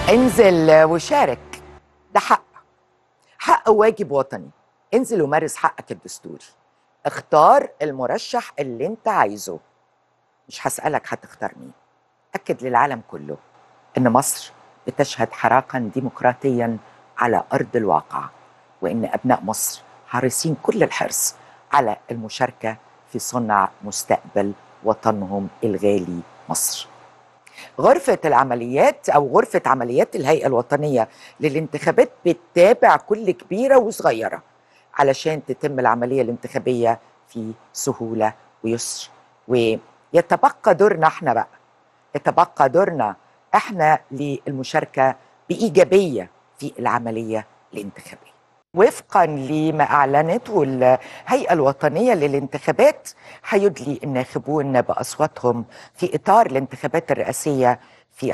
انزل وشارك ده حق حق وواجب وطني انزل ومارس حقك الدستوري اختار المرشح اللي انت عايزه مش هسألك هتختار مين أكد للعالم كله إن مصر بتشهد حراكا ديمقراطيا على أرض الواقع وإن أبناء مصر حريصين كل الحرص على المشاركة في صنع مستقبل وطنهم الغالي مصر غرفة العمليات أو غرفة عمليات الهيئة الوطنية للانتخابات بتتابع كل كبيرة وصغيرة علشان تتم العملية الانتخابية في سهولة ويسر ويتبقى دورنا احنا بقى يتبقى دورنا احنا للمشاركة بإيجابية في العملية الانتخابية وفقا لما اعلنته الهيئه الوطنيه للانتخابات هيدلي الناخبون باصواتهم في اطار الانتخابات الرئاسيه في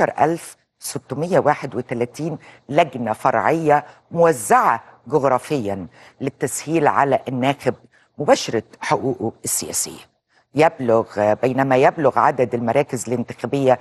11631 لجنه فرعيه موزعه جغرافيا للتسهيل على الناخب مباشره حقوقه السياسيه. يبلغ بينما يبلغ عدد المراكز الانتخابيه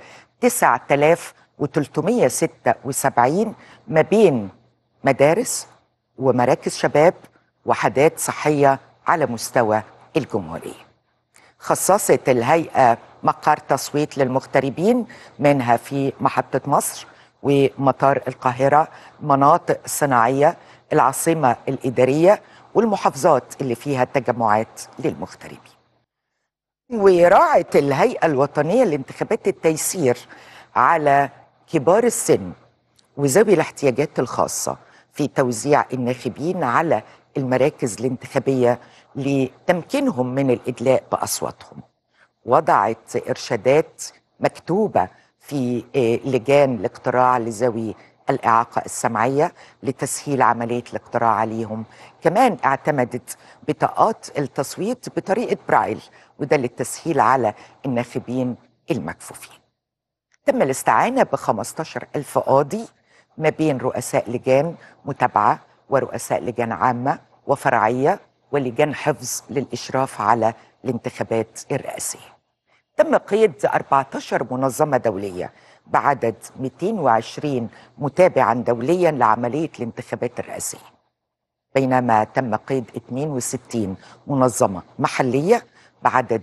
9376 ما بين مدارس ومراكز شباب وحدات صحية على مستوى الجمهورية خصصت الهيئة مقر تصويت للمغتربين منها في محطة مصر ومطار القاهرة مناطق صناعية العاصمة الإدارية والمحافظات اللي فيها تجمعات للمغتربين وراعت الهيئة الوطنية لانتخابات التيسير على كبار السن وذوي الاحتياجات الخاصه في توزيع الناخبين على المراكز الانتخابيه لتمكينهم من الادلاء باصواتهم. وضعت ارشادات مكتوبه في لجان الاقتراع لذوي الاعاقه السمعيه لتسهيل عمليه الاقتراع عليهم، كمان اعتمدت بطاقات التصويت بطريقه برايل وده للتسهيل على الناخبين المكفوفين. تم الاستعانه ب 15 ألف قاضي ما بين رؤساء لجان متابعة ورؤساء لجان عامة وفرعية ولجان حفظ للإشراف على الانتخابات الرئاسية تم قيد 14 منظمة دولية بعدد 220 متابعا دوليا لعملية الانتخابات الرئاسية بينما تم قيد 62 منظمة محلية بعدد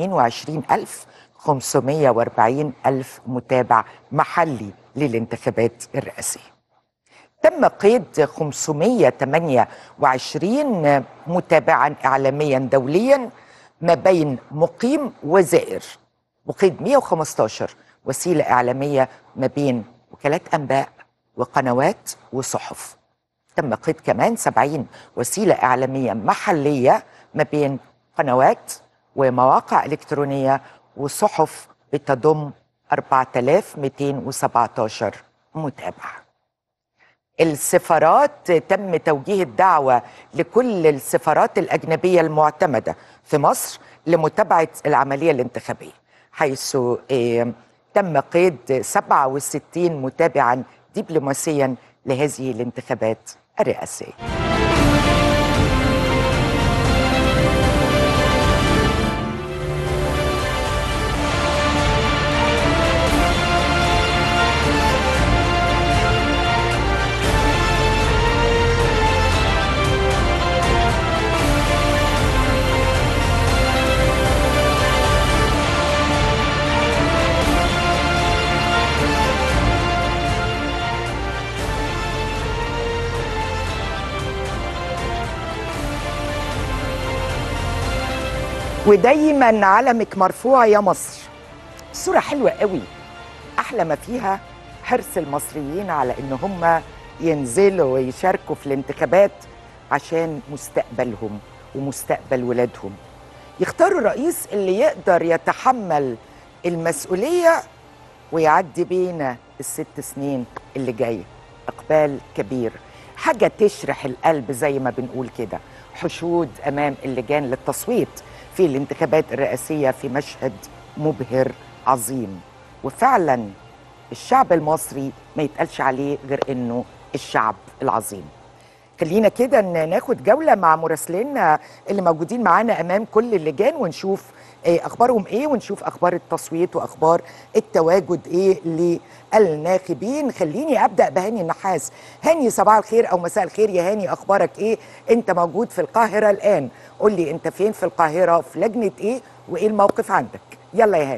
22540 ألف متابع محلي للانتخابات الرئاسية تم قيد 528 متابعا إعلاميا دوليا ما بين مقيم وزائر وقيد 115 وسيلة إعلامية ما بين وكالات أنباء وقنوات وصحف تم قيد كمان 70 وسيلة إعلامية محلية ما بين قنوات ومواقع إلكترونية وصحف بتضم 4217 متابعة السفارات تم توجيه الدعوة لكل السفارات الأجنبية المعتمدة في مصر لمتابعة العملية الانتخابية حيث تم قيد 67 متابعا دبلوماسيا لهذه الانتخابات الرئاسيه ودايما علمك مرفوع يا مصر صورة حلوة قوي أحلى ما فيها حرص المصريين على إن هم ينزلوا ويشاركوا في الانتخابات عشان مستقبلهم ومستقبل ولادهم يختاروا الرئيس اللي يقدر يتحمل المسؤولية ويعدي بينا الست سنين اللي جاية إقبال كبير حاجة تشرح القلب زي ما بنقول كده حشود أمام اللجان للتصويت في الانتخابات الرئاسية في مشهد مبهر عظيم وفعلا الشعب المصري ما يتقالش عليه غير انه الشعب العظيم خلينا كده ناخد جولة مع مراسلينا اللي موجودين معانا أمام كل اللجان ونشوف إيه اخبارهم ايه ونشوف اخبار التصويت واخبار التواجد ايه للناخبين خليني ابدا بهاني النحاس هاني صباح الخير او مساء الخير يا هاني اخبارك ايه انت موجود في القاهره الان قول لي انت فين في القاهره في لجنه ايه وايه الموقف عندك يلا يا هاني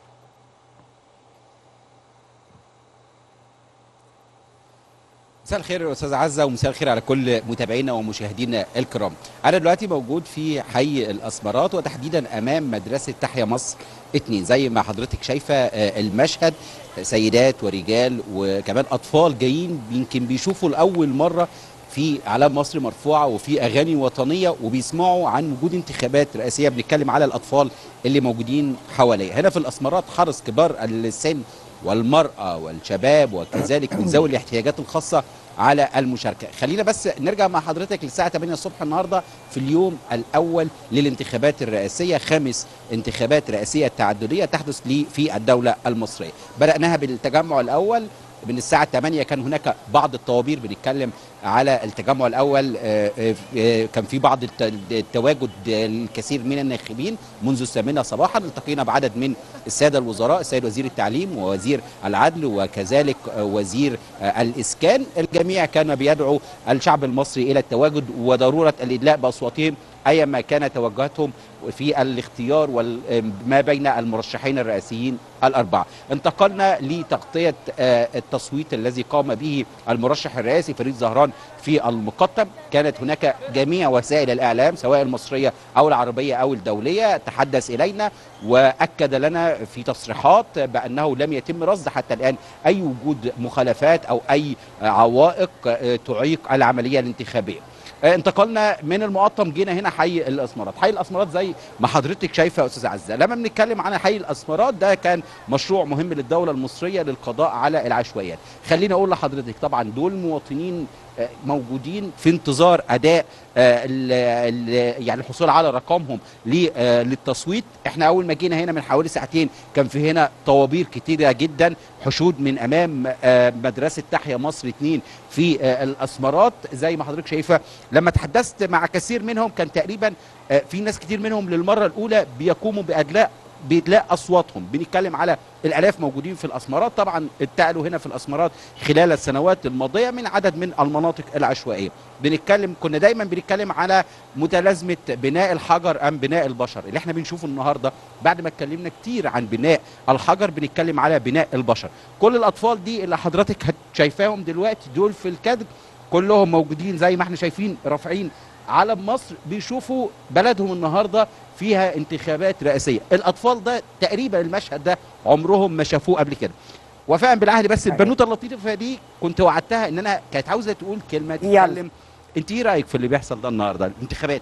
مساء الخير يا استاذ عزه ومساء الخير على كل متابعينا ومشاهدينا الكرام. انا دلوقتي موجود في حي الاسمرات وتحديدا امام مدرسه تحيا مصر اتنين زي ما حضرتك شايفه آه، المشهد سيدات ورجال وكمان اطفال جايين يمكن بيشوفوا لاول مره في اعلام مصر مرفوعه وفي اغاني وطنيه وبيسمعوا عن وجود انتخابات رئاسيه بنتكلم على الاطفال اللي موجودين حواليا هنا في الاسمرات حرص كبار السن والمرأة والشباب وكذلك من ذوي الاحتياجات الخاصة على المشاركة خلينا بس نرجع مع حضرتك للساعة 8 الصبح النهاردة في اليوم الأول للانتخابات الرئاسية خامس انتخابات رئاسية تعددية تحدث لي في الدولة المصرية بدأناها بالتجمع الأول من الساعة 8 كان هناك بعض الطوابير بنتكلم على التجمع الأول آه، آه، آه، كان في بعض الت- التواجد الكثير من الناخبين منذ الثامنة صباحا التقينا بعدد من السادة الوزراء السيد وزير التعليم ووزير العدل وكذلك آه، وزير آه، الإسكان الجميع كان بيدعو الشعب المصري إلى التواجد وضرورة الإدلاء بأصواتهم أيما كان توجهاتهم في الاختيار وما بين المرشحين الرئاسيين الأربعة انتقلنا لتغطية آه، التصويت الذي قام به المرشح الرئاسي فريد زهران في المقطم كانت هناك جميع وسائل الإعلام سواء المصرية أو العربية أو الدولية تحدث إلينا وأكد لنا في تصريحات بأنه لم يتم رصد حتى الآن أي وجود مخالفات أو أي عوائق آه، تعيق العملية الانتخابية آه، انتقلنا من المقطم جينا هنا حي الاسمرات حي الاسمرات زي ما حضرتك شايفه يا استاذ عزه لما بنتكلم عن حي الاسمرات ده كان مشروع مهم للدوله المصريه للقضاء على العشوائيات خليني اقول لحضرتك طبعا دول مواطنين آه، موجودين في انتظار اداء آه، ال- ال- يعني الحصول على رقمهم ل- آه، للتصويت احنا اول ما جينا هنا من حوالي ساعتين كان في هنا طوابير كتيره جدا حشود من امام آه، مدرسه تحيا مصر 2 في آه، الاسمرات زي ما حضرتك شايفه لما تحدثت مع كثير منهم كان تقريبا آه، في ناس كتير منهم للمره الاولى بيقوموا بادلاء بإدلاء أصواتهم بنتكلم على الآلاف موجودين في الأسمرات طبعا اتقلوا هنا في الأسمرات خلال السنوات الماضية من عدد من المناطق العشوائية بنتكلم كنا دايما بنتكلم على متلازمة بناء الحجر أم بناء البشر اللي احنا بنشوفه النهاردة بعد ما اتكلمنا كتير عن بناء الحجر بنتكلم على بناء البشر كل الأطفال دي اللي حضرتك هت- شايفاهم دلوقتي دول في الكادر كلهم موجودين زي ما احنا شايفين رافعين علم مصر بيشوفوا بلدهم النهارده فيها انتخابات رئاسيه الاطفال ده تقريبا المشهد ده عمرهم ما شافوه قبل كده وفاء بالعهد بس صحيح. البنوته اللطيفه دي كنت وعدتها ان انا كانت عاوزه تقول كلمه يلا. تتكلم انت ايه رايك في اللي بيحصل ده النهارده الانتخابات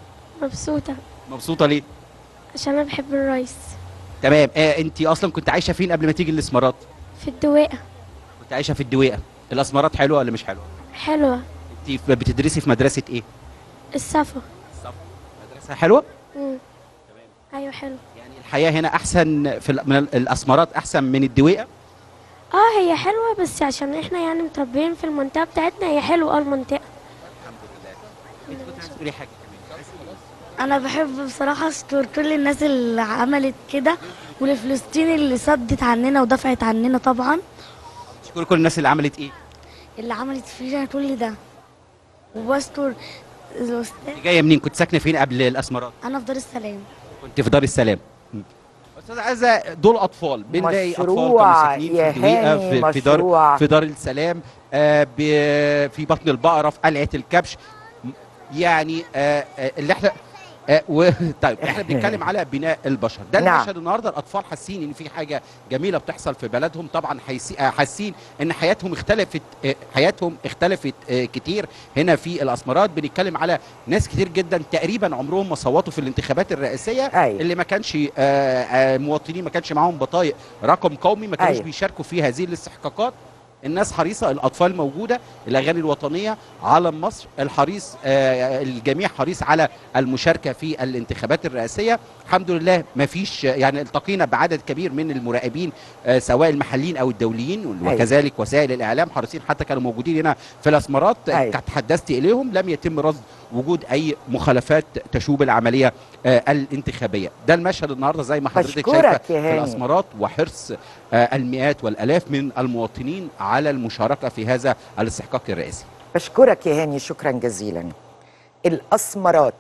مبسوطة مبسوطه ليه عشان أنا بحب الرايس تمام آه انت اصلا كنت عايشه فين قبل ما تيجي الاسمرات في الدواقة كنت عايشه في الدويقه الاسمرات حلوه ولا مش حلوه حلوة انت بتدرسي في مدرسه ايه الصفا مدرسه حلوه مم. أيوة حلو يعني الحياه هنا احسن في ال- من ال- الاسمرات احسن من الدويقه اه هي حلوة بس عشان احنا يعني متربيين في المنطقة بتاعتنا هي حلوة اه المنطقة انت كنت عايزه تقولي حاجه كمان انا بحب بصراحه اشكر كل الناس اللي عملت كده ولفلسطين اللي صدت عننا ودفعت عننا طبعا شكرا كل الناس اللي عملت ايه اللي عملت فينا كل ده وبشكر الاستاذ انت جايه منين كنت ساكنه فين قبل الاسمرات انا في دار السلام كنت في دار السلام م. استاذ عزه دول اطفال بنلاقي اطفال كانوا مشروع ساكنين يا في الدويقه هاني في, في دار مشروع في دار السلام آه ب- في بطن البقره في قلعه الكبش م- يعني آه آه اللي احنا آه و... طيب احنا بنتكلم على بناء البشر ده نعم. المشهد النهارده الاطفال حاسين ان في حاجه جميله بتحصل في بلدهم طبعا حيسي- آه، حاسين ان حياتهم اختلفت آه، حياتهم اختلفت آه، كتير هنا في الاسمرات بنتكلم على ناس كتير جدا تقريبا عمرهم ما صوتوا في الانتخابات الرئاسيه أيوة. اللي ما كانش آه، آه، مواطنين ما كانش معاهم بطايق رقم قومي ما كانوش أيوة. بيشاركوا في هذه الاستحقاقات الناس حريصه الاطفال موجوده الاغاني الوطنيه علم مصر الحريص آه، الجميع حريص على المشاركه في الانتخابات الرئاسيه الحمد لله ما فيش يعني التقينا بعدد كبير من المراقبين آه، سواء المحليين او الدوليين أيوة. وكذلك وسائل الاعلام حريصين حتى كانوا موجودين هنا في الاسمرات أيوة. كنت تحدثت اليهم لم يتم رصد وجود اي مخالفات تشوب العمليه آه، الانتخابيه ده المشهد النهارده زي ما حضرتك بشكرك شايفه يا في هاني. الاسمرات وحرص آه، المئات والالاف من المواطنين على المشاركه في هذا الاستحقاق الرئاسي بشكرك يا هاني شكرا جزيلا الأسمرات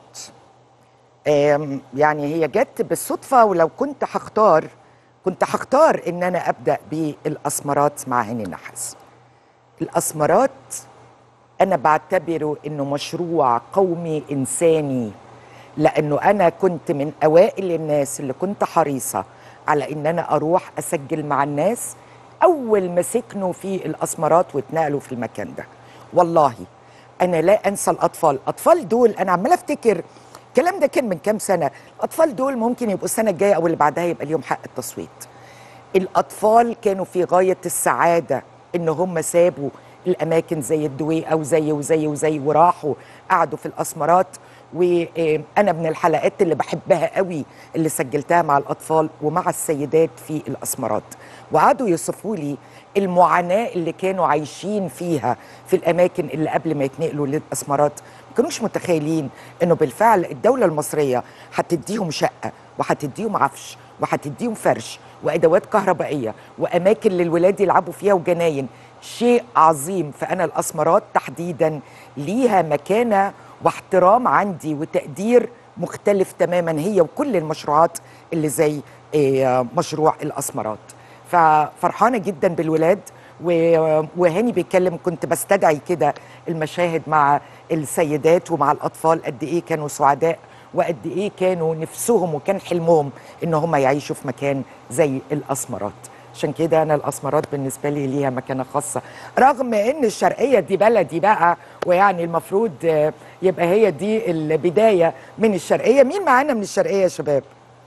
آم، يعني هي جت بالصدفة ولو كنت هختار كنت هختار إن أنا أبدأ بالأسمرات مع هاني نحاس الأسمرات أنا بعتبره إنه مشروع قومي إنساني لأنه أنا كنت من أوائل الناس اللي كنت حريصة على إن أنا أروح أسجل مع الناس أول ما سكنوا في الأسمرات واتنقلوا في المكان ده والله أنا لا أنسى الأطفال الأطفال دول أنا عمالة أفتكر الكلام ده كان من كام سنة الأطفال دول ممكن يبقوا السنة الجاية أو اللي بعدها يبقى ليهم حق التصويت الأطفال كانوا في غاية السعادة إن هم سابوا الأماكن زي الدويقة وزي وزي وزي وراحوا قعدوا في الأسمرات وأنا من الحلقات اللي بحبها قوي اللي سجلتها مع الأطفال ومع السيدات في الأسمرات وقعدوا يوصفوا لي المعاناة اللي كانوا عايشين فيها في الأماكن اللي قبل ما يتنقلوا للأسمرات ما كانوش متخيلين إنه بالفعل الدولة المصرية هتديهم شقة وهتديهم عفش وهتديهم فرش وادوات كهربائيه واماكن للولاد يلعبوا فيها وجناين شيء عظيم فانا الاسمرات تحديدا ليها مكانه واحترام عندي وتقدير مختلف تماما هي وكل المشروعات اللي زي آه، مشروع الاسمرات ففرحانه جدا بالولاد و- وهاني بيتكلم كنت بستدعي كده المشاهد مع السيدات ومع الاطفال قد ايه كانوا سعداء وقد ايه كانوا نفسهم وكان حلمهم ان هم يعيشوا في مكان زي الاسمرات عشان كده انا الاسمرات بالنسبه لي ليها مكانه خاصه رغم ان الشرقيه دي بلدي بقى ويعني المفروض آه، يبقى هي دي البدايه من الشرقيه مين معانا من الشرقيه يا شباب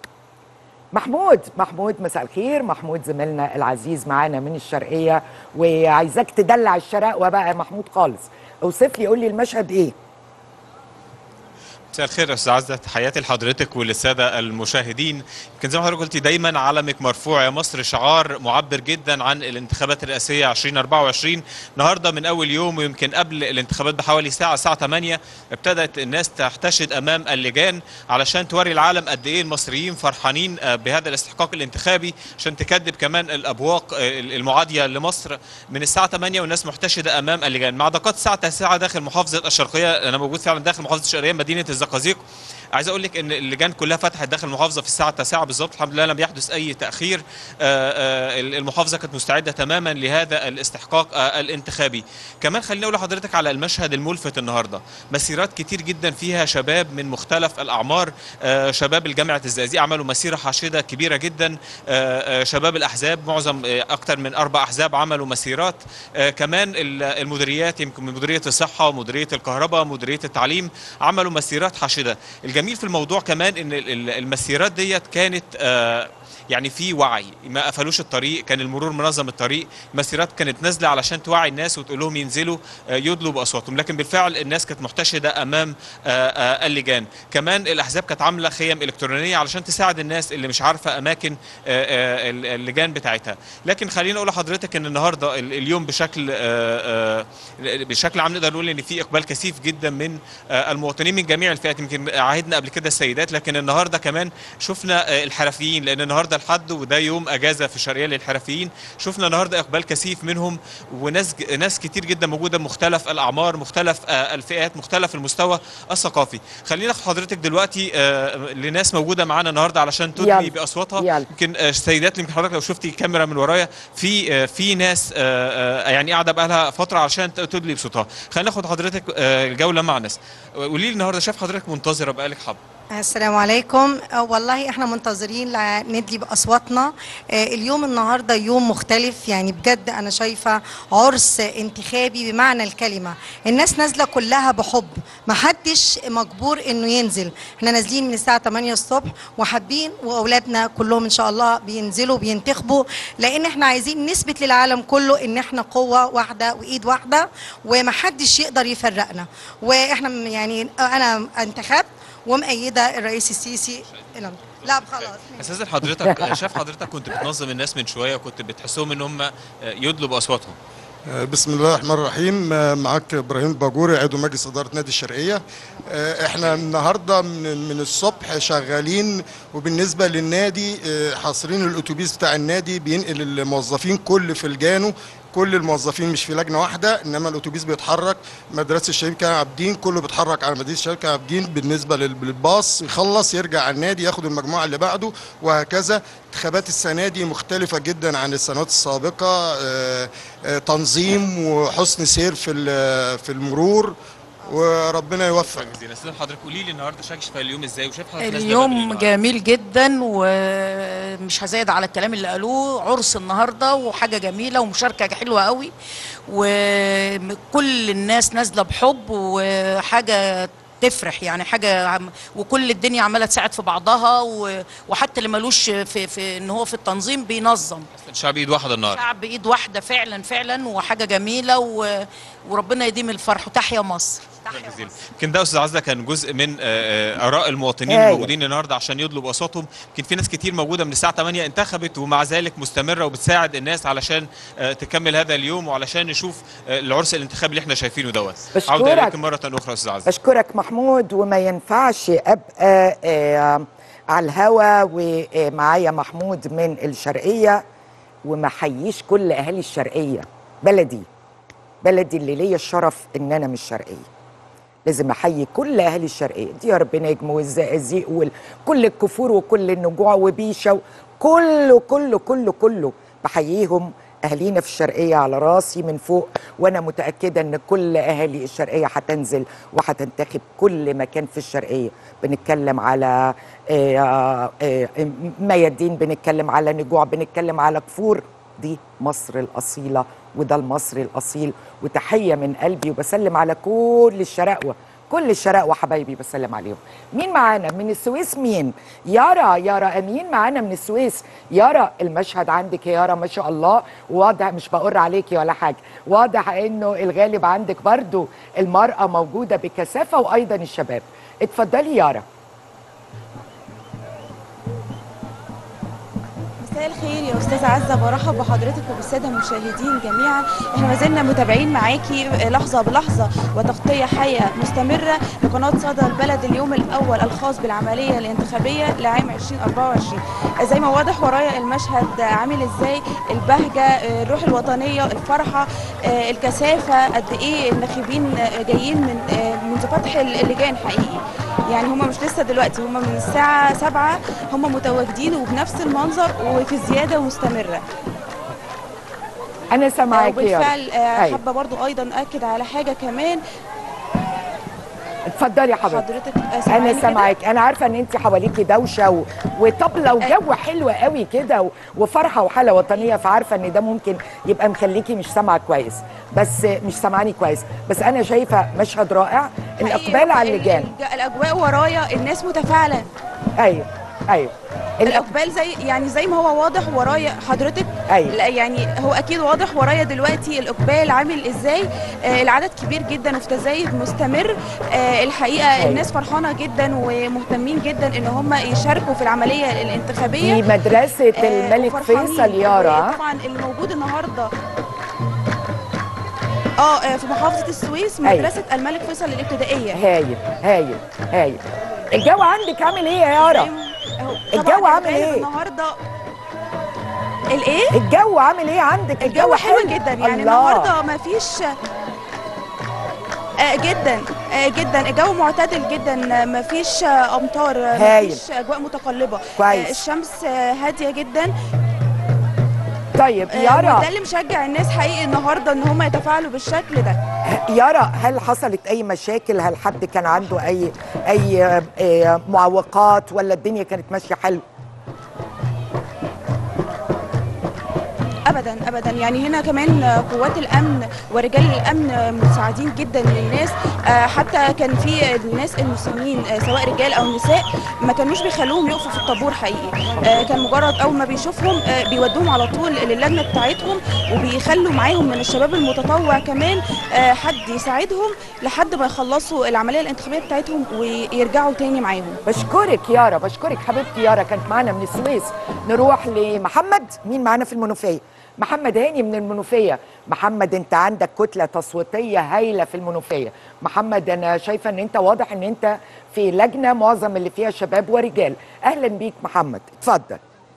محمود محمود مساء الخير محمود زميلنا العزيز معانا من الشرقيه وعايزاك تدلع الشراقوه بقى يا محمود خالص اوصف لي قول لي المشهد ايه مساء الخير يا استاذ عزة تحياتي لحضرتك وللساده المشاهدين يمكن زي ما حضرتك قلتي دايما علمك مرفوع يا مصر شعار معبر جدا عن الانتخابات الرئاسيه 2024 النهارده من اول يوم ويمكن قبل الانتخابات بحوالي ساعه الساعه 8 ابتدت الناس تحتشد امام اللجان علشان توري العالم قد ايه المصريين فرحانين آه، بهذا الاستحقاق الانتخابي عشان تكذب كمان الابواق آه، المعاديه لمصر من الساعه 8 والناس محتشده امام اللجان مع دقات الساعه 9 داخل محافظه الشرقيه انا موجود فعلا داخل محافظه الشرقيه مدينه الزقازيق عايز اقول لك ان اللجان كلها فتحت داخل المحافظه في الساعه 9 بالظبط الحمد لله لم يحدث اي تاخير آه، آه، المحافظه كانت مستعده تماما لهذا الاستحقاق آه، الانتخابي كمان خليني اقول لحضرتك على المشهد الملفت النهارده مسيرات كتير جدا فيها شباب من مختلف الاعمار آه، شباب الجامعه الزقازيق عملوا مسيره حاشده كبيره جدا آه، آه، شباب الاحزاب معظم آه، اكثر من اربع احزاب عملوا مسيرات آه، كمان ال- المديريات يمكن من مديريه الصحه ومديريه الكهرباء مديريه التعليم عملوا مسيرات حاشده الجميل في الموضوع كمان ان ال- ال- المسيرات ديت كانت آه، يعني في وعي ما قفلوش الطريق كان المرور منظم الطريق المسيرات كانت نازله علشان توعي الناس وتقول لهم ينزلوا آه، يدلوا باصواتهم لكن بالفعل الناس كانت محتشده امام آه، آه، اللجان كمان الاحزاب كانت عامله خيم الكترونيه علشان تساعد الناس اللي مش عارفه اماكن آه، آه، ال- اللجان بتاعتها لكن خليني اقول لحضرتك ان النهارده ال- اليوم بشكل آه، آه، بشكل عام نقدر نقول ان في اقبال كثيف جدا من آه، المواطنين من جميع الفئات يمكن عهدنا قبل كده السيدات لكن النهارده كمان شفنا آه، الحرفيين لان النهارده الحد وده يوم اجازه في الشرقيه للحرفيين شفنا النهارده اقبال كثيف منهم وناس ناس كتير جدا موجوده مختلف الاعمار مختلف آه، الفئات مختلف المستوى الثقافي خلينا ناخد حضرتك دلوقتي آه، لناس موجوده معانا النهارده علشان تدلي يلا. باصواتها يلا. يمكن آه، السيدات يمكن حضرتك لو شفتي الكاميرا من ورايا في آه، في ناس آه، آه، يعني قاعده بقى لها فتره علشان ت- تدلي بصوتها خلينا ناخد حضرتك آه، الجوله مع ناس قولي لي النهارده شايف حضرتك منتظره بقالك حبه السلام عليكم آه، والله احنا منتظرين ل- ندلي باصواتنا آه، اليوم النهارده يوم مختلف يعني بجد انا شايفه عرس انتخابي بمعنى الكلمه الناس نازله كلها بحب محدش مجبور انه ينزل احنا نازلين من الساعه 8 الصبح وحابين واولادنا كلهم ان شاء الله بينزلوا بينتخبوا لان احنا عايزين نثبت للعالم كله ان احنا قوه واحده وايد واحده ومحدش يقدر يفرقنا واحنا م- يعني انا انتخبت ومأيده الرئيس السيسي إلى- لا خلاص استاذن حضرتك شايف حضرتك كنت بتنظم الناس من شويه وكنت بتحسهم ان هم يدلوا باصواتهم آه، بسم الله الرحمن الرحيم آه، معاك ابراهيم باجوري عضو مجلس اداره نادي الشرقيه آه، احنا النهارده من من الصبح شغالين وبالنسبه للنادي آه، حاصرين الاتوبيس بتاع النادي بينقل الموظفين كل فلجانه كل الموظفين مش في لجنه واحده انما الاتوبيس بيتحرك مدرسه الشهيد كان عابدين كله بيتحرك على مدينه الشهيد كان عابدين بالنسبه لل- للباص يخلص يرجع على النادي ياخد المجموعه اللي بعده وهكذا انتخابات السنه دي مختلفه جدا عن السنوات السابقه آه، آه، تنظيم وحسن سير في ال- في المرور وربنا يوفق جزيلا استاذن حضرتك قولي لي النهارده شايف اليوم ازاي وشايف حضرتك نازلة بدري اليوم النهاردة؟ جميل جدا ومش هزايد على الكلام اللي قالوه عرس النهارده وحاجه جميله ومشاركه حلوه قوي وكل الناس نازله بحب وحاجه تفرح يعني حاجه عم وكل الدنيا عماله تساعد في بعضها و- وحتى اللي ملوش في, في ان هو في التنظيم بينظم الشعب ايد واحده النهارده شعب بايد واحده فعلا فعلا وحاجه جميله و... وربنا يديم الفرح وتحيا مصر شكراً جزيلا يمكن ده استاذ عزه كان جزء من آه، آه، اراء المواطنين هايل. الموجودين النهارده عشان يدلوا باصواتهم يمكن في ناس كتير موجوده من الساعه 8 انتخبت ومع ذلك مستمره وبتساعد الناس علشان آه، تكمل هذا اليوم وعلشان نشوف آه، العرس الانتخابي اللي احنا شايفينه دوت بشكرك. عوده اليكم مره اخرى استاذ عزه بشكرك محمود وما ينفعش ابقى آه على الهوا ومعايا محمود من الشرقيه وما حييش كل اهالي الشرقيه بلدي بلدي اللي ليا الشرف ان انا مش شرقيه لازم احيي كل اهالي الشرقيه ديار بنجم والزقازيق وكل الكفور وكل النجوع وبيشه كله كله كله كله بحييهم اهالينا في الشرقيه على راسي من فوق وانا متاكده ان كل اهالي الشرقيه هتنزل وهتنتخب كل مكان في الشرقيه بنتكلم على آه، آه، ميادين بنتكلم على نجوع بنتكلم على كفور دي مصر الاصيله وده المصري الاصيل وتحيه من قلبي وبسلم على كل الشراقوه كل الشراقوه حبايبي بسلم عليهم مين معانا من السويس مين يارا يارا امين معانا من السويس يارا المشهد عندك يا يارا ما شاء الله واضح مش بقر عليكي ولا حاجه واضح انه الغالب عندك برضو المراه موجوده بكثافه وايضا الشباب اتفضلي يارا مساء الخير يا استاذه عزه برحب بحضرتك وبالساده المشاهدين جميعا احنا ما زلنا متابعين معاكي لحظه بلحظه وتغطيه حيه مستمره لقناه صدى البلد اليوم الاول الخاص بالعمليه الانتخابيه لعام 2024 زي ما واضح ورايا المشهد عامل ازاي البهجه الروح الوطنيه الفرحه الكثافه قد ايه الناخبين جايين من منذ فتح اللجان حقيقي يعني هم مش لسه دلوقتي هم من الساعة سبعة هم متواجدين وبنفس المنظر وفي زيادة مستمرة انا سامعاكي يا وبالفعل يارا. آه، أيوة. حابة برضو أيضا أكد على حاجة كمان اتفضلي يا حضرتك حضرتك آه، سامعاني انا كده؟ سامعاك انا عارفه ان انت حواليكي دوشه و... وطبله وجو حلو قوي كده و... وفرحه وحاله وطنيه فعارفه ان ده ممكن يبقى مخليكي مش سامعه كويس بس مش سامعاني كويس بس انا شايفه مشهد رائع الاقبال على اللجان الج- الأجواء ورايا الناس متفاعلة ايوه ايوه الأق- الإقبال زي يعني زي ما هو واضح ورايا حضرتك أيوة. لا يعني هو أكيد واضح ورايا دلوقتي الإقبال عامل إزاي آه العدد كبير جدا وفي تزايد مستمر آه الحقيقة أيوة. الناس فرحانة جدا ومهتمين جدا إن هم يشاركوا في العملية الانتخابية في مدرسه آه، الملك وفرحانين. فيصل يارا طبعا اللي موجود النهارده اه آه، في محافظة السويس أيوة. مدرسة الملك فيصل الابتدائية هايل هايل هايل الجو عندك عامل ايه يا يارا أهو. الجو طبعاً عامل الغالب إيه؟ النهارده الايه؟ الجو عامل ايه عندك الجو حلو جدا يعني الله. النهارده ما فيش آه جدا آه جدا الجو معتدل جدا ما فيش آه امطار ما هايل. فيش اجواء متقلبه كويس. آه الشمس آه هاديه جدا طيب آه، يارا وده اللي مشجع الناس حقيقي النهارده ان هم يتفاعلوا بالشكل ده يارا هل حصلت اي مشاكل هل حد كان عنده اي اي آه، آه، معوقات ولا الدنيا كانت ماشيه حلو ابدا ابدا يعني هنا كمان قوات الامن ورجال الامن مساعدين جدا للناس آه، حتى كان في الناس المسلمين آه، سواء رجال او نساء ما كانوش بيخلوهم يقفوا في الطابور حقيقي آه، كان مجرد اول ما بيشوفهم آه، بيودوهم على طول للجنه بتاعتهم وبيخلوا معاهم من الشباب المتطوع كمان آه، حد يساعدهم لحد ما يخلصوا العمليه الانتخابيه بتاعتهم ويرجعوا تاني معاهم بشكرك يارا بشكرك حبيبتي يارا كانت معانا من السويس نروح لمحمد مين معانا في المنوفيه محمد هاني من المنوفيه محمد انت عندك كتله تصويتيه هايله في المنوفيه محمد انا شايفه ان انت واضح ان انت في لجنه معظم اللي فيها شباب ورجال اهلا بيك محمد اتفضل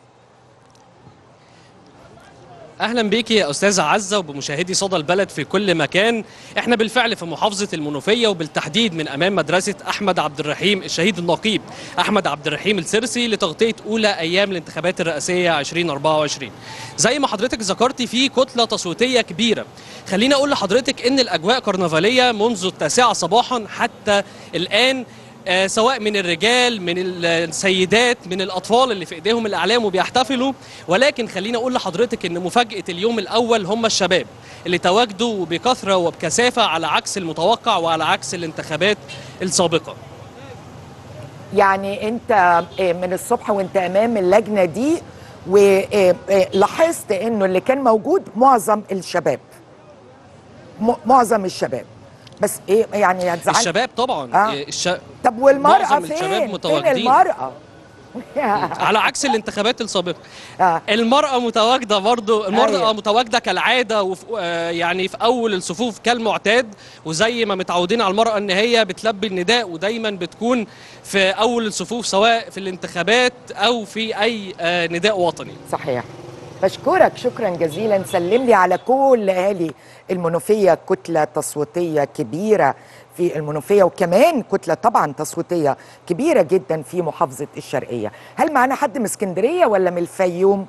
اهلا بيك يا استاذه عزه وبمشاهدي صدى البلد في كل مكان احنا بالفعل في محافظه المنوفيه وبالتحديد من امام مدرسه احمد عبد الرحيم الشهيد النقيب احمد عبد الرحيم السرسي لتغطيه اولى ايام الانتخابات الرئاسيه 2024 زي ما حضرتك ذكرتي في كتله تصويتيه كبيره خليني اقول لحضرتك ان الاجواء كرنفاليه منذ التاسعه صباحا حتى الان آه، سواء من الرجال من السيدات من الاطفال اللي في ايديهم الاعلام وبيحتفلوا ولكن خليني اقول لحضرتك ان مفاجاه اليوم الاول هم الشباب اللي تواجدوا بكثره وبكثافه على عكس المتوقع وعلى عكس الانتخابات السابقه يعني انت آه، من الصبح وانت امام اللجنه دي ولاحظت انه اللي كان موجود معظم الشباب م- معظم الشباب بس ايه يعني هتزعل الشباب طبعا آه. آه. الش... طب والمرأة معظم فين؟ الشباب فين متواجدين. المرأة؟ على عكس الانتخابات السابقه آه. المرأة متواجدة برضو المرأة أيوة. متواجدة كالعادة وفي آه، يعني في أول الصفوف كالمعتاد وزي ما متعودين على المرأة إن هي بتلبي النداء ودايما بتكون في أول الصفوف سواء في الانتخابات أو في أي آه، نداء وطني صحيح بشكرك شكرا جزيلا سلم لي على كل اهالي المنوفيه كتله تصويتيه كبيره في المنوفيه وكمان كتله طبعا تصويتيه كبيره جدا في محافظه الشرقيه هل معانا حد من اسكندريه ولا من الفيوم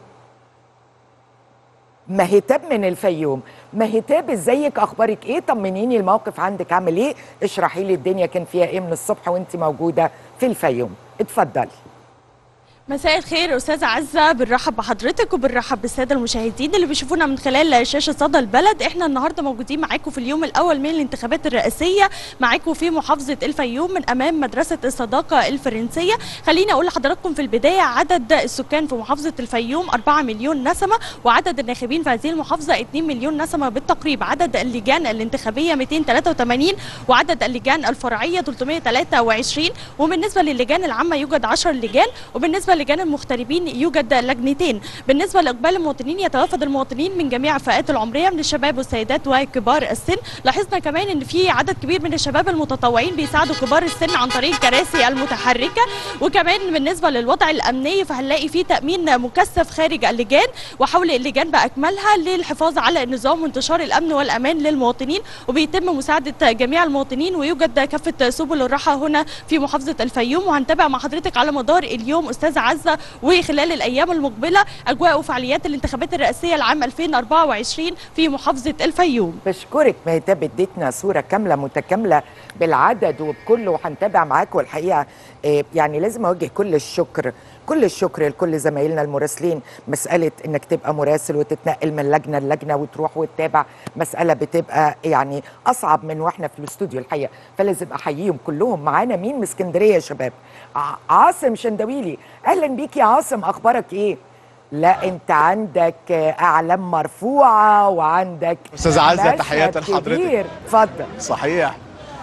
مهتاب من الفيوم مهتاب ازيك اخبارك ايه طمنيني الموقف عندك عامل ايه اشرحي لي الدنيا كان فيها ايه من الصبح وانت موجوده في الفيوم اتفضلي مساء الخير استاذه عزه بنرحب بحضرتك وبنرحب بالساده المشاهدين اللي بيشوفونا من خلال شاشه صدى البلد احنا النهارده موجودين معاكم في اليوم الاول من الانتخابات الرئاسيه معاكم في محافظه الفيوم من امام مدرسه الصداقه الفرنسيه خليني اقول لحضراتكم في البدايه عدد السكان في محافظه الفيوم 4 مليون نسمه وعدد الناخبين في هذه المحافظه 2 مليون نسمه بالتقريب عدد اللجان الانتخابيه 283 وعدد اللجان الفرعيه 323 وبالنسبه للجان العامه يوجد 10 لجان وبالنسبه لجان المغتربين يوجد لجنتين بالنسبه لاقبال المواطنين يتوافد المواطنين من جميع الفئات العمريه من الشباب والسيدات وكبار السن لاحظنا كمان ان في عدد كبير من الشباب المتطوعين بيساعدوا كبار السن عن طريق الكراسي المتحركه وكمان بالنسبه للوضع الامني فهنلاقي في تامين مكثف خارج اللجان وحول اللجان باكملها للحفاظ على النظام وانتشار الامن والامان للمواطنين وبيتم مساعده جميع المواطنين ويوجد كافه سبل الراحه هنا في محافظه الفيوم وهنتابع مع حضرتك على مدار اليوم استاذه عزه وخلال الايام المقبله اجواء وفعاليات الانتخابات الرئاسيه العام 2024 في محافظه الفيوم بشكرك مهتاب اديتنا صوره كامله متكامله بالعدد وبكله وهنتابع معاك والحقيقه آه، يعني لازم اوجه كل الشكر كل الشكر لكل زمايلنا المراسلين مساله انك تبقى مراسل وتتنقل من لجنه للجنه وتروح وتتابع مساله بتبقى يعني اصعب من واحنا في الاستوديو الحقيقه فلازم احييهم كلهم معانا مين من اسكندريه يا شباب ع- عاصم شندويلي اهلا بيك يا عاصم اخبارك ايه لا انت عندك آه، اعلام مرفوعه وعندك أستاذة عزة، مشهد تحياتي لحضرتك. كبير. اتفضل صحيح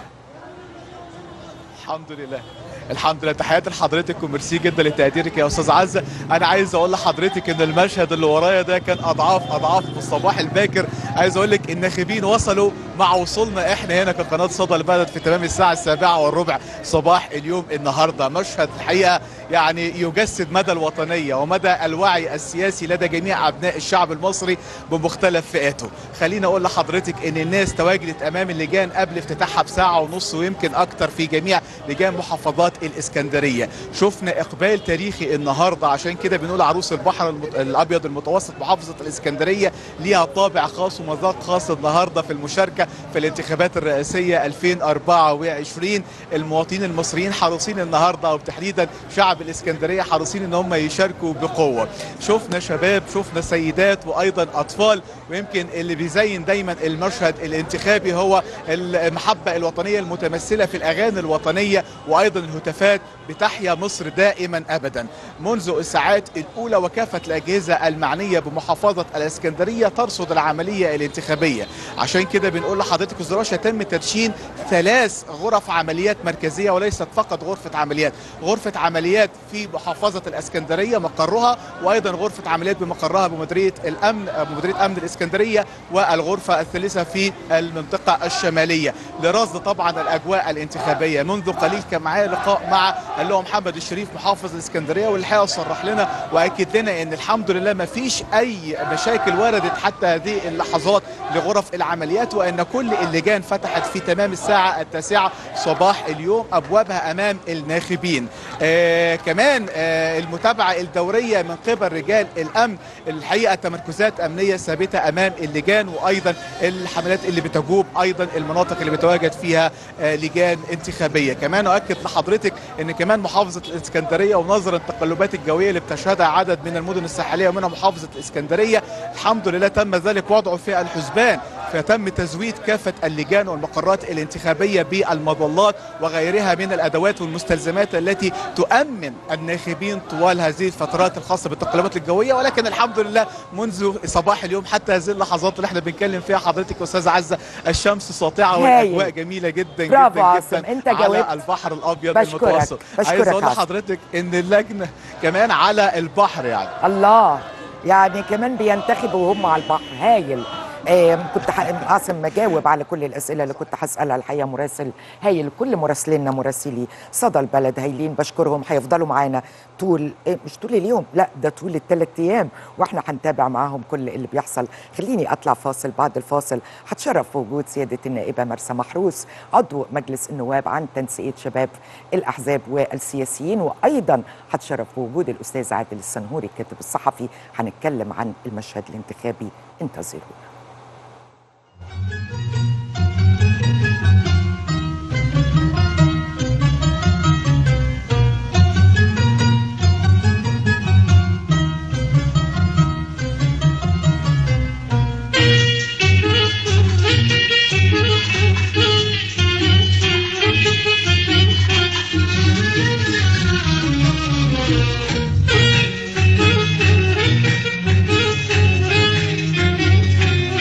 الحمد لله الحمد لله تحياتي لحضرتك وميرسي جدا لتقديرك يا استاذ عزه انا عايز اقول لحضرتك ان المشهد اللي ورايا ده كان اضعاف اضعاف في الصباح الباكر عايز اقول لك الناخبين وصلوا مع وصولنا احنا هنا كقناه صدى البلد في تمام الساعه السابعه والربع صباح اليوم النهارده مشهد الحقيقه يعني يجسد مدى الوطنيه ومدى الوعي السياسي لدى جميع ابناء الشعب المصري بمختلف فئاته خليني اقول لحضرتك ان الناس تواجدت امام اللجان قبل افتتاحها بساعه ونص ويمكن اكتر في جميع لجان محافظات الاسكندريه شفنا اقبال تاريخي النهارده عشان كده بنقول عروس البحر المت... الابيض المتوسط محافظه الاسكندريه ليها طابع خاص ومذاق خاص النهارده في المشاركه في الانتخابات الرئاسيه 2024 المواطنين المصريين حريصين النهارده وتحديدا شعب الاسكندريه حريصين ان هم يشاركوا بقوه شفنا شباب شفنا سيدات وايضا اطفال ويمكن اللي بيزين دايما المشهد الانتخابي هو المحبه الوطنيه المتمثله في الاغاني الوطنيه وايضا الهتافات بتحيا مصر دائما ابدا منذ الساعات الاولى وكافه الاجهزه المعنيه بمحافظه الاسكندريه ترصد العمليه الانتخابيه عشان كده بنقول لحضرتك الزراشة تم تدشين ثلاث غرف عمليات مركزيه وليست فقط غرفه عمليات غرفه عمليات في محافظه الاسكندريه مقرها وايضا غرفه عمليات بمقرها بمديريه الامن بمديريه امن الاسكندريه والغرفه الثالثه في المنطقه الشماليه لرصد طبعا الاجواء الانتخابيه منذ قليل كان معايا لقاء مع اللي هو محمد الشريف محافظ الاسكندريه والحقيقه صرح لنا واكد لنا ان الحمد لله ما فيش اي مشاكل وردت حتى هذه اللحظات لغرف العمليات وان كل اللجان فتحت في تمام الساعه التاسعه صباح اليوم ابوابها امام الناخبين آه كمان آه المتابعه الدوريه من قبل رجال الامن الحقيقه تمركزات امنيه ثابته امام اللجان وايضا الحملات اللي بتجوب ايضا المناطق اللي بتواجد فيها آه لجان انتخابيه كمان اؤكد لحضرتك ان كمان محافظه الاسكندريه ونظرا التقلبات الجويه اللي بتشهدها عدد من المدن الساحليه ومنها محافظه الاسكندريه الحمد لله تم ذلك وضعه في الحسبان فتم تزويد كافة اللجان والمقرات الانتخابية بالمظلات وغيرها من الأدوات والمستلزمات التي تؤمن الناخبين طوال هذه الفترات الخاصة بالتقلبات الجوية ولكن الحمد لله منذ صباح اليوم حتى هذه اللحظات اللي احنا بنتكلم فيها حضرتك أستاذ عزة الشمس ساطعة والأجواء جميلة جدا برافو جدا عاصم جدا انت على جاوبت البحر الأبيض بشكرك. المتوسط بشكرك عايز أقول عاصم. لحضرتك إن اللجنة كمان على البحر يعني الله يعني كمان بينتخبوا وهم على البحر هايل آه كنت ح- عاصم مجاوب على كل الاسئله اللي كنت هسالها الحقيقه مراسل هايل كل مراسلينا مراسلي صدى البلد هايلين بشكرهم هيفضلوا معانا طول إيه مش طول اليوم لا ده طول الثلاث ايام واحنا هنتابع معاهم كل اللي بيحصل خليني اطلع فاصل بعد الفاصل هتشرف بوجود سياده النائبه مرسى محروس عضو مجلس النواب عن تنسيق شباب الاحزاب والسياسيين وايضا هتشرف بوجود الاستاذ عادل السنهوري الكاتب الصحفي هنتكلم عن المشهد الانتخابي انتظرونا Thank you.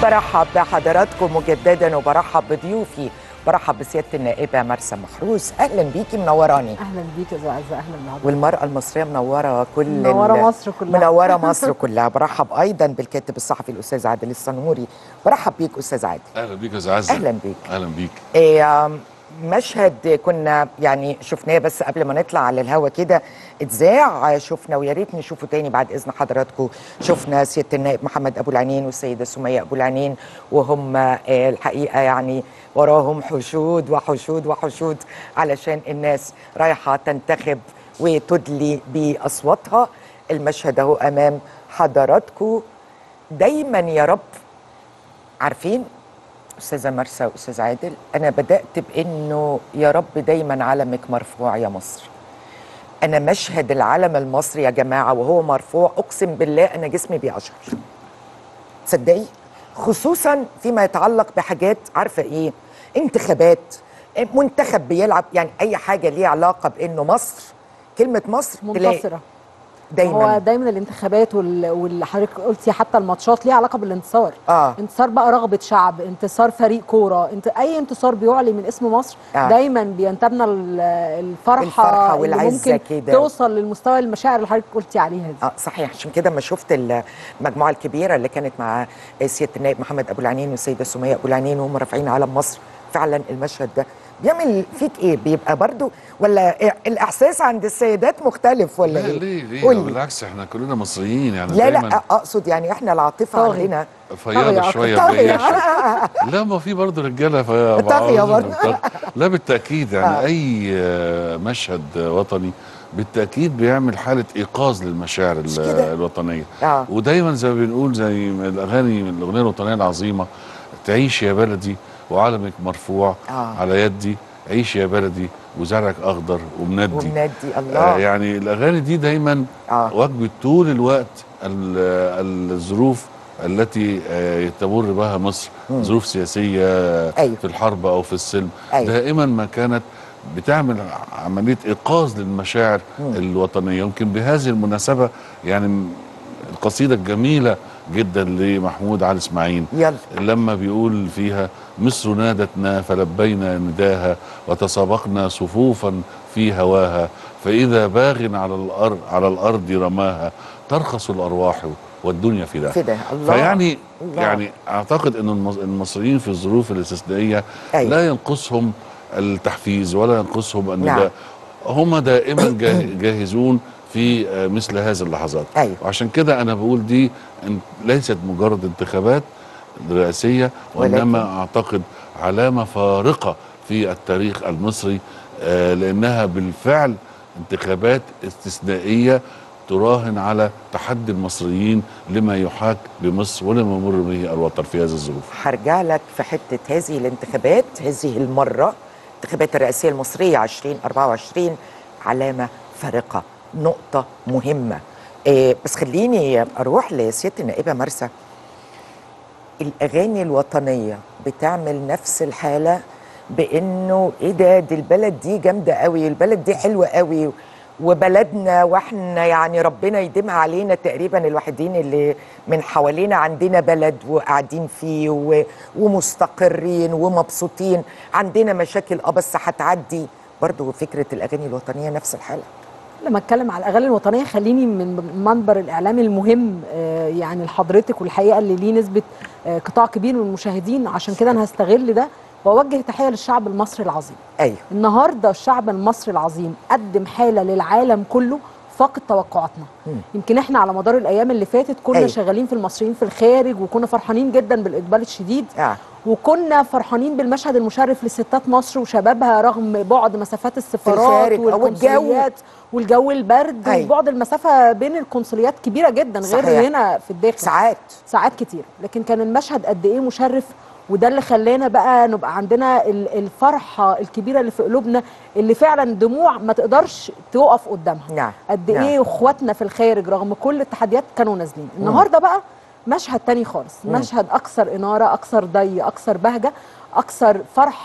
برحب بحضراتكم مجددا وبرحب بضيوفي برحب بسياده النائبه مرسى محروس اهلا بيكي منوراني اهلا بيك يا استاذ عزه اهلا بحضرتك والمرأة المصرية منورة كل منورة ال- مصر كلها. منورة مصر كلها برحب أيضا بالكاتب الصحفي الأستاذ عادل الصنهوري برحب بيك أستاذ عادل اهلا بيك يا استاذ عزه أهلا بيك. اهلا بيك إيه آم، مشهد كنا يعني شفناه بس قبل ما نطلع على الهوا كده اتذاع شفنا ويا ريت نشوفه تاني بعد اذن حضراتكم شفنا سياده النائب محمد ابو العنين والسيده سميه ابو العنين وهم آه، الحقيقه يعني وراهم حشود وحشود وحشود علشان الناس رايحه تنتخب وتدلي باصواتها المشهد اهو امام حضراتكم دايما يا رب عارفين استاذه مرسى واستاذ عادل انا بدات بانه يا رب دايما علمك مرفوع يا مصر انا مشهد العلم المصري يا جماعه وهو مرفوع اقسم بالله انا جسمي بيقشعر تصدقي خصوصا فيما يتعلق بحاجات عارفه ايه انتخابات منتخب بيلعب يعني اي حاجه ليها علاقه بانه مصر كلمه مصر تلاقي منتصره دايما هو دايما الانتخابات وال- واللي حضرتك قلتي حتى الماتشات ليها علاقه بالانتصار اه انتصار بقى رغبه شعب انتصار فريق كوره انت اي انتصار بيعلي من اسم مصر آه. دايما بينتابنا ال- الفرحه الفرحة اللي والعزة ممكن كده. توصل للمستوى المشاعر اللي حضرتك قلتي عليها دي اه صحيح عشان كده ما شفت المجموعه الكبيره اللي كانت مع سياده النائب محمد ابو العنين والسيده سميه ابو العنين وهم رافعين علم مصر فعلا المشهد ده بيعمل فيك ايه بيبقى برضو ولا إيه الاحساس عند السيدات مختلف ولا لا ايه ليه ليه قولي. بالعكس احنا كلنا مصريين يعني لا دايما لا اقصد يعني احنا العاطفه طاغي. عندنا فياضة شويه طاغية. بياشة. لا ما في برضه رجاله فيا طاغية برضه. لا بالتاكيد يعني آه. اي آه، مشهد وطني بالتاكيد بيعمل حاله ايقاظ للمشاعر ال- كده؟ الوطنيه اه ودايما زي ما بنقول زي ما الاغاني الاغنيه الوطنيه العظيمه تعيش يا بلدي وعلمك مرفوع آه. على يدي عيش يا بلدي وزرعك اخضر ومندي ومنادي الله آه يعني الاغاني دي دايما آه. وجبت طول الوقت ال- الظروف التي آه، تمر بها مصر مم. ظروف سياسيه أيوة. في الحرب او في السلم أيوة. دائما ما كانت بتعمل عمليه ايقاظ للمشاعر مم. الوطنيه يمكن بهذه المناسبه يعني م- القصيده الجميله جدا لمحمود علي اسماعيل يلا لما بيقول فيها مصر نادتنا فلبينا نداها وتسابقنا صفوفا في هواها فإذا باغ على الأرض على الأرض رماها ترخص الأرواح والدنيا فداها فدا الله فيعني الله. يعني أعتقد أن المص- المصريين في الظروف الاستثنائية أيوة. لا ينقصهم التحفيز ولا ينقصهم أن نعم. ده هم دائما جاه- جاهزون في آه، مثل هذه اللحظات أيوة. وعشان كده أنا بقول دي ان- ليست مجرد انتخابات رئاسية وإنما ولكن- أعتقد علامة فارقة في التاريخ المصري آه، لأنها بالفعل انتخابات استثنائية تراهن على تحدي المصريين لما يحاك بمصر ولما يمر به الوطن في هذه الظروف هرجع لك في حته هذه الانتخابات هذه المره الانتخابات الرئاسيه المصريه 2024 علامه فارقه نقطه مهمه إيه بس خليني اروح لسياده النائبه مرسى الاغاني الوطنيه بتعمل نفس الحاله بانه ايه ده دي البلد دي جامده قوي البلد دي حلوه قوي وبلدنا واحنا يعني ربنا يديمها علينا تقريبا الوحيدين اللي من حوالينا عندنا بلد وقاعدين فيه و- ومستقرين ومبسوطين عندنا مشاكل اه بس هتعدي برضو فكره الاغاني الوطنيه نفس الحاله لما اتكلم على الاغاني الوطنيه خليني من منبر الاعلام المهم آه، يعني لحضرتك والحقيقه اللي ليه نسبه آه، قطاع كبير من المشاهدين عشان كده انا هستغل ده واوجه تحيه للشعب المصري العظيم ايوه النهارده الشعب المصري العظيم قدم حاله للعالم كله فاقت توقعاتنا مم. يمكن احنا على مدار الايام اللي فاتت كنا أيوة. شغالين في المصريين في الخارج وكنا فرحانين جدا بالاقبال الشديد آه. وكنا فرحانين بالمشهد المشرف لستات مصر وشبابها رغم بعد مسافات السفارات الخارج، أو الجو. والقنصليات والجو البرد أيوة. وبعد المسافه بين القنصليات كبيره جدا غير صحيح. هنا في الداخل ساعات ساعات كتير لكن كان المشهد قد ايه مشرف وده اللي خلانا بقى نبقى عندنا ال- الفرحه الكبيره اللي في قلوبنا اللي فعلا دموع ما تقدرش تقف قدامها نعم قد نعم. ايه اخواتنا في الخارج رغم كل التحديات كانوا نازلين النهارده بقى مشهد تاني خالص مم. مشهد اكثر اناره اكثر ضي اكثر بهجه اكثر فرحه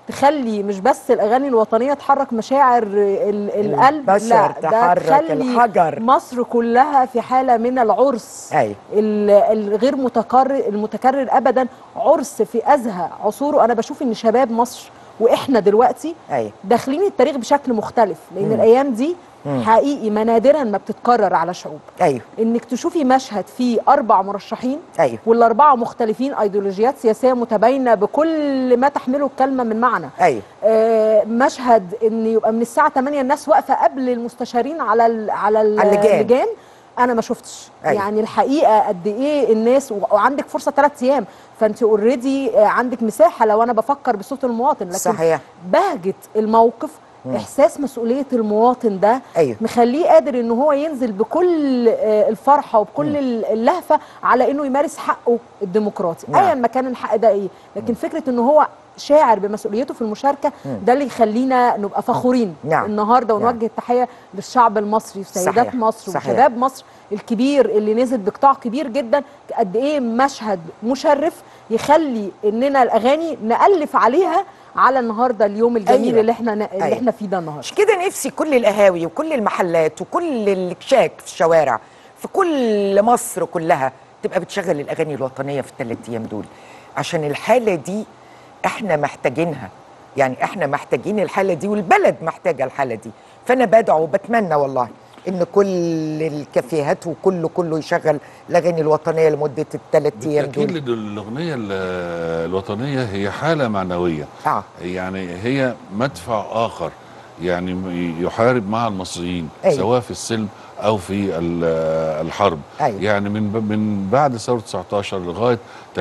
تخلي مش بس الاغاني الوطنيه تحرك مشاعر ال- القلب البشر لا ده تحرك تخلي الحجر. مصر كلها في حاله من العرس أيوة. ال- الغير متكرر المتكرر ابدا عرس في ازهى عصوره انا بشوف ان شباب مصر واحنا دلوقتي أيوة. داخلين التاريخ بشكل مختلف لان مم. الايام دي مم. حقيقي ما نادرا ما بتتكرر على شعوب ايوه انك تشوفي مشهد فيه اربع مرشحين ايوه والاربعه مختلفين ايديولوجيات سياسيه متباينه بكل ما تحمله الكلمه من معنى ايوه آه مشهد ان يبقى من الساعه 8 الناس واقفه قبل المستشارين على ال على ال- على اللجان. اللجان انا ما شفتش أيوة. يعني الحقيقه قد ايه الناس و- وعندك فرصه ثلاث ايام فانت اوريدي عندك مساحه لو انا بفكر بصوت المواطن لكن صحيح. بهجه الموقف مم. احساس مسؤوليه المواطن ده أيوة. مخليه قادر ان هو ينزل بكل آه، الفرحه وبكل اللهفه على انه يمارس حقه الديمقراطي نعم. ايا ما كان الحق ده ايه لكن فكره ان هو شاعر بمسؤوليته في المشاركه مم. ده اللي يخلينا نبقى فخورين نعم. النهارده نعم. ونوجه التحيه للشعب المصري وسيدات صحيح. مصر صحيح. وشباب مصر الكبير اللي نزل بقطاع كبير جدا قد ايه مشهد مشرف يخلي اننا الاغاني نالف عليها على النهارده اليوم الجميل أيوة. اللي احنا اللي أيوة. احنا فيه ده النهارده مش كده نفسي كل القهاوي وكل المحلات وكل الكشاك في الشوارع في كل مصر كلها تبقى بتشغل الاغاني الوطنيه في الثلاث ايام دول عشان الحاله دي احنا محتاجينها يعني احنا محتاجين الحاله دي والبلد محتاجه الحاله دي فانا بدعو وبتمنى والله ان كل الكافيهات وكله كله يشغل الاغاني الوطنيه لمده الثلاث ايام بالتأكيد دول لأن الأغنية ال- الوطنية هي حالة معنوية آه. يعني هي مدفع آخر يعني م- يحارب مع المصريين أيوة. سواء في السلم أو في ال- الحرب أيوة. يعني من ب- من بعد ثورة 19 لغاية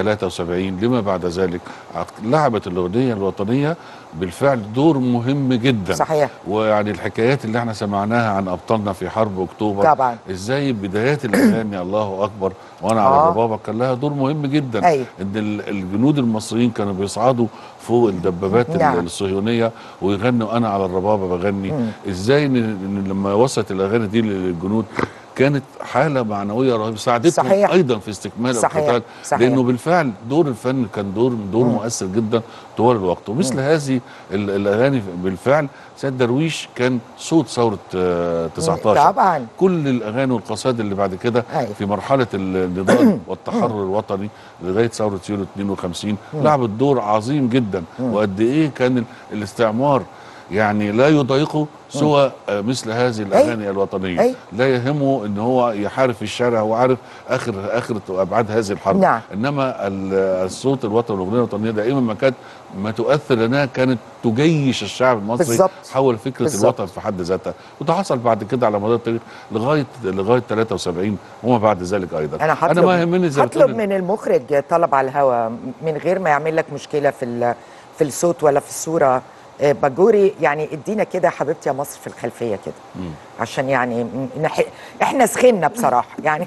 73 لما بعد ذلك أعت- لعبت الأغنية الوطنية بالفعل دور مهم جدا صحيح. ويعني الحكايات اللي احنا سمعناها عن أبطالنا في حرب أكتوبر طبعا. ازاي بدايات الاغاني الله اكبر وانا آه. على الربابه كان لها دور مهم جدا أيوة. ان ال- الجنود المصريين كانوا بيصعدوا فوق الدبابات ال- نعم. الصهيونيه ويغنوا انا على الربابه بغني مم. ازاي إن إن لما وصلت الاغاني دي للجنود كانت حاله معنويه رهيبه ساعدتهم صحيح. ايضا في استكمال صحيح. القتال صحيح. لانه بالفعل دور الفن كان دور دور مم. مؤثر جدا طوال الوقت ومثل مم. هذه ال- الاغاني بالفعل سيد درويش كان صوت ثوره آه، 19 طبعا كل الاغاني والقصائد اللي بعد كده أيوة. في مرحله النضال والتحرر الوطني لغايه ثوره يوليو 52 مم. لعبت دور عظيم جدا مم. وقد ايه كان ال- الاستعمار يعني لا يضايقه سوى آه، مثل هذه الاغاني الوطنيه أي. لا يهمه ان هو يحارب في الشارع هو عارف اخر اخر ابعاد هذه الحرب نعم. انما ال- الصوت الوطني والاغنيه الوطنيه دائما ما كانت ما تؤثر لانها كانت تجيش الشعب المصري بالظبط. حول فكره بالظبط. الوطن في حد ذاتها وده حصل بعد كده على مدار التاريخ لغايه لغايه 73 وما بعد ذلك ايضا انا هطلب انا ما يهمني زي ما هطلب بتقول من المخرج طلب على الهوا من غير ما يعمل لك مشكله في ال- في الصوت ولا في الصوره آه، باجوري يعني ادينا كده حبيبتي يا مصر في الخلفيه كده مم. عشان يعني نح... احنا سخنا بصراحه يعني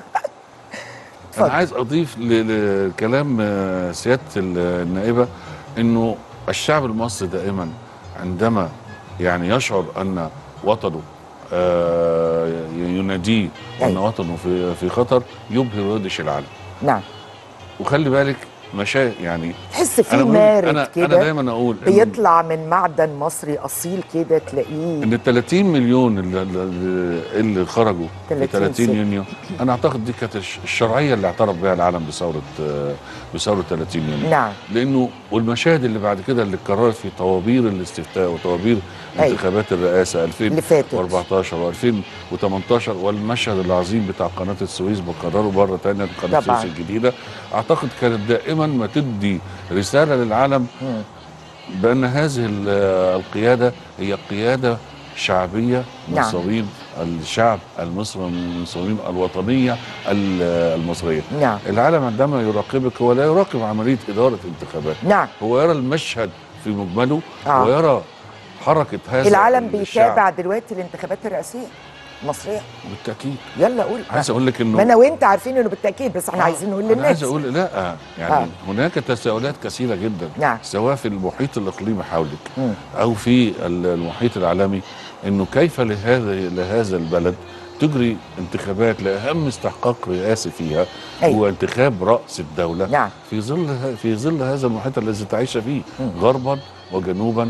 انا عايز اضيف ل- لكلام آه، سياده ال- النائبه انه الشعب المصري دائما عندما يعني يشعر ان وطنه آه، يناديه وان أيوة. وطنه في في خطر يبهر ويدهش العالم نعم وخلي بالك مشا يعني تحس في أنا بقول- مارد انا كده انا دايما اقول إن- بيطلع من معدن مصري اصيل كده تلاقيه ان ال 30 مليون اللي, اللي- اللي خرجوا في 30 30 ست. يونيو انا اعتقد دي كانت الش- الشرعيه اللي اعترف بها العالم بثوره آه، بثوره 30 يونيو نعم لانه والمشاهد اللي بعد كده اللي اتكررت في طوابير الاستفتاء وطوابير أيوة. انتخابات الرئاسه اللي فاتت. 2014 و2018 والمشهد العظيم بتاع قناه السويس بكرره مره ثانيه قناه طبعاً. السويس الجديده اعتقد كانت دائما ما تدي رساله للعالم مم. بأن هذه ال- القيادة هي قيادة شعبية من نعم. صميم الشعب المصري من صميم الوطنية ال- المصرية نعم العالم عندما يراقبك هو لا يراقب عملية إدارة انتخابات نعم هو يرى المشهد في مجمله آه. ويرى حركة هذا العالم الشعب. بيتابع دلوقتي الانتخابات الرئاسيه المصريه بالتأكيد يلا قول عايز أقول لك إنه ما انا وانت عارفين انه بالتاكيد بس احنا آه، عايزين نقول أنا للناس عايز أقول لا يعني آه. آه. هناك تساؤلات كثيرة جدا نعم. سواء في المحيط الإقليمي حولك مم. أو في ال- المحيط العالمي إنه كيف لهذا لهذا البلد تجري انتخابات لأهم استحقاق رئاسي فيها أيوة. هو انتخاب رأس الدولة نعم. في ظل ه- في ظل هذا المحيط الذي تعيش فيه مم. غربا وجنوبا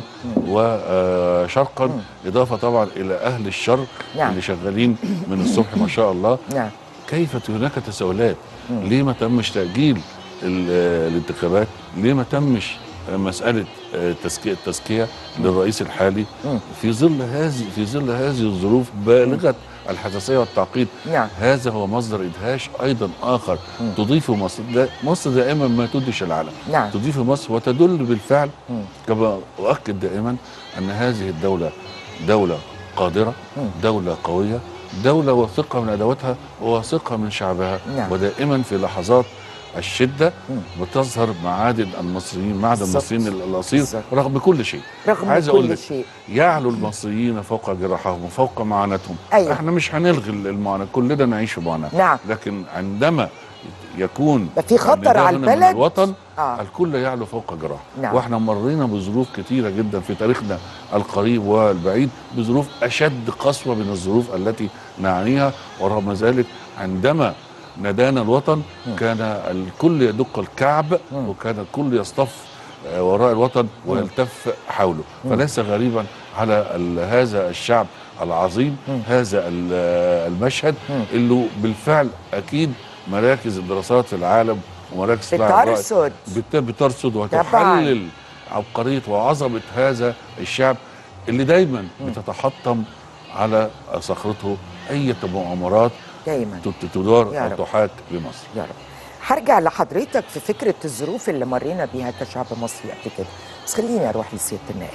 وشرقا اضافه طبعا الى اهل الشر نعم. اللي شغالين من الصبح ما شاء الله نعم كيف هناك تساؤلات ليه ما تمش تاجيل ال- الانتخابات ليه ما تمش مساله تزكيه التزكيه للرئيس الحالي في ظل هذه في ظل هذه الظروف بالغه الحساسيه والتعقيد نعم. هذا هو مصدر ادهاش ايضا اخر تضيفه مصر دا مصر دائما ما تدهش العالم نعم. تضيف مصر وتدل بالفعل كما اؤكد دائما ان هذه الدوله دوله قادره دوله قويه دولة واثقة من أدواتها وواثقة من شعبها نعم. ودائما في لحظات الشدة بتظهر معادن المصريين معدن بالظبط. المصريين الأصيل بالظبط. رغم كل شيء رغم عايز كل أقول لك شيء. يعلو المصريين فوق جراحهم وفوق معاناتهم أيوة. احنا مش هنلغي المعاناة كلنا نعيش في معاناة نعم. لكن عندما يكون في خطر نداء على هنا من البلد. الوطن آه. الكل يعلو فوق جراح نعم. واحنا مرينا بظروف كتيرة جدا في تاريخنا القريب والبعيد بظروف أشد قسوة من الظروف التي نعانيها ورغم ذلك عندما نادانا الوطن كان الكل يدق الكعب وكان الكل يصطف آه، وراء الوطن ويلتف حوله فليس غريبا على ال- هذا الشعب العظيم هذا ال- آه، المشهد اللي بالفعل أكيد مراكز الدراسات في العالم ومراكز الرأي بترصد. بت- بترصد وتحلل عبقرية وعظمة هذا الشعب اللي دايما بتتحطم على صخرته أي مؤامرات دايما تت- تدار يا أو رب. تحاك بمصر يا رب هرجع لحضرتك في فكرة الظروف اللي مرينا بيها كشعب مصري قبل كده بس خليني أروح لسيادة النائب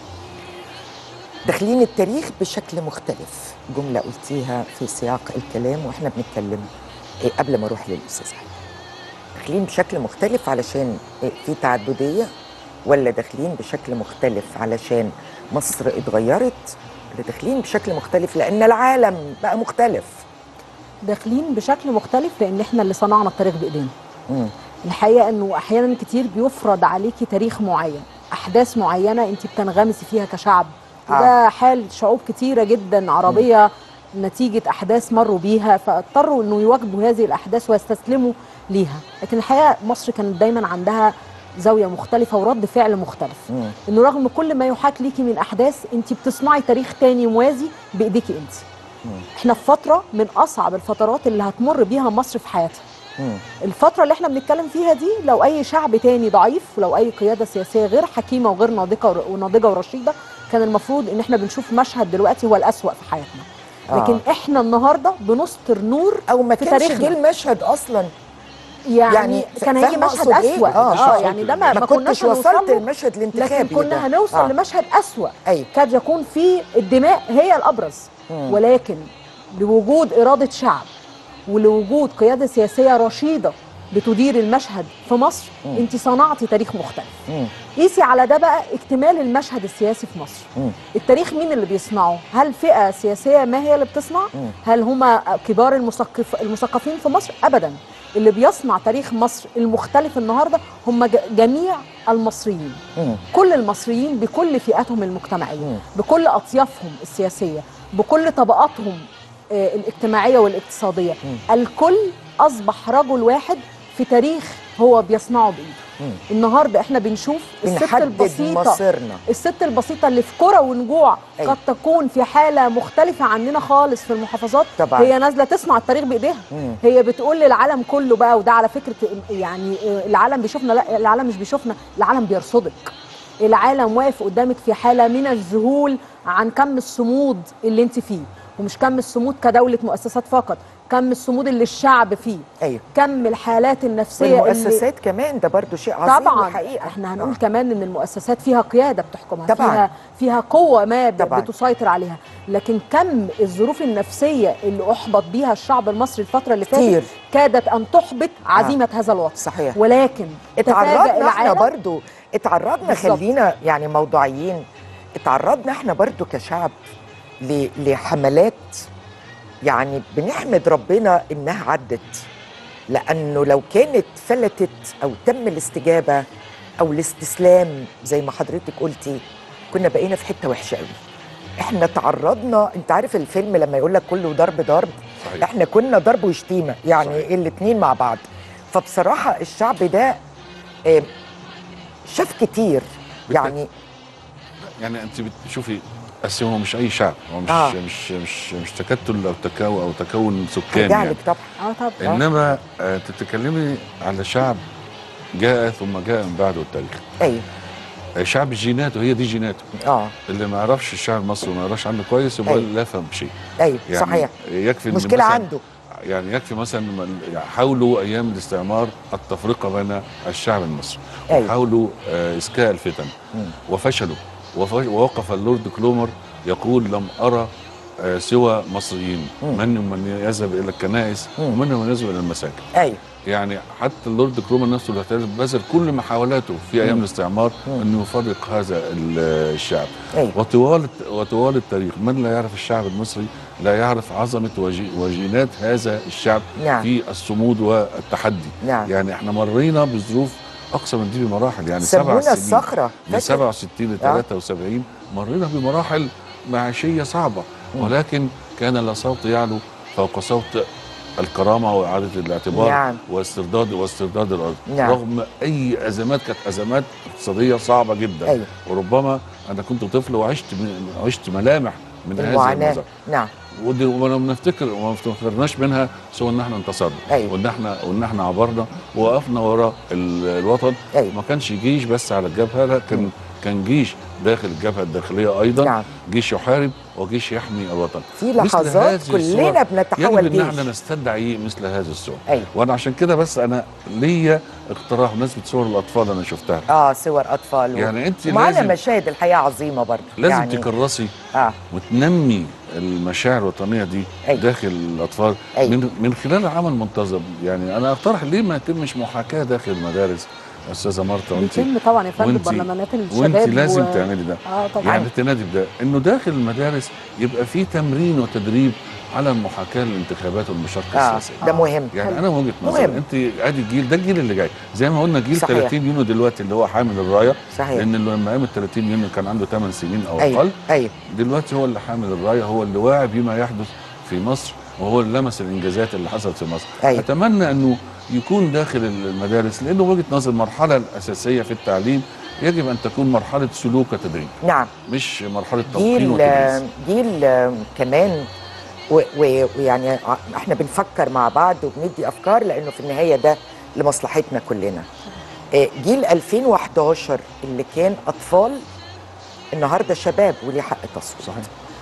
داخلين التاريخ بشكل مختلف جملة قلتيها في سياق الكلام وإحنا بنتكلم إيه قبل ما أروح للأستاذ علي داخلين بشكل مختلف علشان إيه في تعددية ولا داخلين بشكل مختلف علشان مصر اتغيرت ولا داخلين بشكل مختلف لأن العالم بقى مختلف داخلين بشكل مختلف لان احنا اللي صنعنا التاريخ بايدينا مم. الحقيقه انه احيانا كتير بيفرض عليكي تاريخ معين احداث معينه انت بتنغمسي فيها كشعب وده حال شعوب كتيره جدا عربيه نتيجه احداث مروا بيها فاضطروا انه يواجهوا هذه الاحداث ويستسلموا ليها لكن الحقيقه مصر كانت دايما عندها زاويه مختلفه ورد فعل مختلف مم. انه رغم كل ما يحاك ليكي من احداث انت بتصنعي تاريخ تاني موازي بايديكي انت احنا في فتره من اصعب الفترات اللي هتمر بيها مصر في حياتها مم. الفترة اللي احنا بنتكلم فيها دي لو أي شعب تاني ضعيف ولو أي قيادة سياسية غير حكيمة وغير ناضجة ور- وناضجة ورشيدة كان المفروض إن احنا بنشوف مشهد دلوقتي هو الأسوأ في حياتنا آه. لكن احنا النهارده بنسطر نور او ما في كانش تاريخنا. جه المشهد اصلا يعني, يعني كان هيجي فاهمة مشهد أقصد إيه؟ أسوأ آه. اه يعني ده ما, ما ما كناش كنتش وصلت هنوصل له، المشهد الانتخابي لكن كنا ده. هنوصل آه. لمشهد أسوأ أي. كاد يكون فيه الدماء هي الأبرز مم. ولكن لوجود إرادة شعب ولوجود قيادة سياسية رشيدة بتدير المشهد في مصر مم. انت صنعتي تاريخ مختلف مم. قيسي على ده بقى اكتمال المشهد السياسي في مصر مم. التاريخ مين اللي بيصنعه هل فئة سياسية ما هي اللي بتصنع مم. هل هما كبار المثقف المثقفين في مصر ابدا اللي بيصنع تاريخ مصر المختلف النهارده هم ج- جميع المصريين مم. كل المصريين بكل فئاتهم المجتمعيه بكل اطيافهم السياسيه بكل طبقاتهم آه، الاجتماعيه والاقتصاديه الكل اصبح رجل واحد في تاريخ هو بيصنعه بايده مم. النهارده احنا بنشوف الست بنحدد البسيطه مصيرنا. الست البسيطه اللي في كرة ونجوع أيوة. قد تكون في حاله مختلفه عننا خالص في المحافظات طبعاً. هي نازله تصنع التاريخ بايديها مم. هي بتقول للعالم كله بقى وده على فكره يعني العالم بيشوفنا لا العالم مش بيشوفنا العالم بيرصدك العالم واقف قدامك في حاله من الذهول عن كم الصمود اللي انت فيه ومش كم الصمود كدوله مؤسسات فقط كم الصمود اللي الشعب فيه ايوه كم الحالات النفسيه اللي والمؤسسات كمان ده برضو شيء عظيم طبعا الحقيقه احنا هنقول كمان ان المؤسسات فيها قياده بتحكمها طبعاً. فيها فيها قوه ما ب- طبعاً. بتسيطر عليها لكن كم الظروف النفسيه اللي احبط بيها الشعب المصري الفتره اللي كتير. فاتت كادت ان تحبط عزيمه هذا الوطن صحيح ولكن تفاجأ اتعرضنا احنا العالم برضو اتعرضنا بالظبط. خلينا يعني موضوعيين اتعرضنا احنا برضو كشعب ل- لحملات يعني بنحمد ربنا انها عدت لانه لو كانت فلتت او تم الاستجابه او الاستسلام زي ما حضرتك قلتي كنا بقينا في حته وحشه قوي احنا تعرضنا انت عارف الفيلم لما يقول لك كله ضرب ضرب صحيح. احنا كنا ضرب وشتيمه يعني الاثنين مع بعض فبصراحه الشعب ده آه، شاف كتير يعني يعني انت بتشوفي بس هو مش اي شعب هو مش آه. آه. مش مش مش تكتل او تكو او تكون سكاني هرجع يعني لك طبعا اه طبعا انما آه تتكلمي على شعب جاء ثم جاء من بعده التاريخ ايوه آه، شعب جيناته هي دي جيناته اه اللي ما يعرفش الشعب المصري وما يعرفش عنه كويس يبقى أيوة. لا يفهم شيء ايوه يعني صحيح يكفي إن مشكله مثلاً- عنده يعني يكفي مثلا من- يعني حاولوا ايام الاستعمار التفرقه بين الشعب المصري أيوة. وحاولوا آه، اسكاء الفتن مم. وفشلوا وف- ووقف اللورد كلومر يقول لم ارى آه، سوى مصريين مم. منهم من يذهب الى الكنائس مم. ومنهم من يذهب الى المساجد ايوه يعني حتى اللورد كرومان نفسه اللي بذل كل محاولاته في ايام مم. الاستعمار مم. انه يفرق هذا ال- الشعب ايوه وطوال وطوال التاريخ من لا يعرف الشعب المصري لا يعرف عظمه وجي- وجينات هذا الشعب نعم. في الصمود والتحدي نعم يعني احنا مرينا بظروف اقصى من دي بمراحل يعني سبع سمونا سنين الصخره من فاكر؟ 67 ل آه. 73 مرينا بمراحل معيشيه صعبه مم. ولكن كان لا صوت يعلو فوق صوت الكرامه واعاده الاعتبار نعم. واسترداد واسترداد الارض نعم. رغم اي ازمات كانت ازمات اقتصاديه صعبه جدا أيوة. وربما انا كنت طفل وعشت من عشت ملامح من هذه المعاناه المظاهر نعم ودي- وما بنفتكر وما افتكرناش منها سوى ان احنا انتصرنا أيوة. وان احنا وان احنا عبرنا ووقفنا وراء ال- الوطن أيوة. ما كانش جيش بس على الجبهه لا كان كان جيش داخل الجبهه الداخليه ايضا نعم. جيش يحارب وجيش يحمي الوطن في مثل لحظات هذه كلنا الصور بنتحول يجب ان احنا جيش نستدعي مثل هذه الصور أيوة. وانا عشان كده بس انا ليا اقتراح بمناسبه صور الاطفال انا شفتها اه صور اطفال و... يعني انت ومعانا لازم مشاهد الحقيقه عظيمه برضه لازم يعني تكرسي اه وتنمي المشاعر الوطنيه دي أيوة. داخل الاطفال أيوة. من من خلال عمل منتظم يعني انا اقترح ليه ما يتمش محاكاه داخل المدارس استاذه مرتا وانت بيتم طبعا يا فندم وإنتي- برلمانات الشباب وانت لازم و- تعملي ده اه طبعا يعني تنادي بده انه داخل المدارس يبقى في تمرين وتدريب على المحاكاه للانتخابات والمشاركه اه السياسيه ده مهم يعني انا من وجهه نظري مهم. انت ادي الجيل ده الجيل اللي جاي زي ما قلنا جيل صحيح. 30 يونيو دلوقتي اللي هو حامل الرايه صحيح لان اللي لما قام ال 30 يونيو كان عنده 8 سنين او ايوه اقل ايوه دلوقتي هو اللي حامل الرايه هو اللي واعي بما يحدث في مصر وهو اللي لمس الانجازات اللي حصلت في مصر أيوة. اتمنى انه يكون داخل المدارس لانه وجهه نظر المرحله الاساسيه في التعليم يجب ان تكون مرحله سلوك وتدريب نعم مش مرحله تلقين جيل وتدريس جيل آه، كمان و- و- ويعني ع- احنا بنفكر مع بعض وبندي افكار لانه في النهايه ده لمصلحتنا كلنا آه، جيل 2011 اللي كان اطفال النهارده شباب وليه حق تصويت صحيح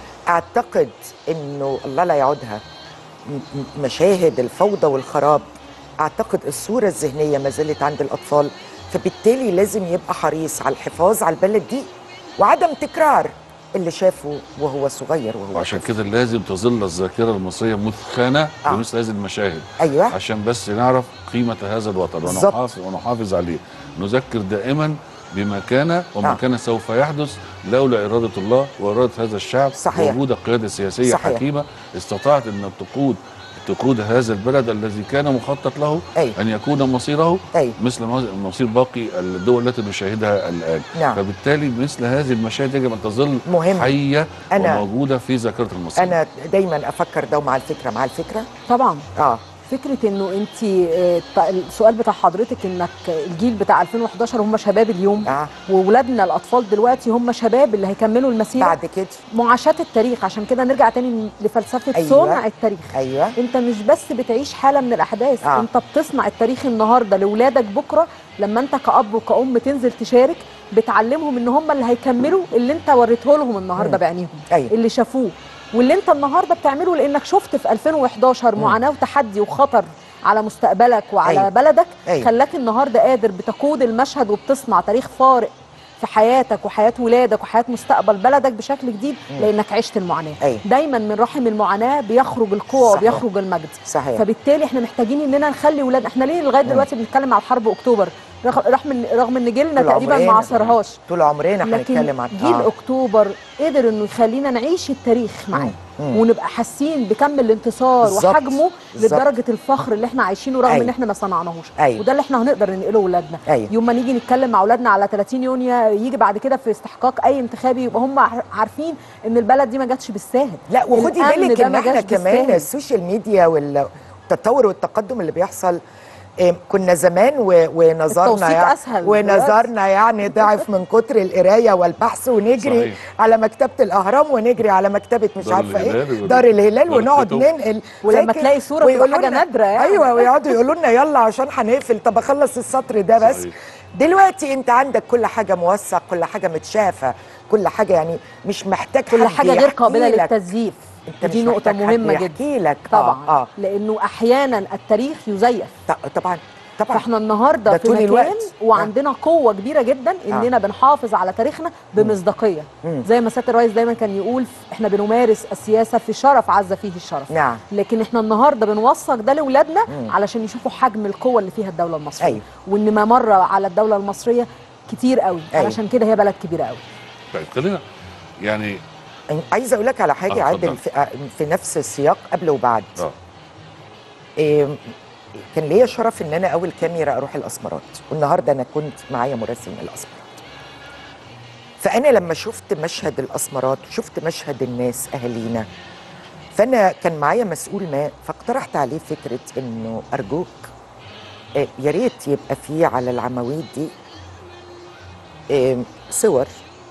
اعتقد انه الله لا يعودها م- م- مشاهد الفوضى والخراب اعتقد الصوره الذهنيه ما زالت عند الاطفال فبالتالي لازم يبقى حريص على الحفاظ على البلد دي وعدم تكرار اللي شافه وهو صغير وهو وعشان كده لازم تظل الذاكره المصريه مثخنه آه. بمثل هذه المشاهد ايوه عشان بس نعرف قيمه هذا الوطن بالظبط. ونحافظ ونحافظ عليه نذكر دائما بما كان وما آه. كان سوف يحدث لولا اراده الله واراده هذا الشعب صحيح. ووجود القياده السياسيه صحيح. حكيمه استطاعت ان تقود تقود هذا البلد الذي كان مخطط له أيوة. ان يكون مصيره أيوة. مثل مصير باقي الدول التي نشاهدها الان نعم. فبالتالي مثل هذه المشاهد يجب ان تظل مهم. حيه أنا- وموجوده في ذاكره المصريين انا دايما افكر ده مع الفكره مع الفكره طبعا اه فكره انه انت آه، ط- السؤال بتاع حضرتك انك الجيل بتاع 2011 هم شباب اليوم اه واولادنا الاطفال دلوقتي هم شباب اللي هيكملوا المسيره بعد كده معاشاه التاريخ عشان كده نرجع تاني لفلسفه أيوة. صنع التاريخ ايوه انت مش بس بتعيش حاله من الاحداث آه. آه. انت بتصنع التاريخ النهارده لاولادك بكره لما انت كاب وكأم تنزل تشارك بتعلمهم ان هم اللي هيكملوا اللي انت وريته لهم النهارده مم. بعينيهم ايوه اللي شافوه واللي انت النهارده بتعمله لانك شفت في 2011 معاناه وتحدي وخطر على مستقبلك وعلى أيوة. بلدك أيوة. خلاك النهارده قادر بتقود المشهد وبتصنع تاريخ فارق في حياتك وحياه ولادك وحياه مستقبل بلدك بشكل جديد مم. لانك عشت المعاناه أيوة. دايما من رحم المعاناه بيخرج القوه صحيح. وبيخرج المجد صحيح فبالتالي احنا محتاجين اننا نخلي ولاد احنا ليه لغايه دلوقتي بنتكلم على حرب اكتوبر رغ- رغم ان رغم ان جيلنا طول تقريبا عمرنا. ما عاصرهاش طول عمرنا لكن هنتكلم عن جيل آه. اكتوبر قدر انه يخلينا نعيش التاريخ معاه مم. ونبقى حاسين بكم الانتصار بالظبط. وحجمه بالظبط. لدرجه الفخر اللي احنا عايشينه رغم أيوة. ان احنا ما صنعناهوش أيوة. وده اللي احنا هنقدر ننقله لاولادنا أيوة. يوم ما نيجي نتكلم مع اولادنا على 30 يونيو يجي بعد كده في استحقاق اي انتخابي يبقى هم عار- عارفين ان البلد دي ما جاتش بالساهل لا وخدي الأمن بالك ده ان ما احنا جاش كمان بالساهل. السوشيال ميديا والتطور والتقدم اللي بيحصل إيه، كنا زمان و- ونظرنا التوثيق يعني أسهل ونظرنا يعني ضعف من كتر القرايه والبحث ونجري صحيح. على مكتبه الاهرام ونجري على مكتبه مش دار عارفه ايه الهلال دار الهلال دار ونقعد الكتب. ننقل ولما فاكر؟ تلاقي صورة بتبقى ويقولوا حاجة لنا- نادرة يعني. ايوه ويقعدوا يقولوا لنا يلا عشان هنقفل طب اخلص السطر ده بس صحيح. دلوقتي انت عندك كل حاجه موثق كل حاجه متشافه كل حاجه يعني مش محتاج كل حد حاجه غير يحكي قابله لك. للتزييف انت دي مش نقطه محتاج حد مهمه جدا يحكي لك طبعا اه, آه. لانه احيانا التاريخ يزيف طبعا طبعا فاحنا النهارده ده في طول مكان الوقت. وعندنا قوه كبيره جدا اننا بنحافظ على تاريخنا بمصداقيه مم. زي ما سياده الرئيس دايما كان يقول احنا بنمارس السياسه في شرف عز فيه الشرف نعم لكن احنا النهارده بنوثق ده لاولادنا مم. علشان يشوفوا حجم القوه اللي فيها الدوله المصريه أيوة. وان ما مر على الدوله المصريه كتير قوي أيوة. علشان كده هي بلد كبيره قوي طيب خلينا يعني عايزه اقول لك على حاجه آه، يا عادل اتفضل. في, آه، في نفس السياق قبل وبعد اه إيه كان ليا شرف ان انا اول كاميرا اروح الاسمرات والنهارده انا كنت معايا مراسم الاسمرات فانا لما شفت مشهد الاسمرات وشفت مشهد الناس اهالينا فانا كان معايا مسؤول ما فاقترحت عليه فكره انه ارجوك إيه، يا ريت يبقى فيه على العواميد دي إيه، صور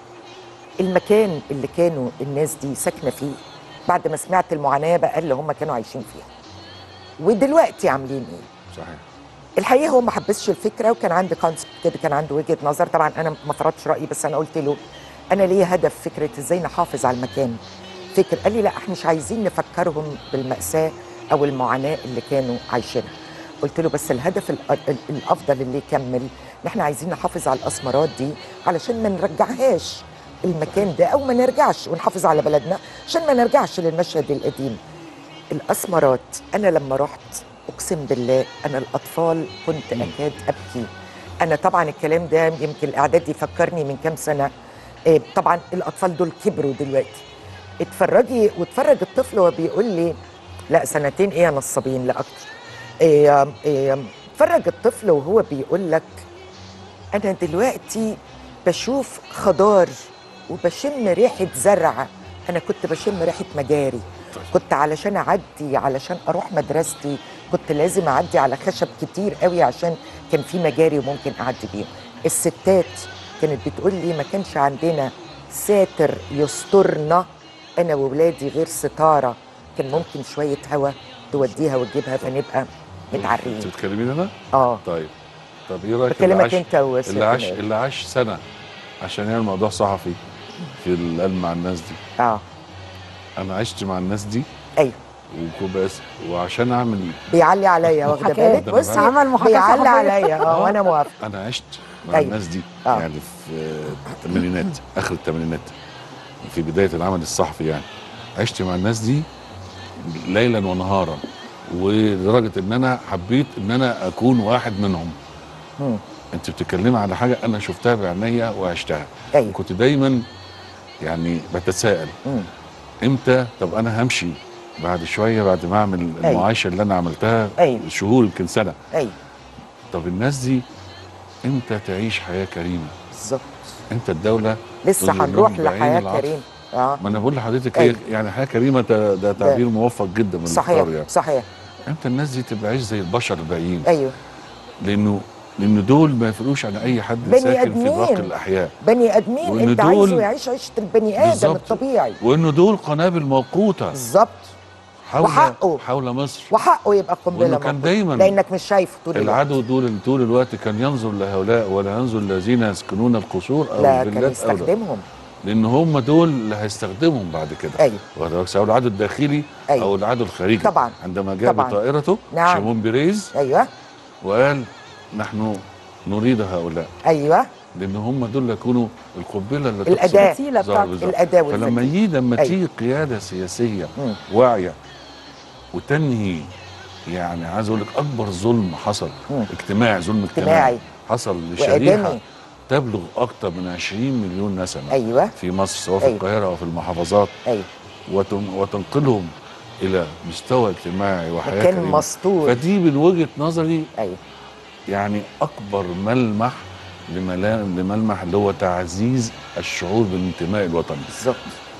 المكان اللي كانوا الناس دي ساكنه فيه بعد ما سمعت المعاناه بقى اللي هم كانوا عايشين فيها ودلوقتي عاملين ايه صحيح الحقيقه هو ما حبسش الفكره وكان عندي كونسبت كده كان عنده وجهه نظر طبعا انا ما فرضتش رايي بس انا قلت له انا ليا هدف فكره ازاي نحافظ على المكان فكر قال لي لا احنا مش عايزين نفكرهم بالماساه او المعاناه اللي كانوا عايشينها قلت له بس الهدف الأ- ال- الافضل اللي يكمل ان احنا عايزين نحافظ على الاسمرات دي علشان ما نرجعهاش المكان ده او ما نرجعش ونحافظ على بلدنا عشان ما نرجعش للمشهد القديم الاسمرات انا لما رحت اقسم بالله انا الاطفال كنت اكاد ابكي انا طبعا الكلام ده يمكن الاعداد يفكرني من كام سنه إيه طبعا الاطفال دول كبروا دلوقتي اتفرجي واتفرج الطفل وهو بيقول لي لا سنتين ايه يا نصابين لا اكتر إيه إيه اتفرج الطفل وهو بيقول لك انا دلوقتي بشوف خضار وبشم ريحه زرع انا كنت بشم ريحه مجاري كنت علشان اعدي علشان اروح مدرستي كنت لازم اعدي على خشب كتير قوي عشان كان في مجاري وممكن اعدي بيهم الستات كانت بتقول لي ما كانش عندنا ساتر يسترنا انا وولادي غير ستاره كان ممكن شويه هوا توديها وتجيبها فنبقى متعريين انت بتكلميني انا؟ اه طيب طب ايه رايك بكلمك اللي عاش- انت وسيادة اللي عاش النائب. اللي عاش سنه عشان يعمل موضوع صحفي في القلب مع الناس دي اه انا عشت مع الناس دي ايوه وبس وعشان اعمل بيعلي عليا واخده محاكاة. بالك ده أنا بصي بعمل عمل محاكاة بيعلي صحفية. عليا اه وانا موافقه انا عشت مع أيوة. الناس دي آه. يعني في الثمانينات اخر الثمانينات في بدايه العمل الصحفي يعني عشت مع الناس دي ليلا ونهارا ولدرجه ان انا حبيت ان انا اكون واحد منهم مم. انت بتتكلمي على حاجه انا شفتها بعينيا وعشتها أيوة. كنت دايما يعني بتساءل مم. امتى طب انا همشي بعد شويه بعد ما اعمل أيوة. المعايشه اللي انا عملتها أيوة. شهور يمكن سنه ايوه طب الناس دي امتى تعيش حياه كريمه بالظبط امتى الدوله لسه تنظر هنروح لهم بعين لحياه العطف؟ كريم اه ما انا بقول لحضرتك أيوة. هي يعني حياه كريمه ده, ده تعبير موفق جدا من صحيح المختار يعني صحيح امتى الناس دي تبقى عايش زي البشر الباقيين ايوه لانه لان دول ما يفرقوش عن اي حد بني ساكن في آدمين. باقي الاحياء بني ادمين وإن انت دول- عايزه يعيش عيشه البني ادم بالظبط. الطبيعي وانه دول قنابل موقوته بالظبط حول وحقه. حول مصر وحقه يبقى قنبله وإنه كان موجودة، دايماً لانك مش شايفه طول الوقت العدو دول طول الوقت كان ينظر لهؤلاء ولا ينظر الذين يسكنون القصور او لا كان الفيلات او ده. يستخدمهم لان هم دول اللي هيستخدمهم بعد كده ايوه واخد بالك؟ سواء العدو الداخلي أيوة. او العدو الخارجي طبعاً. عندما جاء طبعاً. بطائرته نعم. شيمون بيريز ايوه وقال نحن نريد هؤلاء ايوه لان هم دول اللي يكونوا القنبله اللي الأداة. تكسر الوسيلة ظهر بتاعت بالظبط. الأداة فلما والفتيل. يجي لما أيوة. تيجي قياده سياسيه مم. واعيه وتنهي يعني عايز اقول لك اكبر ظلم حصل مم. اجتماعي ظلم اجتماعي. اجتماعي حصل لشريحه وآدمي. تبلغ اكثر من 20 مليون نسمه ايوه في مصر سواء في أيوة. القاهره او في المحافظات ايوه وتن- وتنقلهم الى مستوى اجتماعي وحياه مكان كريمة. مسطور. فدي من وجهه نظري ايوه يعني اكبر ملمح لملا- لملمح اللي هو تعزيز الشعور بالانتماء الوطني بالظبط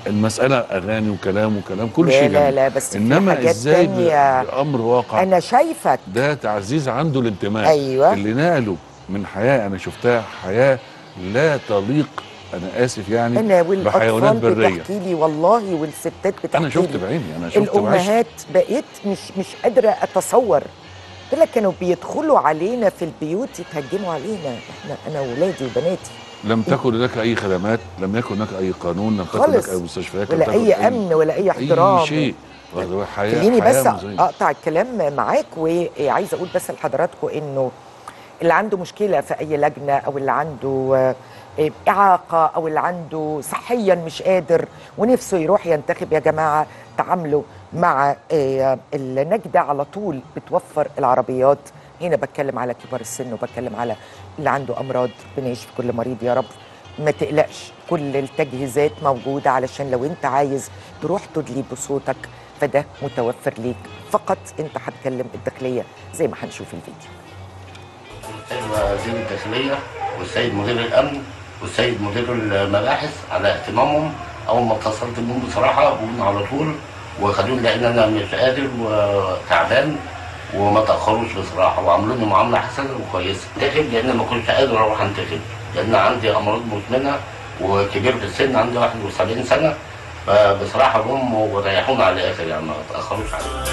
المساله اغاني وكلام وكلام كل لا شيء لا جميل. لا بس في انما حاجات ازاي ب- تانية. بامر واقع انا شايفك ده تعزيز عنده الانتماء أيوة. اللي نقله من حياه انا شفتها حياه لا تليق انا اسف يعني انا بحيوانات والاطفال بريه بتحكي لي والله والستات بتحكي انا شفت لي. بعيني انا شفت وعشت. الامهات بقيت مش مش قادره اتصور قلت لك كانوا بيدخلوا علينا في البيوت يتهجموا علينا احنا انا واولادي وبناتي لم تكن هناك اي خدمات لم يكن هناك اي قانون لم تكن خالص. هناك اي مستشفيات لم ولا تكن اي امن ولا اي احترام اي شيء حياه خليني حياة بس مزرية. اقطع الكلام معاك وعايزه اقول بس لحضراتكم انه اللي عنده مشكله في اي لجنه او اللي عنده آه، اعاقه او اللي عنده صحيا مش قادر ونفسه يروح ينتخب يا جماعه تعاملوا مع آه، النجده على طول بتوفر العربيات هنا بتكلم على كبار السن وبتكلم على اللي عنده امراض ربنا يشفي كل مريض يا رب ما تقلقش كل التجهيزات موجوده علشان لو انت عايز تروح تدلي بصوتك فده متوفر ليك فقط انت هتكلم الداخليه زي ما هنشوف الفيديو السيد وزير الداخلية والسيد مدير الأمن والسيد مدير المباحث على اهتمامهم أول ما اتصلت بهم بصراحة بهم على طول وخدوني لأن أنا مش قادر وتعبان وما تأخروش بصراحة وعملوني معاملة حسنة وكويسة انتخب لأن ما كنتش قادر أروح أنتخب لأن عندي أمراض مزمنة وكبير في السن عندي 71 سنة فبصراحة هم وريحونا على الآخر يعني ما تأخروش عليا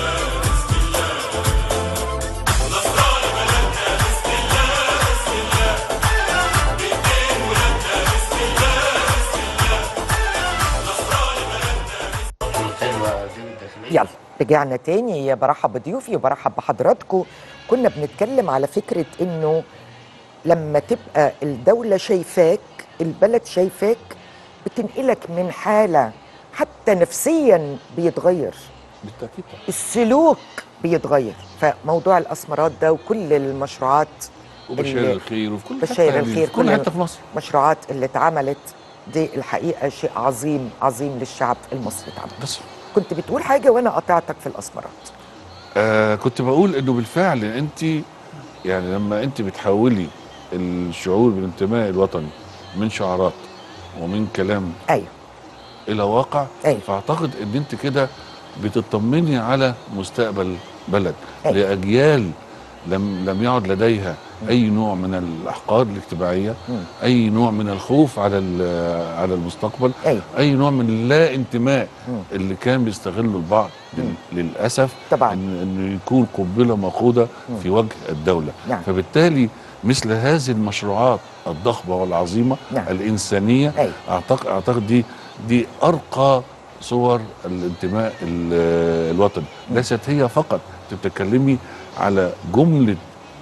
السيد وزير الداخلية يلا رجعنا تاني برحب بضيوفي وبرحب بحضراتكم كنا بنتكلم على فكرة انه لما تبقى الدولة شايفاك البلد شايفاك بتنقلك من حالة حتى نفسيا بيتغير بالتاكيد طبعاً. السلوك بيتغير فموضوع الاسمرات ده وكل المشروعات وبشاير اللي- الخير وفي كل حتة بشاير يعني، الخير في كل حتة في مصر. المشروعات اللي اتعملت دي الحقيقه شيء عظيم عظيم للشعب المصري اتعمل بس كنت بتقول حاجه وانا قطعتك في الاسمرات آه كنت بقول انه بالفعل انت يعني لما انت بتحولي الشعور بالانتماء الوطني من شعارات ومن كلام ايوه الى واقع أيوة. فاعتقد ان انت كده بتطمني على مستقبل بلد أيوة. لاجيال لم لم يعد لديها اي نوع من الاحقاد الاجتماعيه مم. اي نوع من الخوف على ال- على المستقبل أيوة. اي نوع من اللا انتماء مم. اللي كان بيستغله البعض لل- للاسف طبعا إن انه يكون قنبله موقوده في وجه الدوله نعم. فبالتالي مثل هذه المشروعات الضخمه والعظيمه نعم. الانسانيه أيوة. اعتقد اعتقد دي دي ارقى صور الانتماء ال- الوطني ليست هي فقط انت بتتكلمي على جمله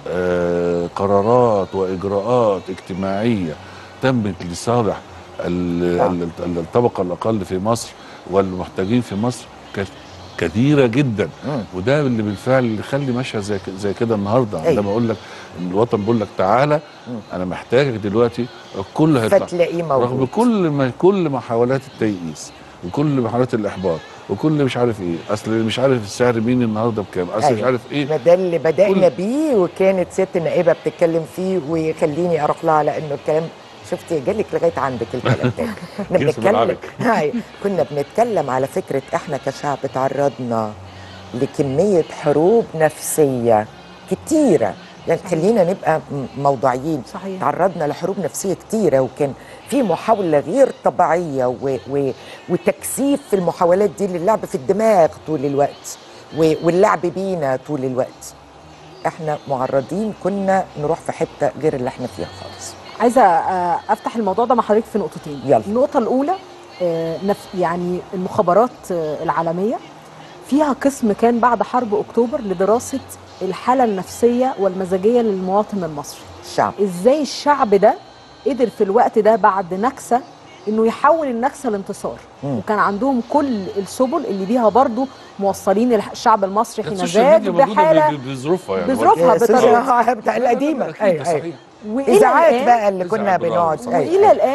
آه، قرارات واجراءات اجتماعيه تمت لصالح ال- نعم. ال- الطبقه الاقل في مصر والمحتاجين في مصر كانت كثيره جدا مم. وده اللي بالفعل اللي يخلي مشهد زي ك- زي كده النهارده أيوة. عندما اقول لك ان الوطن بيقول لك تعالى مم. انا محتاجك دلوقتي الكل هيطلع فتلاقيه رغم موجود كل ما كل محاولات التيئيس وكل محاولات الاحباط وكل مش عارف ايه اصل مش عارف السعر مين النهارده بكام اصل مش أيوة. عارف ايه ما ده اللي بدانا كل- بيه وكانت ست النائبه بتتكلم فيه ويخليني اروح لها لانه الكلام شفتي جالك لغايه عندك الكلام ده كنا جنس بنتكلم ملعبك. هاي كنا بنتكلم على فكره احنا كشعب تعرضنا لكميه حروب نفسيه كتيره يعني خلينا نبقى م- موضوعيين صحيح. تعرضنا لحروب نفسيه كتيره وكان في محاوله غير طبيعيه و و وتكثيف في المحاولات دي للعب في الدماغ طول الوقت و واللعب بينا طول الوقت احنا معرضين كنا نروح في حته غير اللي احنا فيها خالص عايزه آه، افتح الموضوع ده مع حضرتك في نقطتين يلا. النقطه الاولى آه، نف يعني المخابرات آه، العالميه فيها قسم كان بعد حرب اكتوبر لدراسه الحاله النفسيه والمزاجيه للمواطن المصري الشعب ازاي الشعب ده قدر في الوقت ده بعد نكسه انه يحول النكسه لانتصار مم. وكان عندهم كل السبل اللي بيها برضو موصلين الح- الشعب المصري حين السوشيال زاد ميديا موجودة بحاله ب- بظروفها يعني بظروفها بطريقه بتاع القديمه أكيد، أيوة، صحيح. أيوة. والى اذاعات الان بقى اللي كنا إذاعات، برافو. بنقعد أيوة، والى أيوة. الان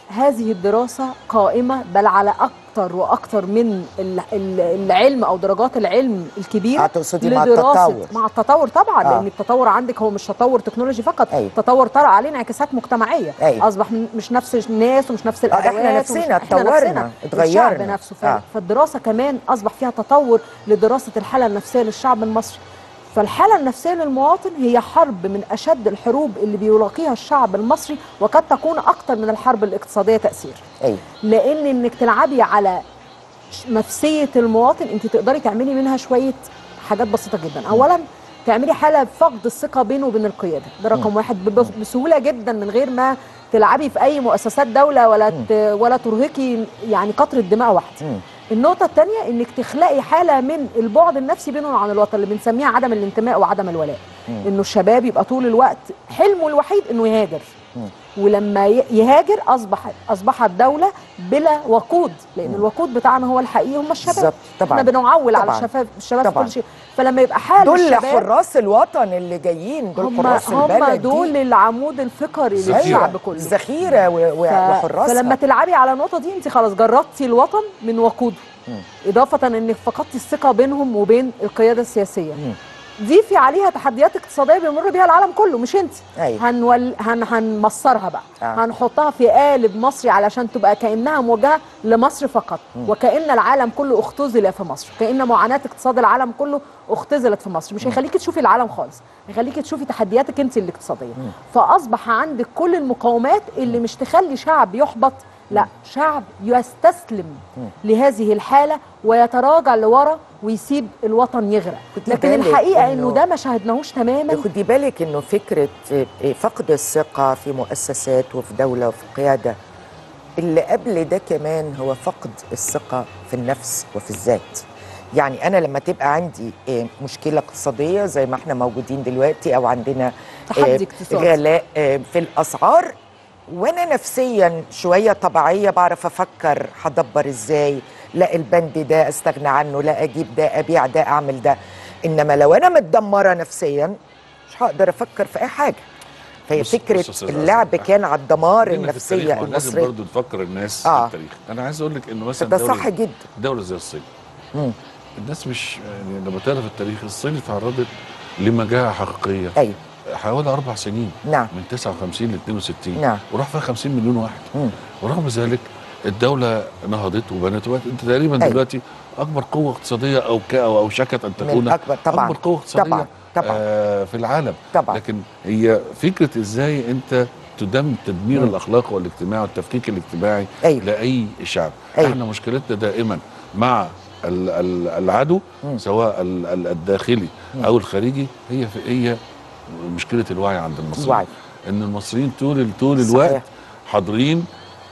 هذه الدراسة قائمة بل على أكتر وأكتر من ال- ال- العلم أو درجات العلم الكبيرة آه، تقصدي مع لدراسة- التطور. مع التطور طبعا آه. لأن التطور عندك هو مش تطور تكنولوجي فقط أيوة. تطور طرأ عليه انعكاسات مجتمعية أيوة. أصبح م- مش نفس الناس ومش نفس آه، الأدوات إحنا ومش- نفسنا إحنا اتطورنا، نفسنا، اتغيرنا. الشعب نفسه ف- آه. فالدراسة كمان أصبح فيها تطور لدراسة الحالة النفسية للشعب المصري فالحالة النفسية للمواطن هي حرب من أشد الحروب اللي بيلاقيها الشعب المصري وقد تكون أكتر من الحرب الاقتصادية تأثير أيوة. لأن إنك تلعبي على ش- نفسية المواطن أنت تقدري تعملي منها شوية حاجات بسيطة جدا أولا تعملي حالة فقد الثقة بينه وبين القيادة ده رقم واحد ب- بسهولة جدا من غير ما تلعبي في أي مؤسسات دولة ولا ت... ولا ترهقي يعني قطرة دماء واحدة النقطة الثانية انك تخلقي حالة من البعد النفسي بينهم عن الوطن اللي بنسميها عدم الانتماء وعدم الولاء مم. انه الشباب يبقى طول الوقت حلمه الوحيد انه يهاجر مم. ولما ي- يهاجر اصبح اصبحت دولة بلا وقود لان الوقود بتاعنا هو الحقيقي هم الشباب بالظبط، طبعاً. احنا بنعول على طبعاً. الشباب الشباب في طبعاً. كل شيء فلما يبقى حال دول الشباب حراس الوطن اللي جايين دول هم حراس هم البلد دول دي. العمود الفقري للشعب كله ذخيره و- و- ف- وحراسها فلما تلعبي على النقطه دي انت خلاص جردتي الوطن من وقوده مم. اضافه انك فقدتي الثقه بينهم وبين القياده السياسيه مم. ضيفي عليها تحديات اقتصاديه بيمر بيها العالم كله مش انت أيوة. هنول هن هنمصرها بقى آه. هنحطها في قالب مصري علشان تبقى كانها موجهه لمصر فقط مم. وكان العالم كله اختزل في مصر كان معاناه اقتصاد العالم كله اختزلت في مصر مش هيخليكي تشوفي العالم خالص هيخليكي تشوفي تحدياتك انت الاقتصاديه فاصبح عندك كل المقاومات اللي مش تخلي شعب يحبط لا شعب يستسلم لهذه الحاله ويتراجع لورا ويسيب الوطن يغرق خدي لكن بالك الحقيقه انه إنه- ده ما شاهدناهوش تماما خدي بالك انه فكره آه، فقد الثقه في مؤسسات وفي دوله وفي قياده اللي قبل ده كمان هو فقد الثقه في النفس وفي الذات يعني انا لما تبقى عندي آه، مشكله اقتصاديه زي ما احنا موجودين دلوقتي او عندنا تحدي آه، اقتصادي. غلاء آه، في الاسعار وانا نفسيا شويه طبيعيه بعرف افكر هدبر ازاي لا البند ده استغنى عنه لا اجيب ده ابيع ده اعمل ده انما لو انا متدمره نفسيا مش هقدر افكر في اي حاجه فهي بص- فكره بص يا أستاذ اللعب عزة، كان على الدمار خلينا في التاريخ، النفسيه ما هو لازم المصريه برضه نفكر الناس آه. آه. في التاريخ انا عايز اقول لك انه مثلا ده دولة- صح جدا. دوله زي الصين مم. الناس مش يعني لما تعرف التاريخ الصين اتعرضت لمجاعه حقيقيه ايوه حوالي اربع سنين نعم. من 59 ل 62 نعم. وراح فيها 50 مليون واحد مم. ورغم ذلك الدوله نهضت وبنت وقت انت تقريبا أيوة. دلوقتي اكبر قوه اقتصاديه او ك او أو شكت ان من تكون أكبر- طبعاً. اكبر قوه اقتصاديه طبعاً. طبعاً. آه في العالم طبعاً. لكن هي فكره ازاي انت تدم تدمير مم. الاخلاق والاجتماعي والتفكيك الاجتماعي أيوة. لاي شعب أيوة. احنا مشكلتنا دائما مع ال- ال- العدو مم. سواء ال- ال- الداخلي مم. او الخارجي هي في هي مشكله الوعي عند المصريين الوعي. ان المصريين طول طول صحيح. الوقت حاضرين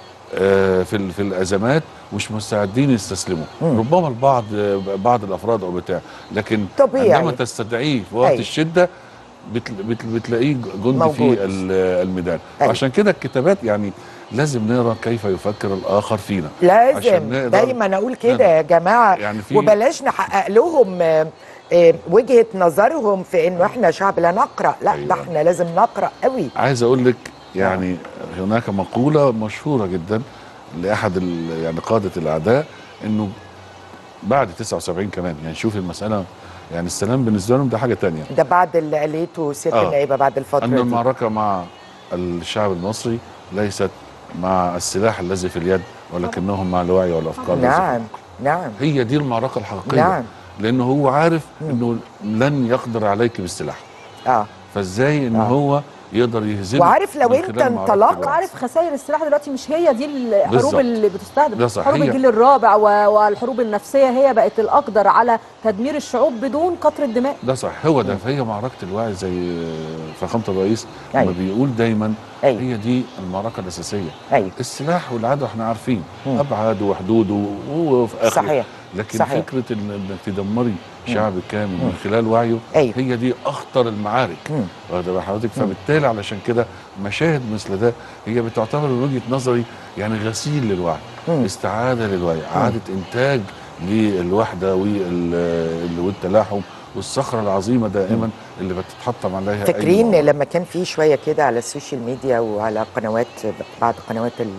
آه، في ال- في الازمات مش مستعدين يستسلموا مم. ربما البعض آه، بعض الافراد او بتاع لكن طبيعي. عندما تستدعيه في وقت أيوة. الشده بتل بتل بتلاقيه جندي موجود. في ال- الميدان أيوة. وعشان كده الكتابات يعني لازم نقرا كيف يفكر الاخر فينا لازم عشان نقدر دايما اقول كده يا جماعه يعني في- وبلاش نحقق لهم آه، آه، وجهه نظرهم في انه احنا شعب لا نقرا لا ده أيوة. احنا لازم نقرا قوي عايز اقول لك يعني هناك مقوله مشهوره جدا لاحد ال- يعني قاده الاعداء انه بعد 79 كمان يعني شوف المساله يعني السلام بالنسبه لهم ده حاجه تانية ده بعد اللي قالته ست آه. النائبه بعد الفتره ان دي المعركه مع الشعب المصري ليست مع السلاح الذي في اليد ولكنهم مع الوعي والافكار الذي في نعم نعم هي دي المعركه الحقيقيه نعم. لانه هو عارف انه لن يقدر عليك بالسلاح اه فازاي ان آه. هو يقدر يهزمك وعارف لو من انت خلال معركة انطلقت الوعي. عارف خسائر السلاح دلوقتي مش هي دي الحروب بالظبط. اللي بتستهدف ده صح. حروب هي- الجيل الرابع و- والحروب النفسيه هي بقت الاقدر على تدمير الشعوب بدون قطره دماء ده صح هو ده فهي معركه الوعي زي فخامه الرئيس أيوة. لما بيقول دايما أيوة. هي دي المعركه الاساسيه ايوه السلاح والعدو احنا عارفين مم. ابعاده وحدوده وفي اخره صحيح. لكن صحيح. فكره إن انك تدمري مم. شعب كامل مم. من خلال وعيه أيوة. هي دي اخطر المعارك مم. واخد بال حضرتك فبالتالي علشان كده مشاهد مثل ده هي بتعتبر من وجهه نظري يعني غسيل للوعي مم. استعاده للوعي اعاده انتاج للوحده وال- والتلاحم والصخره العظيمه دائما اللي بتتحطم عليها أي فاكرين معركة. لما كان في شويه كده على السوشيال ميديا وعلى قنوات بعض قنوات ال-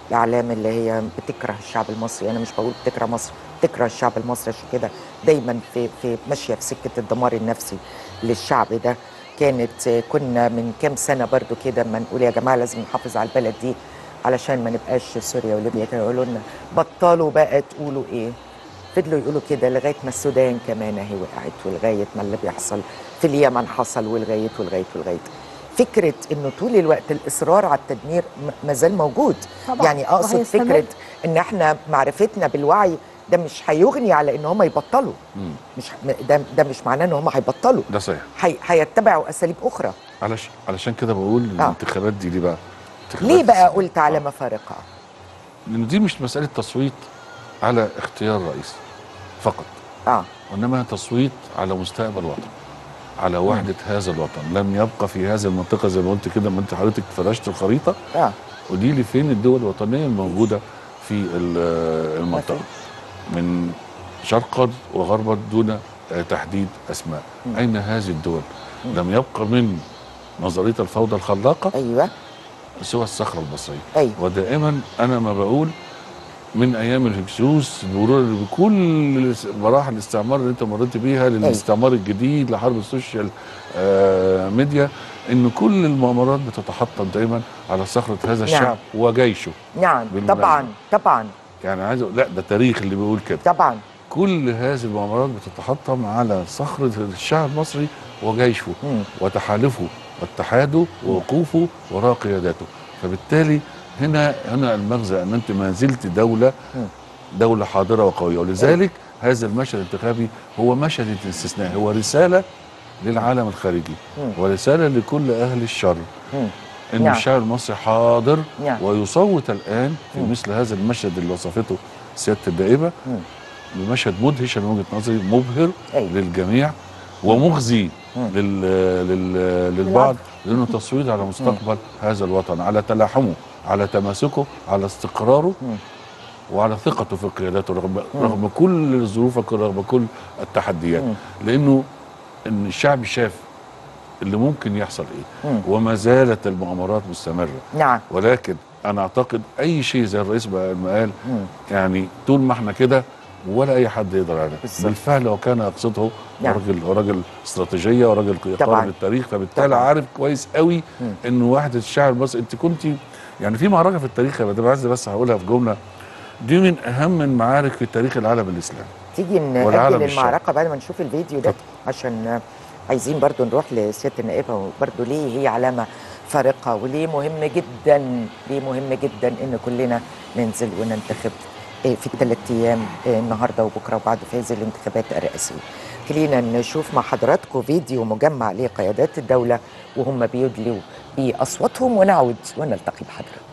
الاعلام اللي هي بتكره الشعب المصري انا مش بقول بتكره مصر بتكره الشعب المصري عشان كده دايما في في ماشيه في سكه الدمار النفسي للشعب ده كانت آه، كنا من كام سنه برضو كده ما نقول يا جماعه لازم نحافظ على البلد دي علشان ما نبقاش سوريا وليبيا كانوا يقولوا لنا بطلوا بقى تقولوا ايه فضلوا يقولوا كده لغايه ما السودان كمان اهي وقعت ولغايه ما اللي بيحصل في اليمن حصل ولغايه ولغايه ولغايه فكره انه طول الوقت الاصرار على التدمير م- ما زال موجود طبعاً، يعني اقصد وهيستمر. فكره ان احنا معرفتنا بالوعي ده مش هيغني على ان هم يبطلوا مم. مش ده ده مش معناه ان هم هيبطلوا ده صحيح هي- هيتبعوا اساليب اخرى علش علشان كده بقول آه. الانتخابات دي ليه بقى؟ انتخابات ليه بقى قلت علامه فارقه لان دي مش مساله تصويت على اختيار رئيس فقط اه وانما تصويت على مستقبل وطن على وحده هذا الوطن لم يبقى في هذه المنطقه زي ما قلت كده ما انت حضرتك فرشت الخريطه اه ودي لي فين الدول الوطنيه الموجوده في ال- المنطقه من شرقا وغربا دون آه، تحديد اسماء مم. اين هذه الدول لم يبقى من نظريه الفوضى الخلاقه ايوه سوى الصخره المصريه أيوة. ودائما انا ما بقول من ايام الهكسوس المرور بكل مراحل الاستعمار اللي انت مريت بيها للاستعمار الجديد لحرب السوشيال آه ميديا ان كل المؤامرات بتتحطم دايما على صخره هذا نعم. الشعب وجيشه نعم بالمناسبة. طبعا طبعا يعني عايز أقول- لا ده تاريخ اللي بيقول كده طبعا كل هذه المؤامرات بتتحطم على صخره الشعب المصري وجيشه مم. وتحالفه واتحاده ووقوفه وراء قيادته فبالتالي هنا هنا المغزى ان انت ما زلت دوله مم. دوله حاضره وقويه ولذلك هذا المشهد الانتخابي هو مشهد استثنائي هو رساله للعالم الخارجي مم. ورساله لكل اهل الشر مم. ان نعم. الشعب المصري حاضر نعم. ويصوت الان في مم. مثل هذا المشهد اللي وصفته سياده النائبه مم. بمشهد مدهش من وجهه نظري مبهر أيوة. للجميع ومخزي مم. لل... لل... للبعض لانه تصويت على مستقبل هذا الوطن على تلاحمه على تماسكه على استقراره مم. وعلى ثقته في قيادته رغم مم. رغم كل الظروف رغم كل التحديات مم. لانه ان الشعب شاف اللي ممكن يحصل ايه مم. وما زالت المؤامرات مستمره نعم ولكن انا اعتقد اي شيء زي الرئيس بقى ما قال مم. يعني طول ما احنا كده ولا اي حد يقدر عليه بالظبط. بالفعل وكان يقصده نعم. راجل راجل استراتيجيه وراجل طبعاً. يقارن التاريخ فبالتالي طبعاً. عارف كويس قوي مم. انه وحده الشعب المصري انت كنت يعني في معركه في التاريخ يا مدام عز بس هقولها في جمله دي من اهم المعارك في تاريخ العالم الاسلامي تيجي والعالم نأجل الشعبي. المعركة بعد ما نشوف الفيديو ده عشان آه، عايزين برضو نروح لسيادة النائبة وبرضو ليه هي علامة فارقة وليه مهم جدا ليه مهم جدا ان كلنا ننزل وننتخب آه، في الثلاث ايام آه، النهارده وبكره وبعد في هذه الانتخابات الرئاسيه. خلينا نشوف مع حضراتكم فيديو مجمع لقيادات الدوله وهم بيدلوا باصواتهم ونعود ونلتقي بحضراتكم.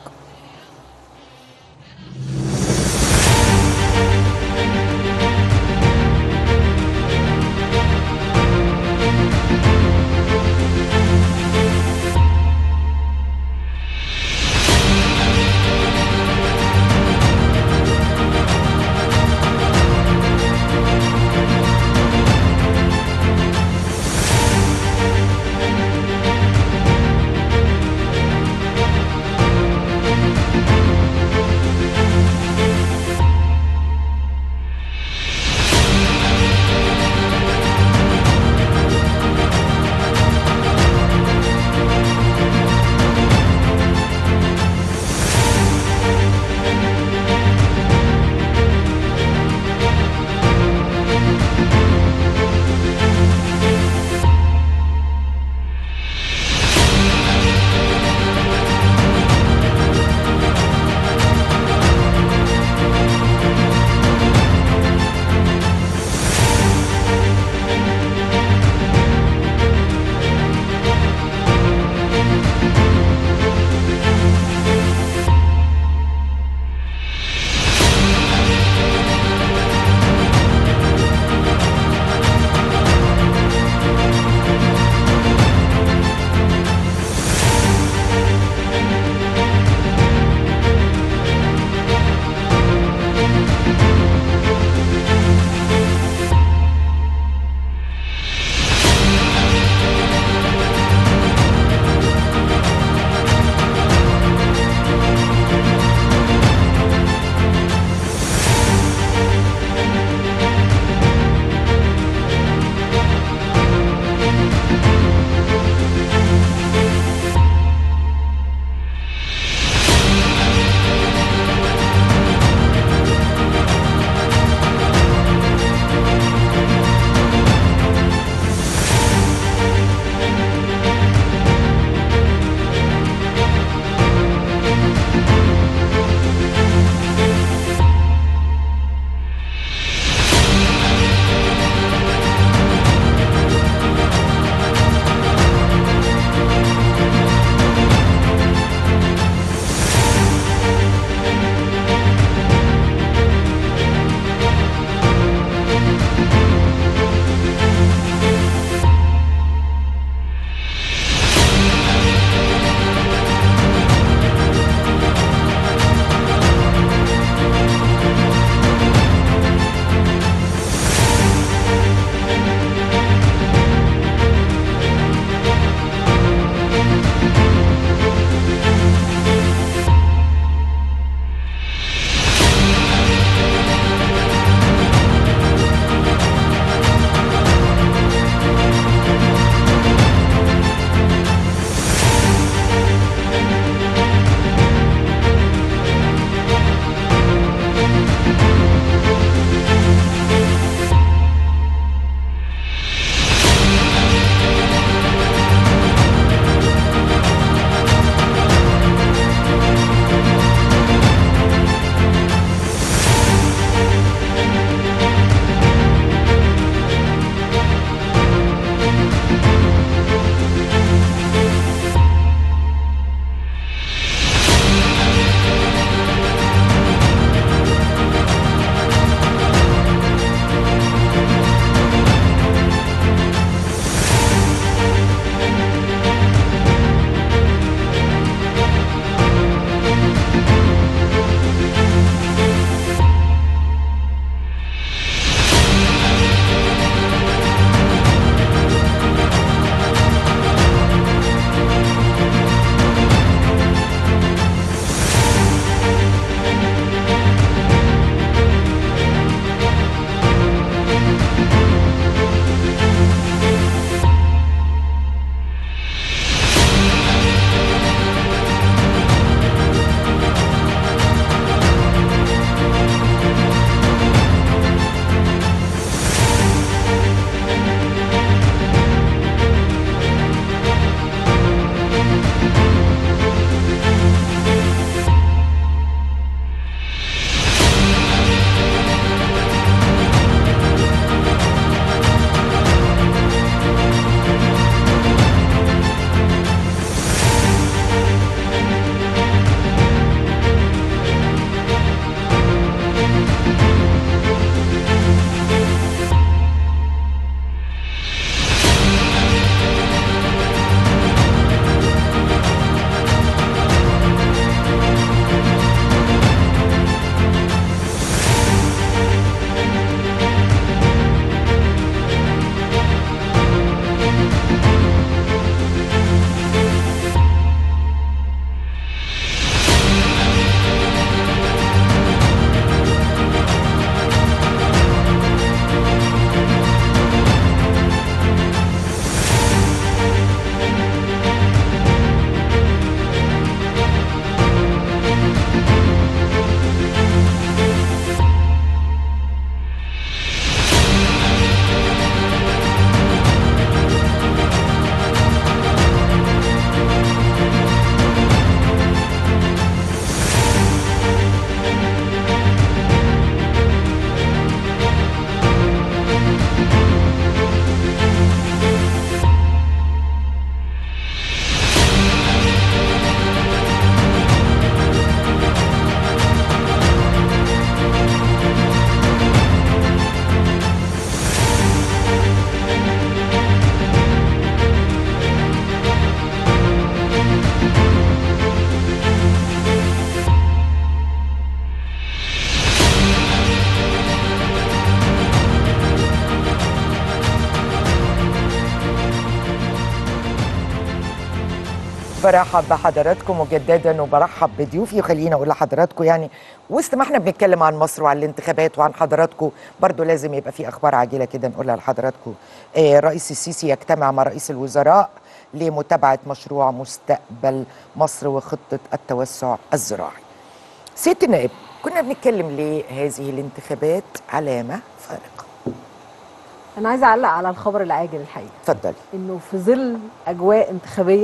برحب بحضراتكم مجددا وبرحب بضيوفي وخليني اقول لحضراتكم يعني وسط ما احنا بنتكلم عن مصر وعن الانتخابات وعن حضراتكم برضو لازم يبقى في اخبار عاجله كده نقولها لحضراتكم آه رئيس السيسي يجتمع مع رئيس الوزراء لمتابعه مشروع مستقبل مصر وخطه التوسع الزراعي. سياده النائب كنا بنتكلم ليه هذه الانتخابات علامه فارقه. انا عايزه اعلق على الخبر العاجل الحقيقه اتفضلي. انه في ظل اجواء انتخابيه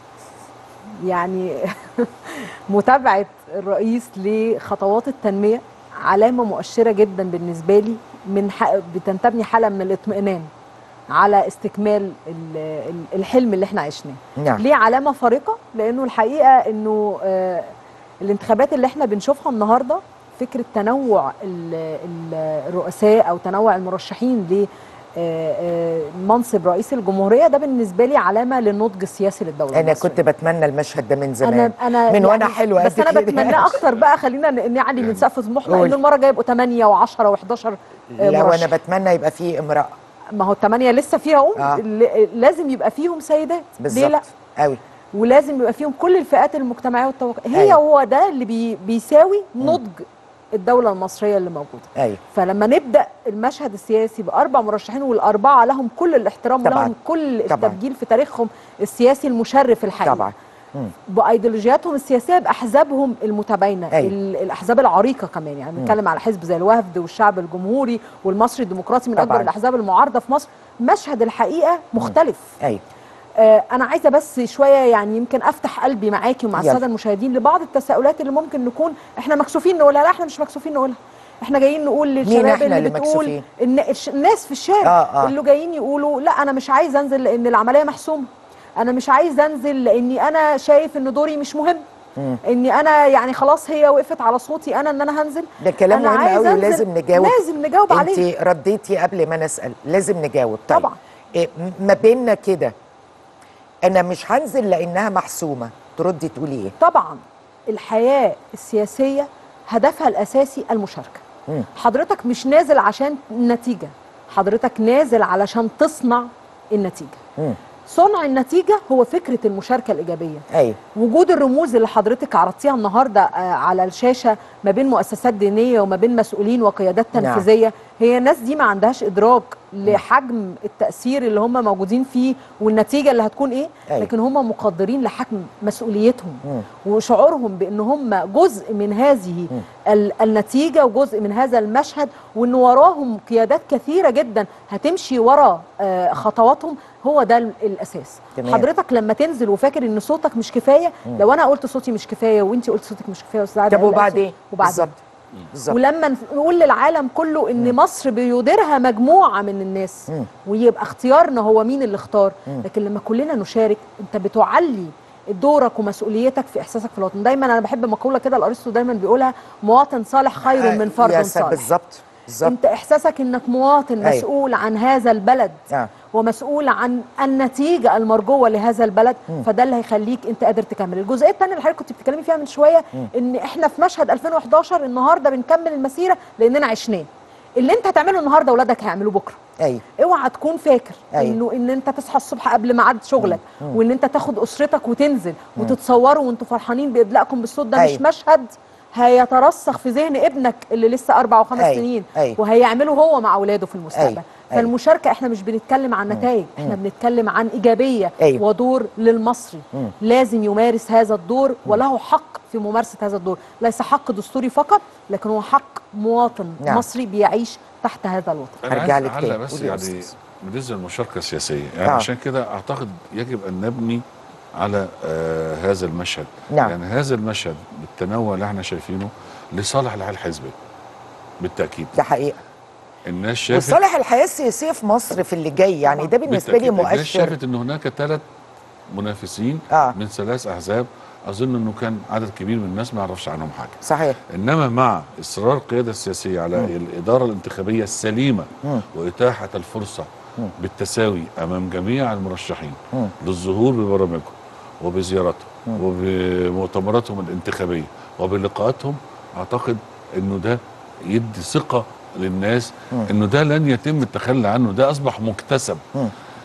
يعني متابعه الرئيس لخطوات التنميه علامه مؤشره جدا بالنسبه لي من حق بتنتابني حاله من الاطمئنان على استكمال ال- ال- الحلم اللي احنا عشناه نعم. ليه علامه فارقه لانه الحقيقه انه آه، الانتخابات اللي احنا بنشوفها النهارده فكره تنوع ال- ال- الرؤساء او تنوع المرشحين ل آه، آه، منصب رئيس الجمهوريه ده بالنسبه لي علامه للنضج السياسي للدوله انا المصرية. كنت بتمنى المشهد ده من زمان انا انا من وانا يعني حلوه بس قد انا كده بتمناه يعني. اكتر بقى خلينا ن- نعلي من سقف طموحنا قول. انه المره الجايه يبقوا 8 و10 و11 لو انا بتمنى يبقى في امراه ما هو الثمانيه لسه فيها هم آه. ل- لازم يبقى فيهم سيدات ليه لا بالظبط قوي ولازم يبقى فيهم كل الفئات المجتمعيه والطبقيه هي أيوة. هو ده اللي بي بيساوي نضج الدوله المصريه اللي موجوده ايوه فلما نبدا المشهد السياسي باربع مرشحين والاربعه لهم كل الاحترام طبعاً. ولهم كل طبعاً. التبجيل في تاريخهم السياسي المشرف الحقيقي طبعا مم. بايديولوجياتهم السياسيه باحزابهم المتباينه أيوة. ال- الاحزاب العريقه كمان يعني مم. بنتكلم على حزب زي الوفد والشعب الجمهوري والمصري الديمقراطي من طبعاً. اكبر الاحزاب المعارضه في مصر مشهد الحقيقه مختلف ايوه آه، انا عايزه بس شويه يعني يمكن افتح قلبي معاكي ومع يلا. الساده المشاهدين لبعض التساؤلات اللي ممكن نكون احنا مكسوفين نقولها لا احنا مش مكسوفين نقولها احنا جايين نقول للشباب إحنا اللي, اللي بتقول مكسوفين؟ إن الش- الناس في الشارع آه، آه. اللي جايين يقولوا لا انا مش عايز انزل لان العمليه محسومه انا مش عايز انزل لاني انا شايف ان دوري مش مهم مم. اني انا يعني خلاص هي وقفت على صوتي انا ان انا هنزل ده كلام أنا مهم عايز قوي أنزل. ولازم نجاوب لازم نجاوب عليه انت رديتي قبل ما نسال لازم نجاوب طيب. طبعا. إيه م- ما بيننا كده انا مش هنزل لانها محسومه تردي تقولي ايه طبعا الحياه السياسيه هدفها الاساسي المشاركه مم. حضرتك مش نازل عشان النتيجه حضرتك نازل علشان تصنع النتيجه مم. صنع النتيجه هو فكره المشاركه الايجابيه ايوه وجود الرموز اللي حضرتك عرضتيها النهارده آه، على الشاشه ما بين مؤسسات دينيه وما بين مسؤولين وقيادات نعم. تنفيذيه هي الناس دي ما عندهاش ادراك لحجم التاثير اللي هم موجودين فيه والنتيجه اللي هتكون ايه أيوة. لكن هم مقدرين لحجم مسؤوليتهم مم. وشعورهم بان هم جزء من هذه ال- النتيجه وجزء من هذا المشهد وان وراهم قيادات كثيره جدا هتمشي ورا آه، خطواتهم هو ده ال- الاساس تمام. حضرتك لما تنزل وفاكر ان صوتك مش كفايه مم. لو انا قلت صوتي مش كفايه وانت قلت صوتك مش كفايه يا استاذ عادل طب قال لا، وبعدين وبعدين بالظبط بالظبط ولما نف- نقول للعالم كله ان مصر بيديرها مجموعه من الناس مم. ويبقى اختيارنا هو مين اللي اختار مم. لكن لما كلنا نشارك انت بتعلي دورك ومسؤوليتك في احساسك في الوطن دايما انا بحب مقوله كده الارسطو دايما بيقولها مواطن صالح خير من يا فرد سلام، صالح بالظبط بالظبط انت احساسك انك مواطن أيوة. مسؤول عن هذا البلد آه. ومسؤول عن النتيجه المرجوه لهذا البلد مم. فده اللي هيخليك انت قادر تكمل الجزئيه الثانيه اللي حضرتك كنت بتتكلمي فيها من شويه مم. ان احنا في مشهد 2011 النهارده بنكمل المسيره لاننا عشناه اللي انت هتعمله النهارده اولادك هيعملوه بكره ايوه اوعى تكون فاكر أيوة. انه ان انت تصحى الصبح قبل ميعاد شغلك مم. مم. وان انت تاخد اسرتك وتنزل مم. وتتصوروا وانتوا فرحانين بادلائكم بالصوت ده مش أيوة. مشهد هيترسخ في ذهن ابنك اللي لسه اربع وخمس أيوة. سنين أيوة. وهيعمله هو مع اولاده في المستقبل أيوة. أيوة. فالمشاركه احنا مش بنتكلم عن نتائج احنا بنتكلم عن ايجابيه أيوة. ودور للمصري مم. لازم يمارس هذا الدور وله حق في ممارسه هذا الدور ليس حق دستوري فقط لكن هو حق مواطن نعم. مصري بيعيش تحت هذا الوطن أنا هرجع عايز لك أعلق تاني. بس قولي يا يعني أستاذ. بالنسبه للمشاركه السياسيه يعني آه. عشان كده اعتقد يجب ان نبني على آه هذا المشهد نعم. يعني هذا المشهد بالتنوع اللي احنا شايفينه لصالح الحياه الحزبيه بالتاكيد ده حقيقه الناس شافت وصالح الحياه السياسيه في مصر في اللي جاي يعني ده بالنسبه لي بالتأكيد. الناس مؤشر شافت ان هناك ثلاث منافسين آه. من ثلاث احزاب اظن انه كان عدد كبير من الناس ما يعرفش عنهم حاجه صحيح انما مع اصرار القياده السياسيه على مم. الاداره الانتخابيه السليمه مم. واتاحه الفرصه مم. بالتساوي امام جميع المرشحين مم. للظهور ببرامجهم وبزياراتهم مم. وبمؤتمراتهم الانتخابيه وبلقاءاتهم اعتقد انه ده يدي ثقه للناس مم. انه ده لن يتم التخلي عنه ده اصبح مكتسب مم.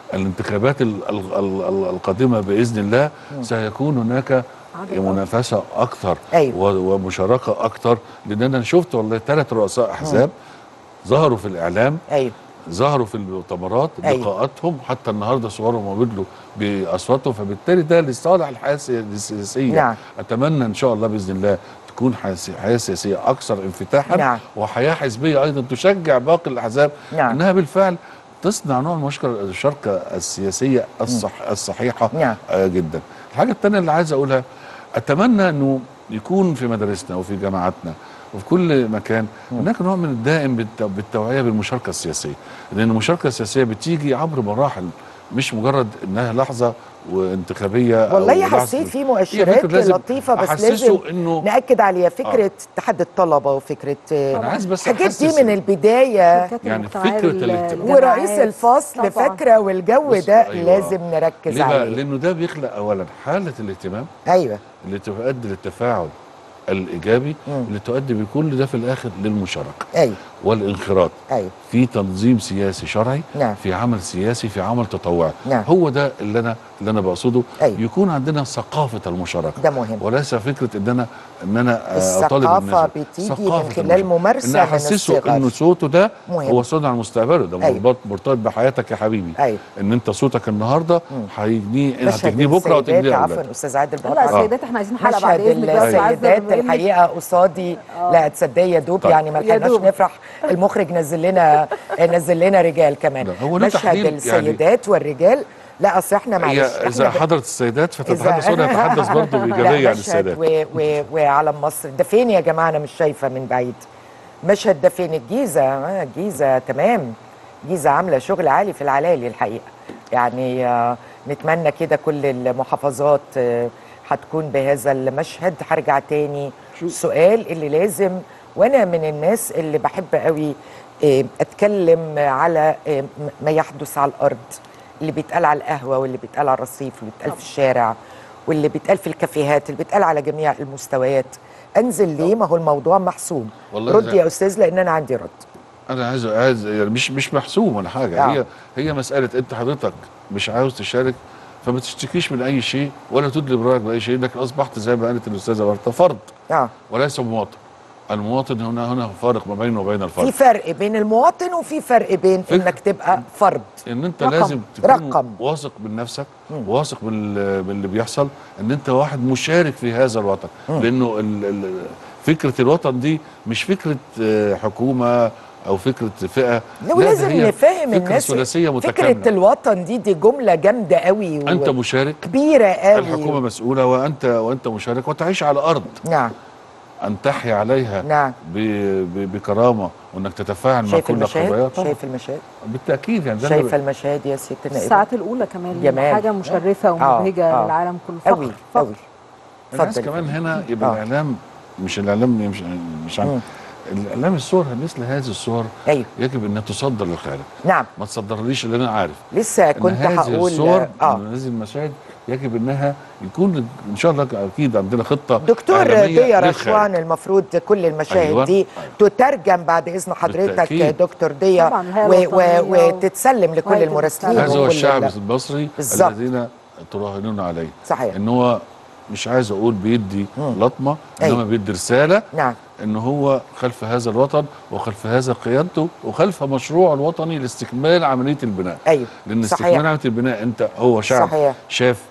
الانتخابات ال- ال- ال- ال- القادمه باذن الله سيكون هناك منافسه اكثر أيوة. و- ومشاركه اكثر لان انا شفت والله ثلاث رؤساء احزاب ظهروا في الاعلام ايوه ظهروا في المؤتمرات أيوة. لقاءاتهم حتى النهارده صورهم وبدلوا باصواتهم فبالتالي ده لصالح الحياه السي- السياسيه نعم. اتمنى ان شاء الله باذن الله تكون حياه سي- حياه سياسيه اكثر انفتاحا نعم. وحياه حزبيه ايضا تشجع باقي الاحزاب نعم. انها بالفعل تصنع نوع من المشكله المشاركه السياسيه الصح الصحيحه نعم. آه جدا. الحاجه الثانيه اللي عايز اقولها اتمنى انه يكون في مدارسنا وفي جامعاتنا وفي كل مكان هناك نوع من الدائم بالت- بالتوعيه بالمشاركه السياسيه لان المشاركه السياسيه بتيجي عبر مراحل مش مجرد انها لحظه وانتخابيه أو والله لحظة- حسيت في هي مؤشرات فكرة لازم لطيفه بس أحسسه لازم إنه ناكد عليها فكره اتحاد الطلبه وفكره أنا عايز بس الحاجات دي أحسس من البدايه الشركات يعني المجتمعية فكرة بال- الاجتماع. ورئيس الفصل طبعاً. فاكره والجو بص، ده أيوة. لازم نركز ليه بقى؟ عليه لانه ده بيخلق اولا حاله الاهتمام ايوه اللي تؤدي للتفاعل الايجابي اللي تؤدي بكل ده في الاخر للمشاركه ايوه والانخراط ايوه في تنظيم سياسي شرعي نعم. في عمل سياسي في عمل تطوعي نعم. هو ده اللي انا اللي انا بقصده أيوة. يكون عندنا ثقافه المشاركه ده مهم وليس فكره ان انا ان انا آه، اطالب الثقافه الناس بتيجي من ثقافة خلال المشاركة. ممارسه ان من احسسه الصغر انه صوته ده مهم. هو صنع مستقبله ده أيوة. مرتبط مرتبط بحياتك يا حبيبي أيوة. ان انت صوتك النهارده هيجنيه مشهد هتجنيه بكره السيدات وتجنيه عفوا اولادك استاذ عادل لا بقطعك. السيدات احنا عايزين حلقه بعد مشهد اذنك بس عايزة السيدات بما إنك- الحقيقه قصادي لا تصدقي يا دوب طيب. يعني ما يا لحقناش دوب. نفرح المخرج نزل لنا نزل لنا رجال كمان لا، هو ده مشهد تحليل يعني- السيدات والرجال لا اصل احنا معلش هي احنا اذا ب- حضرت السيدات إذا- فتتحدث هنا يتحدث برضه لا، بايجابيه عن مشهد السيدات و... و... وعلم مصر ده فين يا جماعه انا مش شايفه من بعيد مشهد ده فين الجيزه آه الجيزه تمام الجيزه عامله شغل عالي في العلالي الحقيقه يعني آه نتمنى كده كل المحافظات آه هتكون بهذا المشهد هرجع تاني سؤال اللي لازم وانا من الناس اللي بحب قوي آه اتكلم على آه ما يحدث على الارض اللي بيتقال على القهوه واللي بيتقال على الرصيف واللي بيتقال في الشارع واللي بيتقال في الكافيهات اللي بيتقال على جميع المستويات انزل ليه ما هو الموضوع محسوم والله رد إذا- يا استاذ لان انا عندي رد انا عايز عايز يعني مش مش محسوم ولا حاجه آه. هي هي مساله انت حضرتك مش عاوز تشارك فما تشتكيش من اي شيء ولا تدلب رايك باي شيء لكن اصبحت زي ما قالت الاستاذه ورده فرد اه وليس مواطن المواطن هنا هنا فارق ما بينه وبين في الفرد فرق بين المواطن وفي فرق بين انك تبقى فرد ان انت رقم. لازم تكون رقم. واثق من نفسك واثق بال- باللي بيحصل ان انت واحد مشارك في هذا الوطن مم. لانه ال ال فكره الوطن دي مش فكره آه، حكومه او فكره فئه لا لا، ولازم ده هي نفهم فكره الناس ثلاثيه فكره متكامله الوطن دي دي جمله جامده قوي و... انت مشارك كبيره قوي الحكومه مسؤوله وانت وانت مشارك وتعيش على ارض نعم ان تحيا عليها نعم ب ب بكرامه وانك تتفاعل مع شايف كل المشاهد القضايات طبعاً. شايف المشاهد بالتاكيد يعني ده اللي- شايفه المشاهد يا ست نائبه الساعات الاولى كمان جمال. حاجه مشرفه ومبهجه آه. للعالم كله فخر قوي فخر. قوي انا عايز اتفضل. كمان هنا يبقى آه. الاعلام مش الاعلام مش مش عن الاعلام الصور مثل هذه الصور أيوه. يجب انها تصدر للخارج نعم ما تصدرليش اللي انا عارف لسه إن كنت هذه هقول الصور اه إن هذه المشاهد يجب انها يكون ان شاء الله اكيد عندنا خطه دكتور إعلامية ضيا للخارج. رشوان المفروض كل المشاهد أيوة. دي تترجم بعد اذن حضرتك بالتأكيد. دكتور ضيا طبعاً الهيئة و- و- الوطنية و- وتتسلم لكل وهيئة المراسلين هذا هو وكل الشعب ال- المصري بالظبط. الذين تراهنون عليه صحيح ان هو مش عايز اقول بيدي لطمه أيوة. انما بيدي رساله نعم ان هو خلف هذا الوطن وخلف هذا قيادته وخلف مشروع الوطني لاستكمال عمليه البناء ايوه لان صحيح. استكمال عمليه البناء انت هو شعب صحيح. شاف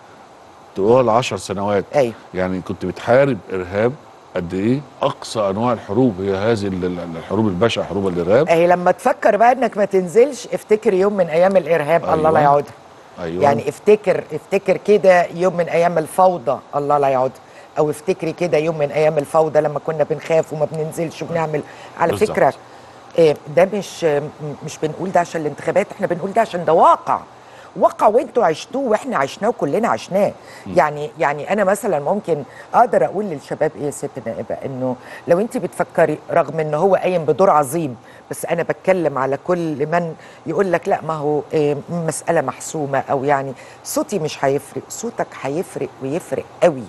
طوال عشر سنوات ايوه يعني كنت بتحارب ارهاب قد ايه اقصى انواع الحروب هي هذه ال- ال- الحروب البشعه حروب الارهاب اهي لما تفكر بقى انك ما تنزلش افتكر يوم من ايام الارهاب أيوة. الله لا يعودها ايوه يعني افتكر افتكر كده يوم من ايام الفوضى الله لا يعودها او افتكري كده يوم من ايام الفوضى لما كنا بنخاف وما بننزلش وبنعمل على بالظبط. فكره إيه، ده مش مش بنقول ده عشان الانتخابات احنا بنقول ده عشان ده واقع واقع وانتوا عشتوه واحنا عشناه وكلنا عشناه يعني يعني انا مثلا ممكن اقدر اقول للشباب ايه يا ست نائبه انه لو انت بتفكري رغم ان هو قايم بدور عظيم بس انا بتكلم على كل من يقول لك لا ما هو إيه مساله محسومه او يعني صوتي مش هيفرق صوتك هيفرق ويفرق قوي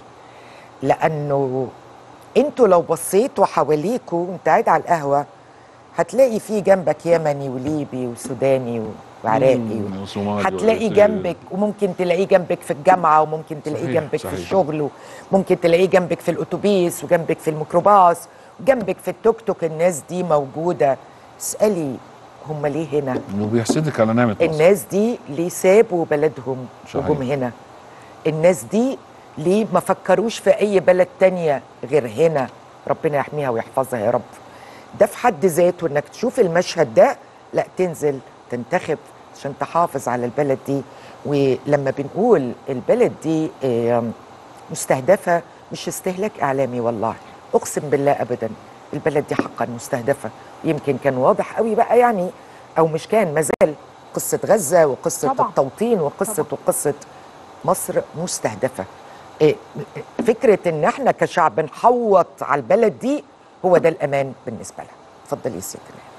لانه انتوا لو بصيتوا حواليكوا وانت قاعد على القهوه هتلاقي في جنبك يمني وليبي وسوداني و... وعراقي مم، وصومالي هتلاقي وإريتريا. جنبك وممكن تلاقيه جنبك في الجامعه وممكن تلاقيه صحيح، جنبك صحيح. في الشغل وممكن تلاقيه جنبك في الاتوبيس وجنبك في الميكروباص وجنبك في التوك توك الناس دي موجوده اسالي هم ليه هنا وبيحسدك على نعمه مصر الناس دي ليه سابوا بلدهم صحيح. وجم هنا الناس دي ليه ما فكروش في اي بلد تانية غير هنا ربنا يحميها ويحفظها يا رب ده في حد ذاته انك تشوف المشهد ده لا تنزل تنتخب عشان تحافظ على البلد دي ولما بنقول البلد دي آم، مستهدفة مش استهلاك إعلامي والله أقسم بالله أبدا البلد دي حقا مستهدفة يمكن كان واضح قوي بقى يعني أو مش كان مازال قصة غزة وقصة طبعاً. التوطين وقصة وقصة مصر مستهدفة إيه، فكرة إن إحنا كشعب نحوط على البلد دي هو ده الأمان بالنسبة لها اتفضلي يا ست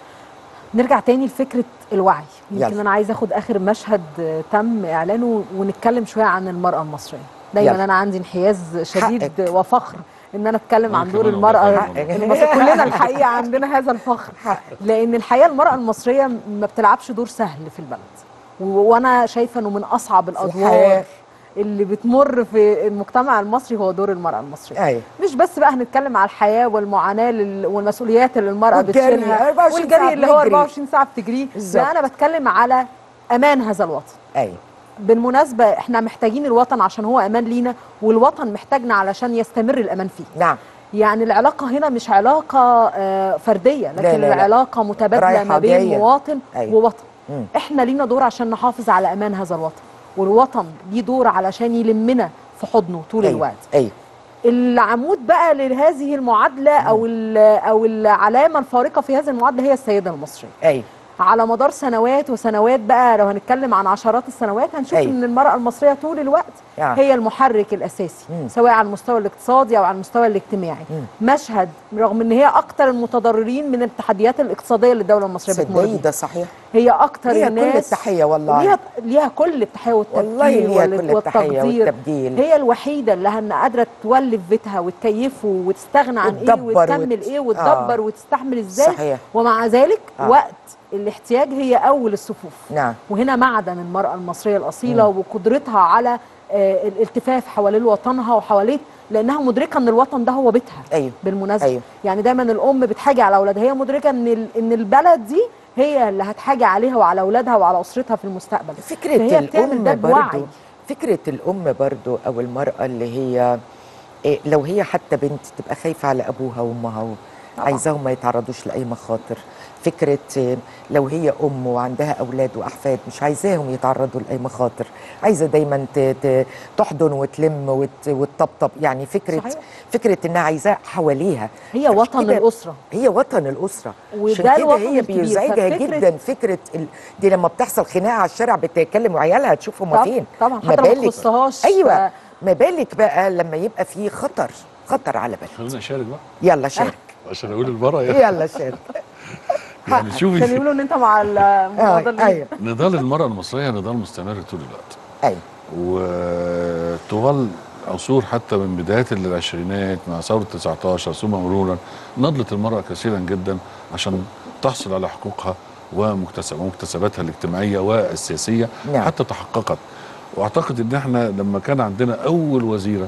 نرجع تاني لفكره الوعي يمكن يلا. انا عايزه اخد اخر مشهد آه، تم اعلانه ونتكلم شويه عن المراه المصريه دايما يلا. انا عندي انحياز شديد حقك. وفخر ان انا اتكلم عن دور كمان المراه والله حقك. المصرية. كلنا الحقيقه عندنا هذا الفخر لان الحقيقه المراه المصريه ما بتلعبش دور سهل في البلد و- وانا شايفه انه من اصعب الادوار الحياة. اللي بتمر في المجتمع المصري هو دور المراه المصريه أيوة. مش بس بقى هنتكلم على الحياه والمعاناه لل- والمسؤوليات اللي المراه والجري، بتشيلها 24 ساعة والجري اللي هو بنجري. 24 ساعه بتجريه بالظبط. لا انا بتكلم على امان هذا الوطن ايوه بالمناسبه احنا محتاجين الوطن عشان هو امان لينا والوطن محتاجنا علشان يستمر الامان فيه نعم يعني العلاقه هنا مش علاقه آه، فرديه لكن لا، لا. العلاقه متبادله رايحة ما بين جاية. مواطن أيوة. ووطن مم. احنا لينا دور عشان نحافظ على امان هذا الوطن والوطن ليه دور علشان يلمنا في حضنه طول أيوة. الوقت ايوه العمود بقى لهذه المعادله او ال- او العلامه الفارقه في هذه المعادله هي السيده المصريه ايوه على مدار سنوات وسنوات بقى لو هنتكلم عن عشرات السنوات هنشوف أيوة. ان المراه المصريه طول الوقت آه. هي المحرك الاساسي مم. سواء على المستوى الاقتصادي او على المستوى الاجتماعي مشهد رغم ان هي اكتر المتضررين من التحديات الاقتصاديه اللي الدوله المصريه بتمر صدقي بيها ده صحيح هي اكتر ليها كل الناس التحية والله. ليها ليها كل التحيه والتقدير والله ليها وال- كل التحية والتقدير. والتبجيل. هي الوحيده اللي هن قادره تولف بيتها وتكيفه وتستغنى عن ايه وتدبر وتكمل وت- ايه وتدبر آه. وتستحمل ازاي صحيح. ومع ذلك آه. وقت الاحتياج هي اول الصفوف نعم وهنا معدن المرأة المصرية الأصيلة مم. وقدرتها على آه، الالتفاف حوالين وطنها وحوالين لأنها مدركة أن الوطن ده هو بيتها ايوه بالمناسبة أيوة. يعني دايما الأم بتحاجي على أولادها هي مدركة أن ال- أن البلد دي هي اللي هتحاجي عليها وعلى أولادها وعلى أسرتها في المستقبل فكرة فهي بتعمل الأم ده بوعي برضو فكرة الأم برضو أو المرأة اللي هي إيه لو هي حتى بنت تبقى خايفة على أبوها وأمها وعايزاهم ما يتعرضوش لأي مخاطر فكرة إيه، لو هي أم وعندها أولاد وأحفاد مش عايزاهم يتعرضوا لأي مخاطر عايزة دايما ت- ت- تحضن وتلم وت- وتطبطب يعني فكرة صحيح. فكرة إنها عايزاه حواليها هي عشان وطن كده- الأسرة هي وطن الأسرة وده عشان كده الوطن هي الكبير. بيزعجها ففكرة- جدا فكرة ال... دي لما بتحصل خناقة على الشارع بتكلم عيالها تشوف هما طب- فين طبعا ما حتى لو ما بالك- تخصهاش ايوه ف- ما بالك بقى لما يبقى في خطر خطر على بالك خلينا نشارك بقى يلا شارك عشان اقول المرأة يلا شارك يعني عشان شوفي يقولوا ان انت مع المناضلين نضال المرأة المصرية نضال مستمر طول الوقت ايوه وطوال عصور حتى من بداية العشرينات مع ثورة 19 ثم مرورا نضلت المرأة كثيرا جدا عشان تحصل على حقوقها ومكتسب ومكتسباتها الاجتماعية والسياسية نعم. حتى تحققت واعتقد ان احنا لما كان عندنا اول وزيرة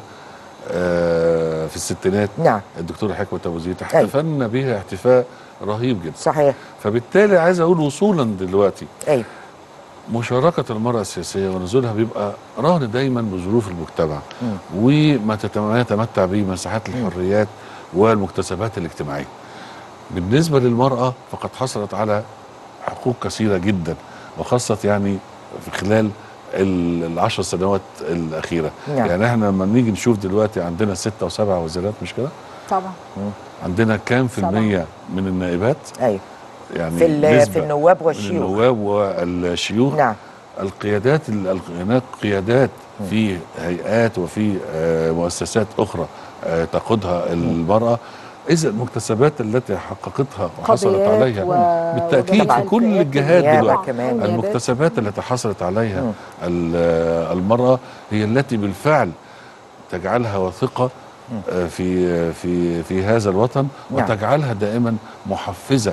آه، في الستينات نعم الدكتورة حكمة ابو زيد احتفلنا بها احتفاء رهيب جدا صحيح فبالتالي عايز اقول وصولا دلوقتي ايوه مشاركة المرأة السياسية ونزولها بيبقى رهن دايما بظروف المجتمع مم. وما تت- ما يتمتع به مساحات الحريات والمكتسبات الاجتماعية بالنسبة للمرأة فقد حصلت على حقوق كثيرة جدا وخاصة يعني في خلال ال- العشر سنوات الأخيرة نعم. يعني احنا لما نيجي نشوف دلوقتي عندنا ستة وسبعة وزيرات مش كده طبعا عندنا كام في سبعة. المية من النائبات ايوه يعني في ال- نسبة في النواب من والشيوخ. النواب والشيوخ نعم القيادات ال- ال- هناك قيادات في هيئات وفي آه، مؤسسات اخرى آه، تقودها المراه اذا المكتسبات التي حققتها وحصلت قضيات عليها و- بالتاكيد وجمع في كل الفئات الجهات والنيابة دلوقتي كمان. والنيابات. المكتسبات التي حصلت عليها ال- آه، المراه هي التي بالفعل تجعلها واثقه آه، في في في هذا الوطن نعم. وتجعلها دائما محفزه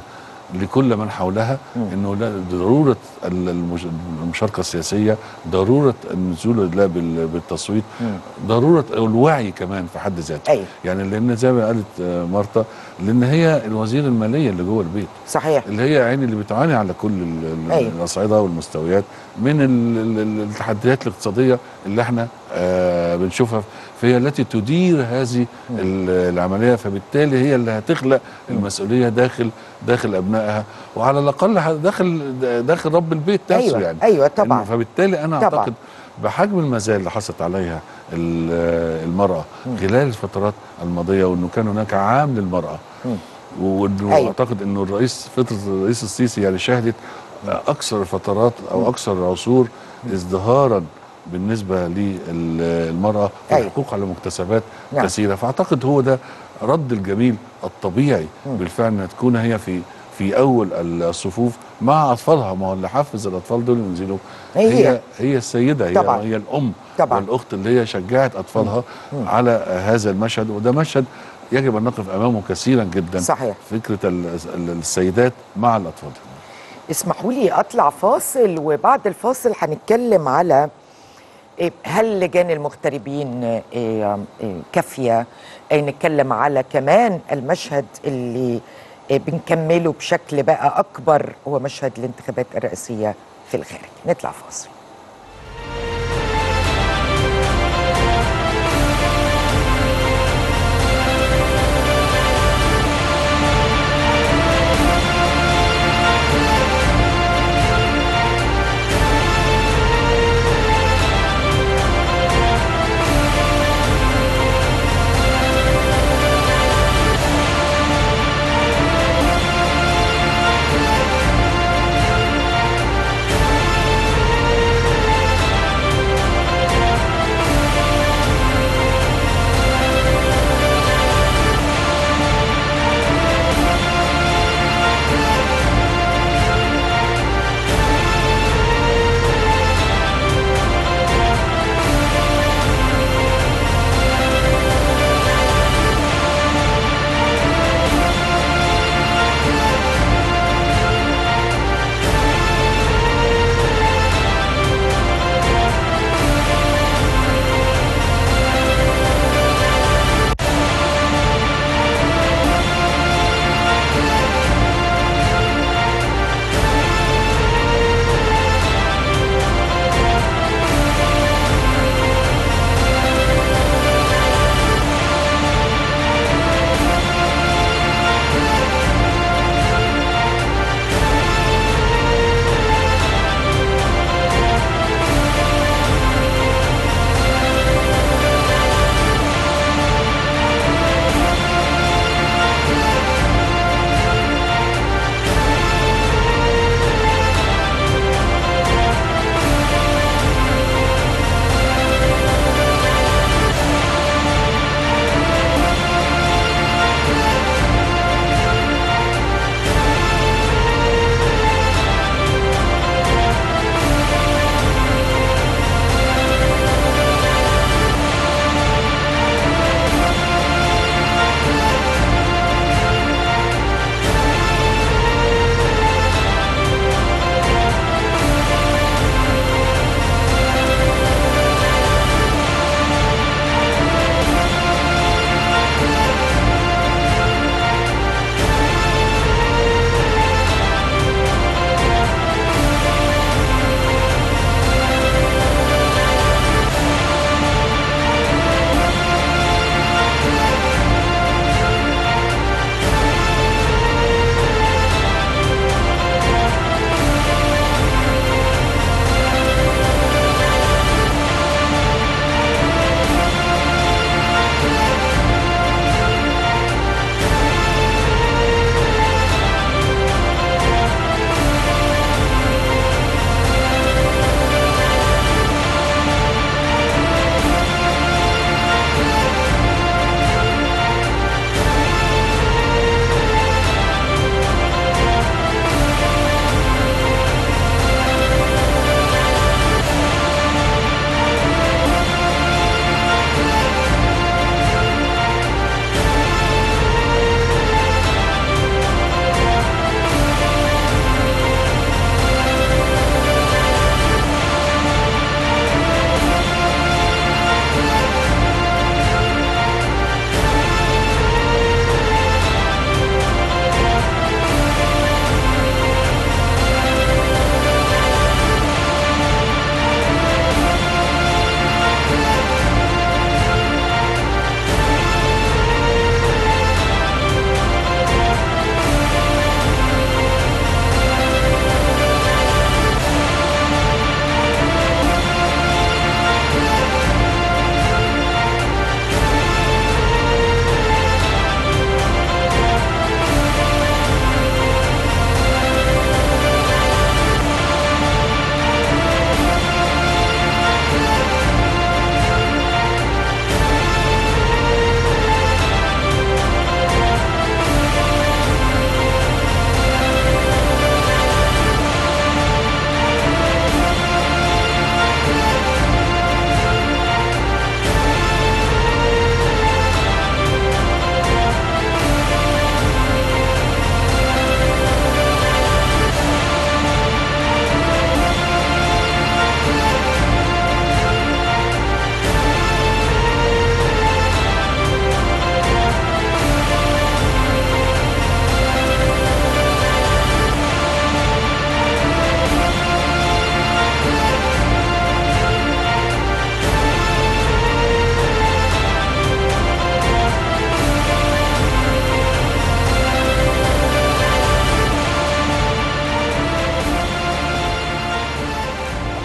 لكل من حولها انه لا ضروره ال- المش- المشاركه السياسيه ضروره النزول لا بال- بالتصويت ضروره الوعي كمان في حد ذاته أيوة. يعني لان زي ما قالت آه، مارتا لان هي الوزير الماليه اللي جوه البيت صحيح اللي هي عيني اللي بتعاني على كل ال- ال- أيوة. الاصعده والمستويات من ال- ال- ال- التحديات الاقتصاديه اللي احنا آه بنشوفها فهي التي تدير هذه ال- العمليه فبالتالي هي اللي هتخلق المسؤوليه داخل داخل ابنائها وعلى الاقل ه- داخل داخل رب البيت نفسه أيوة، يعني أيوة طبعاً. إنه فبالتالي انا طبعاً. اعتقد بحجم المزايا اللي حصلت عليها ال- المراه خلال الفترات الماضيه وانه كان هناك عام للمراه وانه أيوة. اعتقد انه الرئيس فتره الرئيس السيسي يعني شهدت اكثر الفترات او اكثر العصور ازدهارا بالنسبه للمراه في أيوة. الحقوق على مكتسبات نعم. كثيره فاعتقد هو ده رد الجميل الطبيعي بالفعل انها تكون هي في في اول الصفوف مع اطفالها ما هو اللي حفز الاطفال دول ينزلوا هي هي هي. هي السيده هي طبعاً. هي الام طبعاً. والاخت اللي هي شجعت اطفالها على هذا المشهد وده مشهد يجب ان نقف امامه كثيرا جدا صحيح. فكره ال- ال- السيدات مع الاطفال اسمحوا لي اطلع فاصل وبعد الفاصل هنتكلم على إيه، هل لجان المغتربين إيه، إيه، كافيه إيه، نتكلم على كمان المشهد اللي إيه، بنكمله بشكل بقى اكبر هو مشهد الانتخابات الرئاسيه في الخارج نطلع فاصل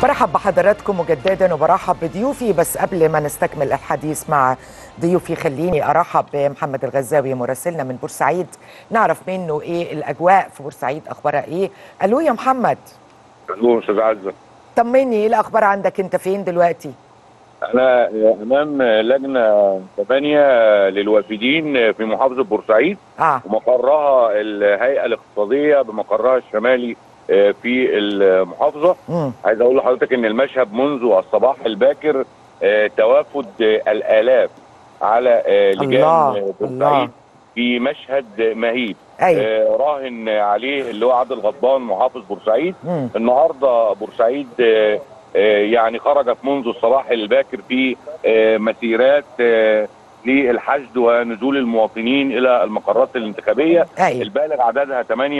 برحب بحضراتكم مجددا وبرحب بضيوفي بس قبل ما نستكمل الحديث مع ضيوفي خليني ارحب بمحمد الغزاوي مراسلنا من بورسعيد نعرف منه ايه الاجواء في بورسعيد اخبارها ايه الو يا محمد الو استاذ عزه طمني ايه الاخبار عندك انت فين دلوقتي انا امام لجنه ثمانيه للوافدين في محافظه بورسعيد آه. ومقرها الهيئه الاقتصاديه بمقرها الشمالي في المحافظه مم. عايز اقول لحضرتك ان المشهد منذ الصباح الباكر آه، توافد آه، الالاف على آه، لجان الله، آه، الله. بورسعيد في مشهد مهيب أيوة. آه، راهن عليه اللي هو عادل غضبان محافظ بورسعيد مم. النهارده بورسعيد آه، آه، يعني خرجت منذ الصباح الباكر في آه، مسيرات آه، للحشد ونزول المواطنين الى المقرات الانتخابيه أيوة. البالغ عددها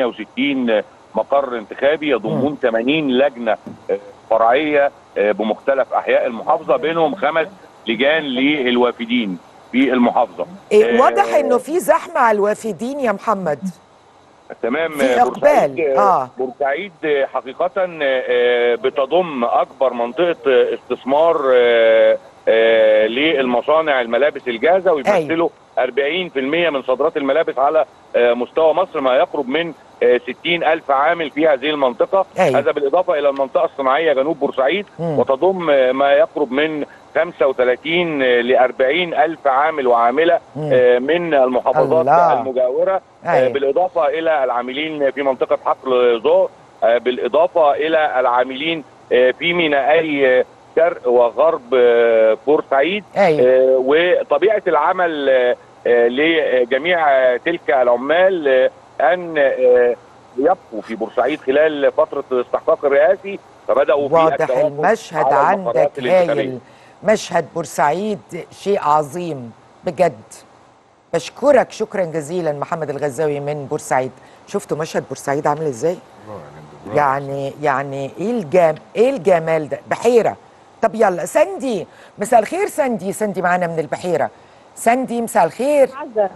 68 مقر انتخابي يضمون 80 لجنه آه، فرعيه آه، بمختلف احياء المحافظه بينهم خمس لجان للوافدين في المحافظه إيه آه، واضح انه في زحمه على الوافدين يا محمد تمام في بورسعيد إقبال، آه. بورسعيد حقيقة آه، بتضم أكبر منطقة استثمار آه، آه، للمصانع الملابس الجاهزة ويمثلوا 40% من صادرات الملابس على آه، مستوى مصر ما يقرب من آه، 60 ألف عامل في هذه المنطقة أيوة. هذا بالإضافة إلى المنطقة الصناعية جنوب بورسعيد مم. وتضم آه، ما يقرب من 35 ل 40 ألف عامل وعاملة مم. آه، من المحافظات الله. المجاورة آه، أيوة. بالإضافة إلى العاملين في منطقة حقل ذو آه، بالإضافة إلى العاملين آه، في مينائي آه، شرق وغرب آه، بورسعيد أيوة. آه، وطبيعة العمل آه، آه، لجميع آه، تلك العمال آه، أن آه، يبقوا في بورسعيد خلال فترة الاستحقاق الرئاسي فبدأوا في واضح التوافد المشهد على المقرات عندك الانتخابية. هايل مشهد بورسعيد شيء عظيم بجد بشكرك شكرا جزيلا محمد الغزاوي من بورسعيد شفتوا مشهد بورسعيد عامل ازاي يعني يعني ايه الجام ايه الجمال ده بحيره طب يلا سندي مساء الخير سندي سندي معانا من البحيره سندي مساء الخير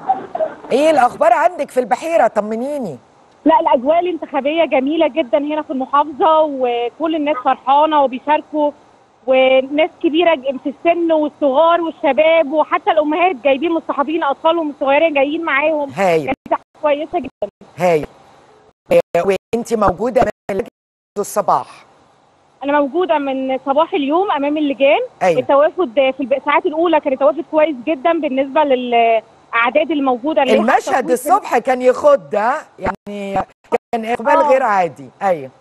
ايه الاخبار عندك في البحيره طمنيني لا الاجواء الانتخابيه جميله جدا هنا في المحافظه وكل الناس فرحانه وبيشاركوا وناس كبيره ج- في السن والصغار والشباب وحتى الامهات جايبين مصطحبين اطفالهم الصغيرين جايين معاهم هايل. كانت حاجة كويسه جدا هاي وانت موجوده من لجنة الصباح انا موجوده من صباح اليوم امام اللجان أيوة. التوافد في الب- الساعات الاولى كان التوافد كويس جدا بالنسبه للاعداد الموجوده اللي المشهد حصلت في- الصبح كان يخض ها يعني كان اقبال آه. غير عادي ايوه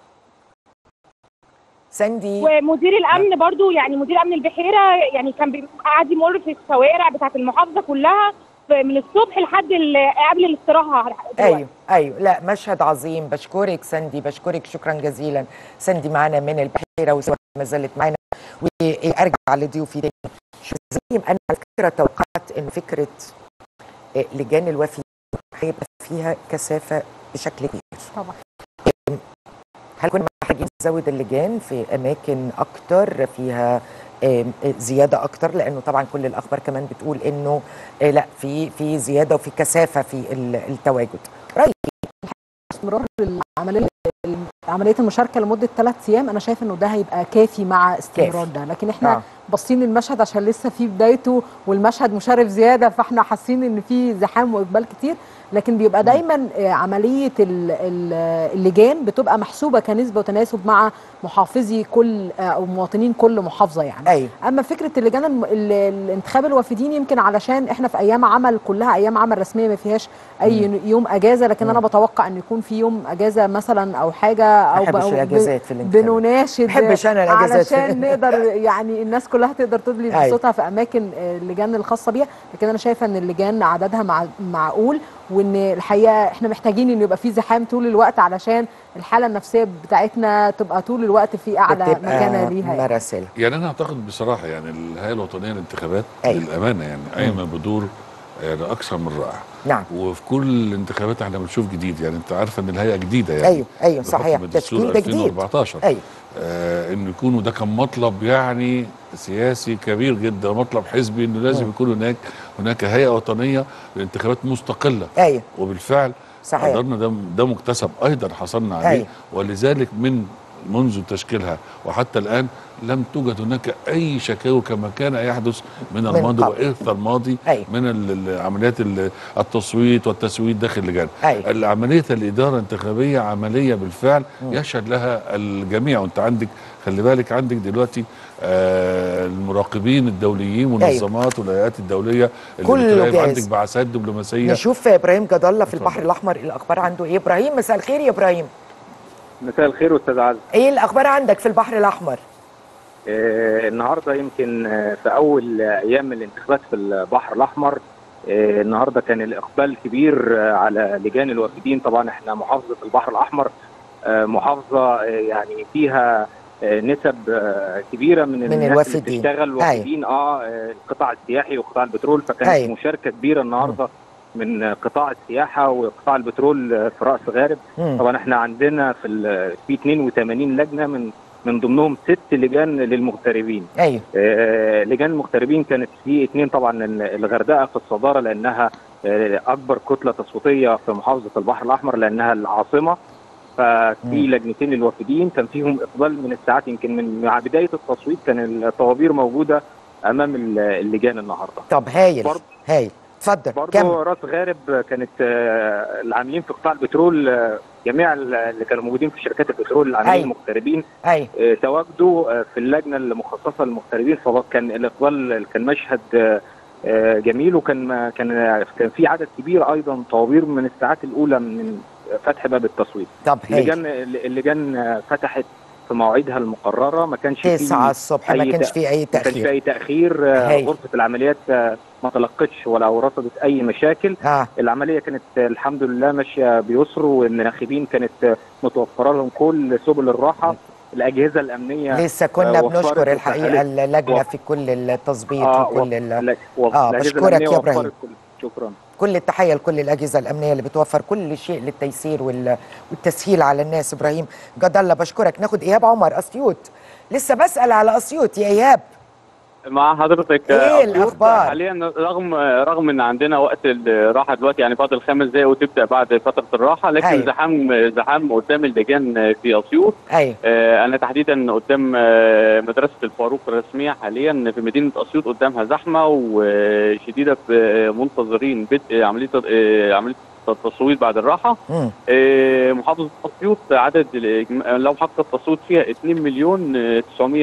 سندي ومدير الامن برضو يعني مدير امن البحيره يعني كان بي- قاعد يمر في الشوارع بتاعه المحافظه كلها ف- من الصبح لحد ال- قبل الاستراحه دلوقتي. ايوه ايوه لا مشهد عظيم بشكرك سندي بشكرك شكرا جزيلا سندي معانا من البحيره وسوى ما زالت معانا وارجع لضيوفي تاني شو زي ما انا على فكره توقعت ان فكره آه، لجان الوفي هيبقى فيها كثافه بشكل كبير طبعا هل كنا محتاجين نزود اللجان في اماكن اكتر فيها آم، آه، زياده اكتر لانه طبعا كل الاخبار كمان بتقول انه آه، لا في في زياده وفي كثافه في ال- التواجد رايي استمرار العمليه عمليه المشاركه لمده ثلاث ايام انا شايف انه ده هيبقى كافي مع استمرار كافي. ده لكن احنا آه. آه. باصين المشهد عشان لسه في بدايته والمشهد مشرف زياده فاحنا حاسين ان في زحام واقبال كتير لكن بيبقى دايما آه، عمليه ال- ال- اللجان بتبقى محسوبه كنسبه وتناسب مع محافظي كل آه، او مواطنين كل محافظه يعني أيوة. اما فكره اللجان الم... ال- الانتخاب الوافدين يمكن علشان احنا في ايام عمل كلها ايام عمل رسميه ما فيهاش اي مم. يوم اجازه لكن مم. انا بتوقع ان يكون في يوم اجازه مثلا او حاجه او بحبش أو ب- الأجازات في الانتخابات. بنناشد بحبش أنا الأجازات في- علشان نقدر يعني الناس كلها تقدر تدلي أيوة. بصوتها في اماكن آه، اللجان الخاصه بيها لكن انا شايفه ان اللجان عددها مع معقول وان الحقيقه احنا محتاجين ان يبقى في زحام طول الوقت علشان الحاله النفسيه بتاعتنا تبقى طول الوقت في اعلى مكانه ليها يعني. مراسل يعني انا اعتقد بصراحه يعني الهيئه الوطنيه للانتخابات أيوة. للامانه يعني قايمه بدور يعني اكثر من رائع نعم وفي كل الانتخابات احنا بنشوف جديد يعني انت عارفه ان الهيئه جديده يعني ايوه ايوه بحكم صحيح الدستور تشكيل ده جديد 2014 ايوه آه انه يكون وده كان مطلب يعني سياسي كبير جدا مطلب حزبي انه لازم مم. يكون هناك هناك هيئه وطنيه للانتخابات مستقله ايوه وبالفعل صحيح. قدرنا ده ده مكتسب ايضا حصلنا عليه أيوة. ولذلك من منذ تشكيلها وحتى الان لم توجد هناك اي شكاوى كما كان يحدث من من الماضي قبل. وارث الماضي أي. من ال- ال- عمليات ال- التصويت والتسويت داخل اللجان أي. عمليه الاداره الانتخابيه عمليه بالفعل مم. يشهد لها الجميع وانت عندك خلي بالك عندك دلوقتي آه المراقبين الدوليين أيوة. منظمات والهيئات الدوليه اللي كله بتراقب جاهز. عندك بعثات دبلوماسيه نشوف ابراهيم جد الله في اتفضل. البحر الاحمر الاخبار عنده ايه ابراهيم مساء الخير يا ابراهيم مساء الخير استاذ عز ايه الاخبار عندك في البحر الاحمر آه النهارده يمكن آه في اول آه ايام الانتخابات في البحر الاحمر آه النهارده كان الاقبال كبير آه على لجان الوافدين طبعا احنا محافظه البحر الاحمر آه محافظه آه يعني فيها آه نسب آه كبيره من, الناس الوافدين. اللي بتشتغل وافدين اه آه، القطاع السياحي وقطاع البترول فكانت أيوة. مشاركه كبيره النهارده من آه، قطاع السياحه وقطاع البترول آه، في راس غارب مم. طبعا احنا عندنا في ال- في 82 لجنه من من ضمنهم ست لجان للمغتربين ايوه آه، لجان المغتربين كانت في اثنين طبعا ال- الغردقه في الصداره لانها آه، اكبر كتله تصويتيه في محافظه البحر الاحمر لانها العاصمه ففي لجنتين للوافدين كان فيهم اقبال من الساعات يمكن من مع بدايه التصويت كان الطوابير موجوده امام ال- اللجان النهارده طب هايل برضه- هايل اتفضل برضه كمل راس غارب كانت آه، العاملين في قطاع البترول آه، جميع ال- اللي كانوا موجودين في شركات البترول العاملين أيوة. المغتربين ايوه آه، تواجدوا آه، في اللجنه المخصصه للمغتربين فكان الاقبال كان مشهد آه، آه، جميل وكان ما- كان كان في عدد كبير ايضا طوابير من الساعات الاولى من فتح باب التصويت طب اللجان اللجان آه، فتحت في مواعيدها المقرره ما كانش فيه 9 الصبح ما أي كانش تأ- فيه اي ما كانش تاخير فيه اي تاخير آه، هايل. غرفه العمليات آه، ما تلقتش ولا رصدت اي مشاكل آه. العمليه كانت آه، الحمد لله ماشيه بيسر والناخبين كانت آه، متوفره لهم كل سبل الراحه الاجهزه الامنيه لسه كنا آه، وفرت بنشكر الحقيقه وسهلت. اللجنه في كل التظبيط آه، وكل ال... لا، اه الأجهزة بشكرك الأمنية يا ابراهيم وفرت كل- شكرا كل التحيه لكل الاجهزه الامنيه اللي بتوفر كل شيء للتيسير وال... والتسهيل على الناس ابراهيم جد الله بشكرك ناخد ايهاب عمر اسيوط لسه بسال على اسيوط يا ايهاب مع حضرتك إيه أسيوط الأخبار؟ حاليا رغم رغم ان عندنا وقت الراحه دلوقتي يعني فاضل خمس دقائق وتبدا بعد فتره الراحه لكن أيوة. زحام زحام قدام اللجان في اسيوط ايوه آه، انا تحديدا قدام آه، مدرسه الفاروق الرسميه حاليا في مدينه اسيوط قدامها زحمه وشديده في منتظرين بدء عمليه آه، عمليه التصويت بعد الراحه مم. آه، محافظه اسيوط عدد الإجم- لو حق التصويت فيها 2 مليون آه،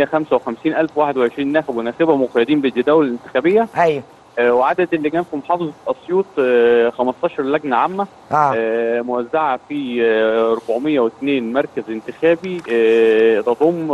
955 الف 21 ناخب وناخبه مقيدين بالجداول الانتخابيه ايوه آه، وعدد اللجان في محافظه اسيوط آه، 15 لجنه عامه آه. آه، موزعه في آه، 402 مركز انتخابي آه، تضم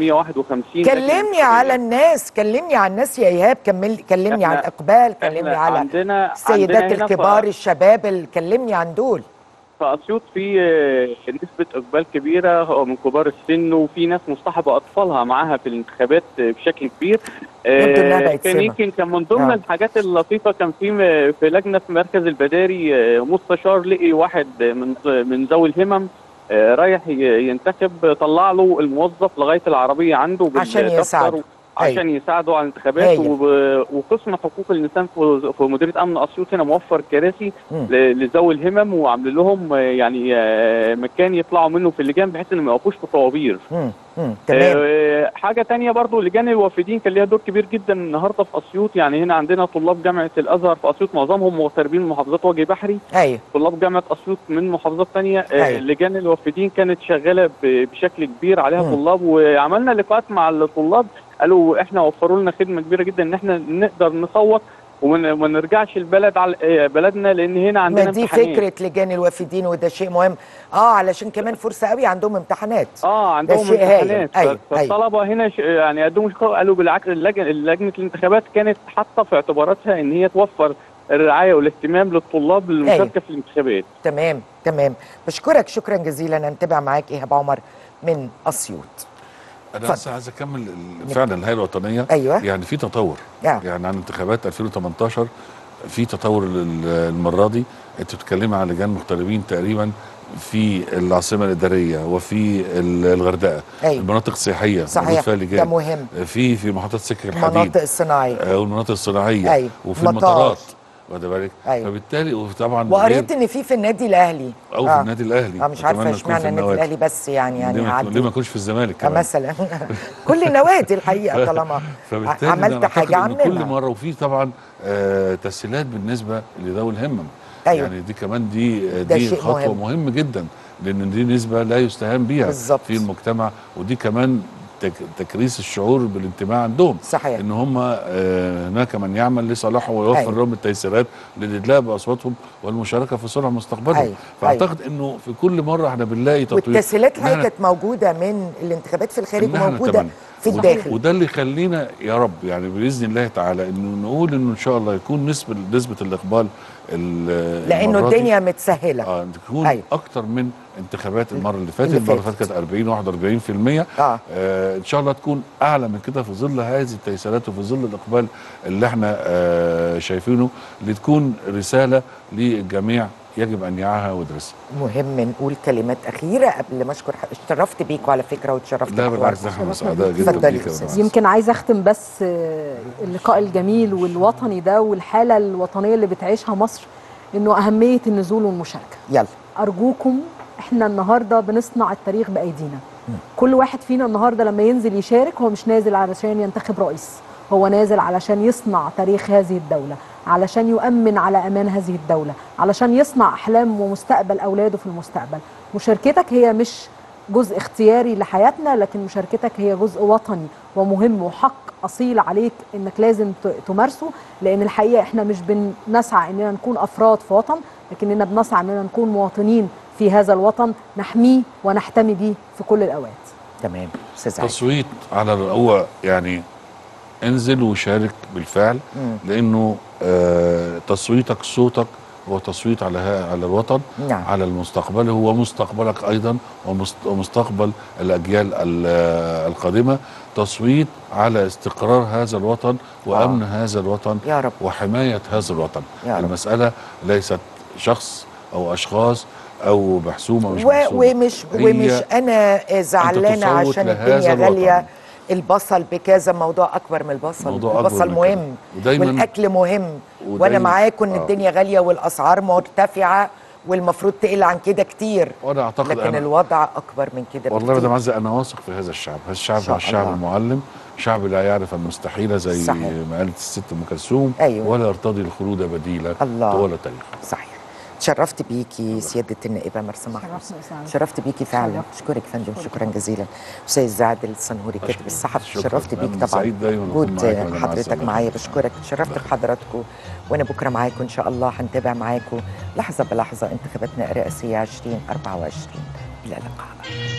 451 لجنة كلمني على الناس كلمني عن الناس يا ايهاب كمل كلمني عن إحنا- اقبال كلمني إحنا على عندنا السيدات عندنا هنا الكبار في- الشباب ال- كلمني عن دول في اسيوط في آه، نسبه اقبال كبيره من كبار السن وفي ناس مصطحبه اطفالها معاها في الانتخابات آه، بشكل كبير يبدو إنها آه، بقت كان سمة. يمكن كان من ضمن آه. الحاجات اللطيفه كان في م- في لجنه في مركز البداري آه، مستشار لقي واحد من من ذوي الهمم آه، رايح ي- ينتخب طلع له الموظف لغايه العربيه عنده عشان بالدفتر يساعده. عشان يساعده على الانتخابات هايل. وب- وقسم حقوق الانسان في في مديريه امن اسيوط هنا موفر كراسي مم. ل- لذوي الهمم وعامل لهم آه، يعني آه، مكان يطلعوا منه في اللجان بحيث انهم ما يقفوش في طوابير مم. مم. تمام آه، حاجه تانية برضو لجان الوافدين كان ليها دور كبير جدا النهارده في اسيوط يعني هنا عندنا طلاب جامعه الازهر في اسيوط معظمهم مغتربين من محافظات وجه بحري ايوه طلاب جامعه اسيوط من محافظات تانية آه، أيوة. لجان الوافدين كانت شغاله ب- بشكل كبير عليها مم. طلاب وعملنا لقاءات مع الطلاب قالوا احنا وفروا لنا خدمه كبيره جدا ان احنا نقدر نصوت وما وما نرجعش البلد على آه، بلدنا لان هنا عندنا ما دي امتحانات. فكره لجان الوافدين وده شيء مهم اه علشان كمان فرصه قوي عندهم امتحانات اه عندهم شيء هايل. امتحانات أيوة، ف- أيوة. فالطلبه هنا ش... يعني قدموا شكوى قالوا بالعكس اللجنه لجنه الانتخابات كانت حاطه في اعتباراتها ان هي توفر الرعايه والاهتمام للطلاب للمشاركه في الانتخابات تمام تمام بشكرك شكرا جزيلا نتابع معاك ايهاب عمر من اسيوط انا اتفضل. بس عايز اكمل ال- فعلا الهيئه الوطنيه أيوة. يعني في تطور آه. يعني عن انتخابات 2018 في تطور ال- المره دي انت بتتكلمي عن لجان مغتربين تقريبا في العاصمه الاداريه وفي ال- الغردقه أيوة. المناطق السياحيه موجود صحيح فيها ده لجان مهم في في محطات سكه الحديد المناطق الصناعيه آه، والمناطق الصناعيه أيوة. وفي مطار. المطارات واخد بالك أيوة. فبالتالي وطبعا وقريت ان في في النادي الاهلي او في النادي الاهلي اه مش عارفه أتمنى تكون اشمعنى في النادي النوادي. الاهلي بس يعني يعني ليه ما- عدي ليه ما يكونش في الزمالك آه كمان مثلا كل النوادي الحقيقه طالما فبالتالي عملت أنا أعتقد حاجه إن كل عملها مره وفي طبعا آه تسهيلات بالنسبه لذوي الهمم أيوة. يعني دي كمان دي ده دي شيء خطوه مهم. مهم جدا لان دي نسبه لا يستهان بها بالظبط. في المجتمع ودي كمان تك تكريس الشعور بالانتماء عندهم صحيح ان هم آه هناك من يعمل لصالحهم ويوفر أيوة. لهم التيسيرات للادلاء باصواتهم والمشاركه في صنع مستقبلهم أيوة. فاعتقد انه في كل مره احنا بنلاقي تطوير والتسهيلات إن إحنا الحقيقه كانت موجوده من الانتخابات في الخارج إن إحنا وموجوده نتمنى. في وده- الداخل وده اللي يخلينا يا رب يعني باذن الله تعالى انه نقول انه ان شاء الله يكون نسبه نسبه الاقبال ال- لانه المرة دي الدنيا متسهله اه تكون أيوة. اكتر من انتخابات المره اللي فاتت اللي المره اللي فاتت. فاتت كانت 40 41% آه. آه ان شاء الله تكون اعلى من كده في ظل هذه التيسيرات وفي ظل الاقبال اللي احنا آه شايفينه لتكون رساله للجميع يجب ان يعاها ويدرسها مهم نقول كلمات اخيره قبل ما اشكر اتشرفت بيكوا على فكره واتشرفت لا بحواركم. بالعكس احنا سعداء جدا اتفضلي بيك يا يا أستاذ. أستاذ. يمكن عايزه اختم بس آه، اللقاء الجميل والوطني ده والحاله الوطنيه اللي بتعيشها مصر انه اهميه النزول والمشاركه يلا ارجوكم احنا النهارده بنصنع التاريخ بايدينا كل واحد فينا النهارده لما ينزل يشارك هو مش نازل علشان ينتخب رئيس هو نازل علشان يصنع تاريخ هذه الدولة علشان يؤمن على أمان هذه الدولة علشان يصنع أحلام ومستقبل أولاده في المستقبل مشاركتك هي مش جزء اختياري لحياتنا لكن مشاركتك هي جزء وطني ومهم وحق أصيل عليك إنك لازم ت- تمارسه لأن الحقيقة إحنا مش بنسعى إننا نكون أفراد في وطن لكننا بنسعى إننا نكون مواطنين في هذا الوطن نحميه ونحتمي بيه في كل الأوقات تمام استاذ علي. تصويت على هو يعني انزل وشارك بالفعل مم. لانه آه تصويتك صوتك هو تصويت على ها- على الوطن نعم. على المستقبل هو مستقبلك ايضا ومست- ومستقبل الاجيال ال- آه، القادمه تصويت على استقرار هذا الوطن وامن آه. هذا الوطن يا رب وحمايه هذا الوطن يا رب. المساله ليست شخص او اشخاص او محسومه مش و- محسومه ومش هي ومش انا زعلانه تصوت عشان لهذا الدنيا الوطن. غاليه البصل بكذا موضوع اكبر من البصل موضوع أكبر البصل من مهم كده. ودايماً- والاكل مهم وانا ودايماً- معاكم ان آه. الدنيا غاليه والاسعار مرتفعه والمفروض تقل عن كده كتير وانا اعتقد لكن أنا الوضع اكبر من كده والله بكتير. مدام عزه انا واثق في هذا الشعب هذا الشعب شاء هو الشعب الله. المعلم شعب لا يعرف المستحيل زي صحيح. ما قالت الست ام كلثوم أيوة. ولا يرتضي الخلود بديلا الله. طوال التاريخ صحيح تشرفت بيكي سيادة النائبة مرسى محفوظ شرفنا أستاذ. شرفت بيكي فعلا اشكرك فندم شكرا جزيلا استاذ زعد الصنهوري كاتب الصحفي شكراً. شرفت بيك أنا طبعا سعيد دايماً أكون وجود معاك مدام حضرتك عزة. معايا بشكرك شرفت بحضراتكم وانا بكره معاكم ان شاء الله هنتابع معاكم لحظه بلحظه انتخاباتنا الرئاسيه 2024 الى اللقاء